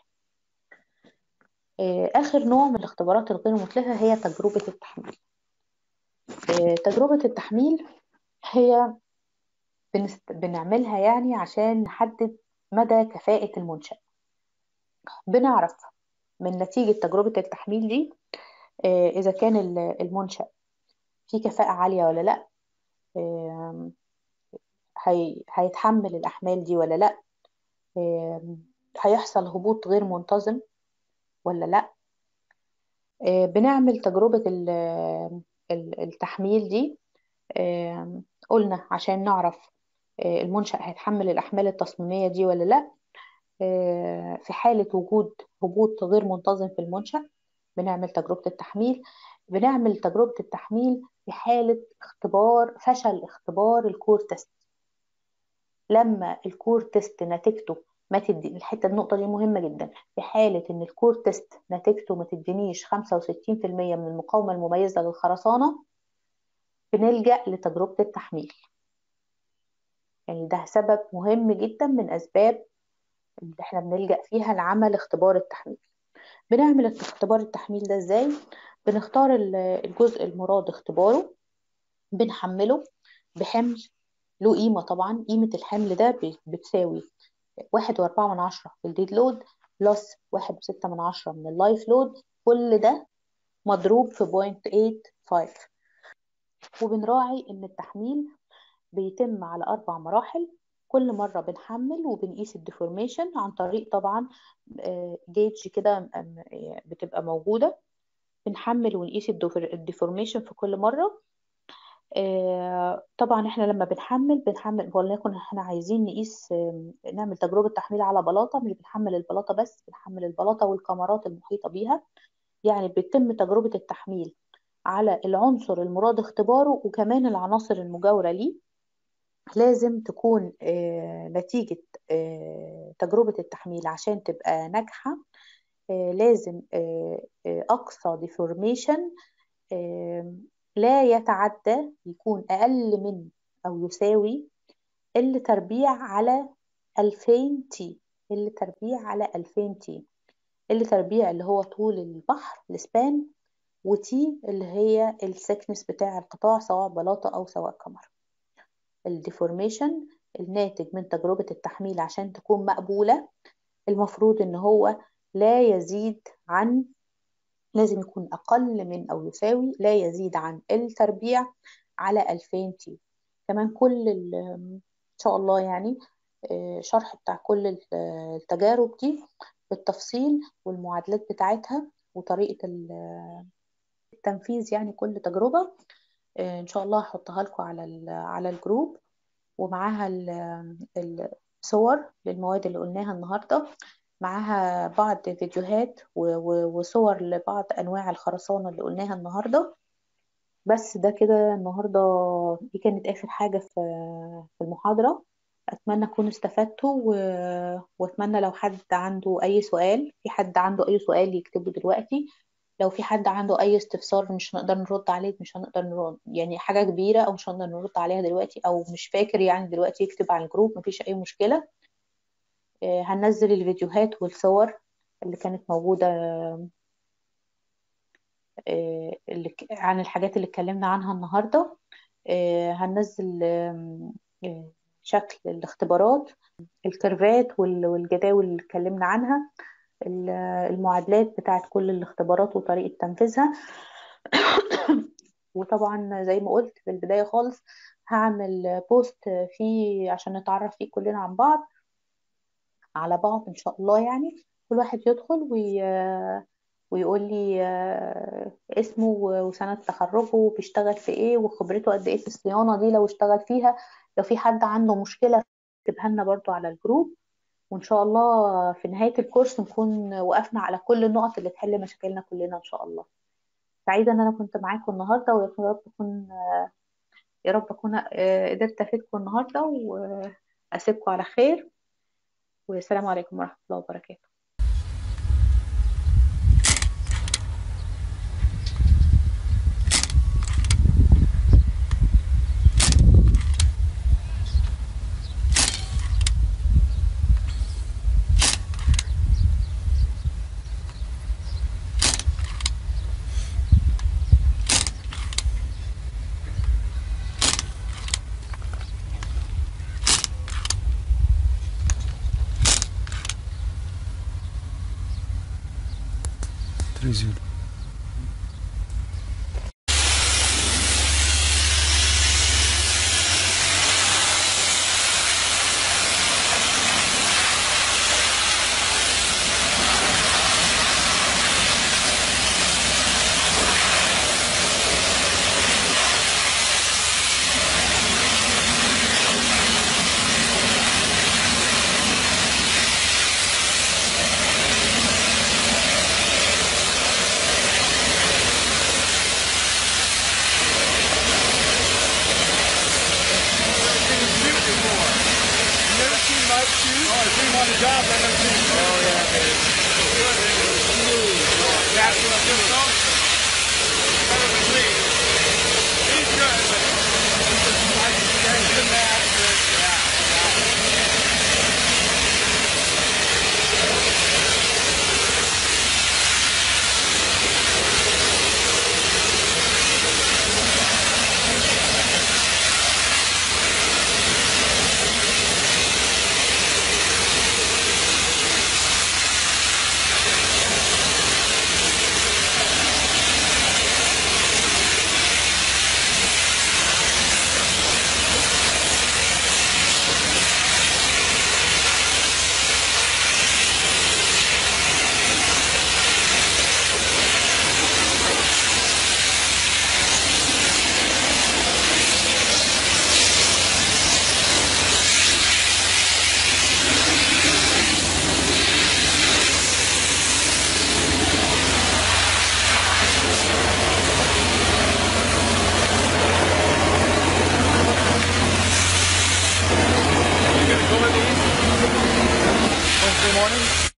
آه، آخر نوع من الاختبارات الغير متلفة هي تجربة التحميل آه، تجربة التحميل هي بنست... بنعملها يعني عشان نحدد مدى كفاءة المنشأ بنعرف من نتيجة تجربة التحميل دي آه، إذا كان ال- المنشأ فيه كفاءة عالية ولا لأ آم، هي... هيتحمل الأحمال دي ولا لأ آم، هيحصل هبوط غير منتظم ولا لأ آه، بنعمل تجربة ال- ال- التحميل دي آم، قلنا عشان نعرف آه، المنشأ هيتحمل الأحمال التصميمية دي ولا لأ آه، في حالة وجود هبوط غير منتظم في المنشأ بنعمل تجربة التحميل بنعمل تجربة التحميل في حالة اختبار فشل اختبار الكور تيست لما الكور تيست نتيجته ما تدي الحته النقطه دي مهمه جدا في حاله ان الكور تيست نتيجته ما تدينيش 65% من المقاومه المميزه للخرسانه بنلجأ لتجربه التحميل يعني ده سبب مهم جدا من اسباب اللي احنا بنلجأ فيها لعمل اختبار التحميل بنعمل اختبار التحميل ده ازاي بنختار ال- الجزء المراد اختباره بنحمله بحمل له قيمة طبعا قيمة الحمل ده ب- بتساوي واحد وأربعة من عشرة في الديد لود بلس واحد وستة من عشرة من اللايف لود كل ده مضروب في بوينت ايت فايف وبنراعي إن التحميل بيتم على أربع مراحل كل مرة بنحمل وبنقيس الديفورميشن عن طريق طبعا جيج كده آم، آه، بتبقى موجودة بنحمل ونقيس الديفورميشن في كل مرة آه، طبعا احنا لما بنحمل بنحمل وليكن احنا عايزين نقيس آم، نعمل تجربة تحميل على بلاطة مش بنحمل البلاطة بس بنحمل البلاطة والكمرات المحيطة بيها يعني بيتم تجربة التحميل على العنصر المراد اختباره وكمان العناصر المجاورة ليه لازم تكون آه، نتيجة آه، تجربة التحميل عشان تبقى ناجحة آه، لازم آه، آه، أقصى ديفورميشن لا يتعدى يكون أقل من أو يساوي ال تربيع على 2000 تي ال تربيع على 2000 تي ال تربيع اللي هو طول البحر السبان وتي اللي هي السكنس بتاع القطاع سواء بلاطة أو سواء كمر الديفورميشن الناتج من تجربة التحميل عشان تكون مقبولة المفروض ان هو لا يزيد عن لازم يكون اقل من او يساوي لا يزيد عن التربيع على 2000 تي كمان كل ال- ان شاء الله يعني آه، شرح بتاع كل ال- التجارب دي بالتفصيل والمعادلات بتاعتها وطريقة ال- التنفيذ يعني كل تجربة آه، ان شاء الله هحطها لكم على ال- على الجروب ومعاها ال- الصور للمواد اللي قلناها النهاردة معاها بعض فيديوهات و- و- وصور لبعض أنواع الخرسانة اللي قلناها النهاردة بس ده كده النهاردة دي كانت آخر حاجة في في المحاضرة أتمنى أكون استفدتوا و... وأتمنى لو حد عنده أي سؤال في حد عنده أي سؤال يكتبه دلوقتي لو في حد عنده أي استفسار مش هنقدر نرد عليه مش هنقدر نرد يعني حاجة كبيرة أو مش هنقدر نرد عليها دلوقتي أو مش فاكر يعني دلوقتي يكتب على الجروب مفيش أي مشكلة آه، هننزل الفيديوهات والصور اللي كانت موجودة آه، اللي ك- عن الحاجات اللي اتكلمنا عنها النهاردة آه، هننزل آم، آه، شكل الاختبارات الكيرفات وال- والجداول اللي اتكلمنا عنها ال- المعادلات بتاعت كل الاختبارات وطريقة تنفيذها وطبعا زي ما قلت في البداية خالص هعمل بوست فيه عشان نتعرف فيه كلنا عن بعض على بعض إن شاء الله يعني كل واحد يدخل وي... ويقول لي آه، اسمه وسنة تخرجه وبيشتغل في ايه وخبرته قد ايه في الصيانة دي لو اشتغل فيها لو في حد عنده مشكلة يكتبها لنا برضو على الجروب وإن شاء الله في نهاية الكورس نكون وقفنا على كل النقط اللي تحل مشاكلنا كلنا إن شاء الله سعيدة إن أنا كنت معاكم النهاردة ويا رب أكون يا رب أكون آه، قدرت أفيدكم النهاردة وأسيبكم على خير والسلام عليكم ورحمة الله وبركاته Três euros. Never seen Mike shoot? Oh, I see him on the job. I've never seen him. Oh, yeah, man. That's what I'm doing. Better than me. He's good, but I just the master. Yeah. You gonna go with these Wednesday morning?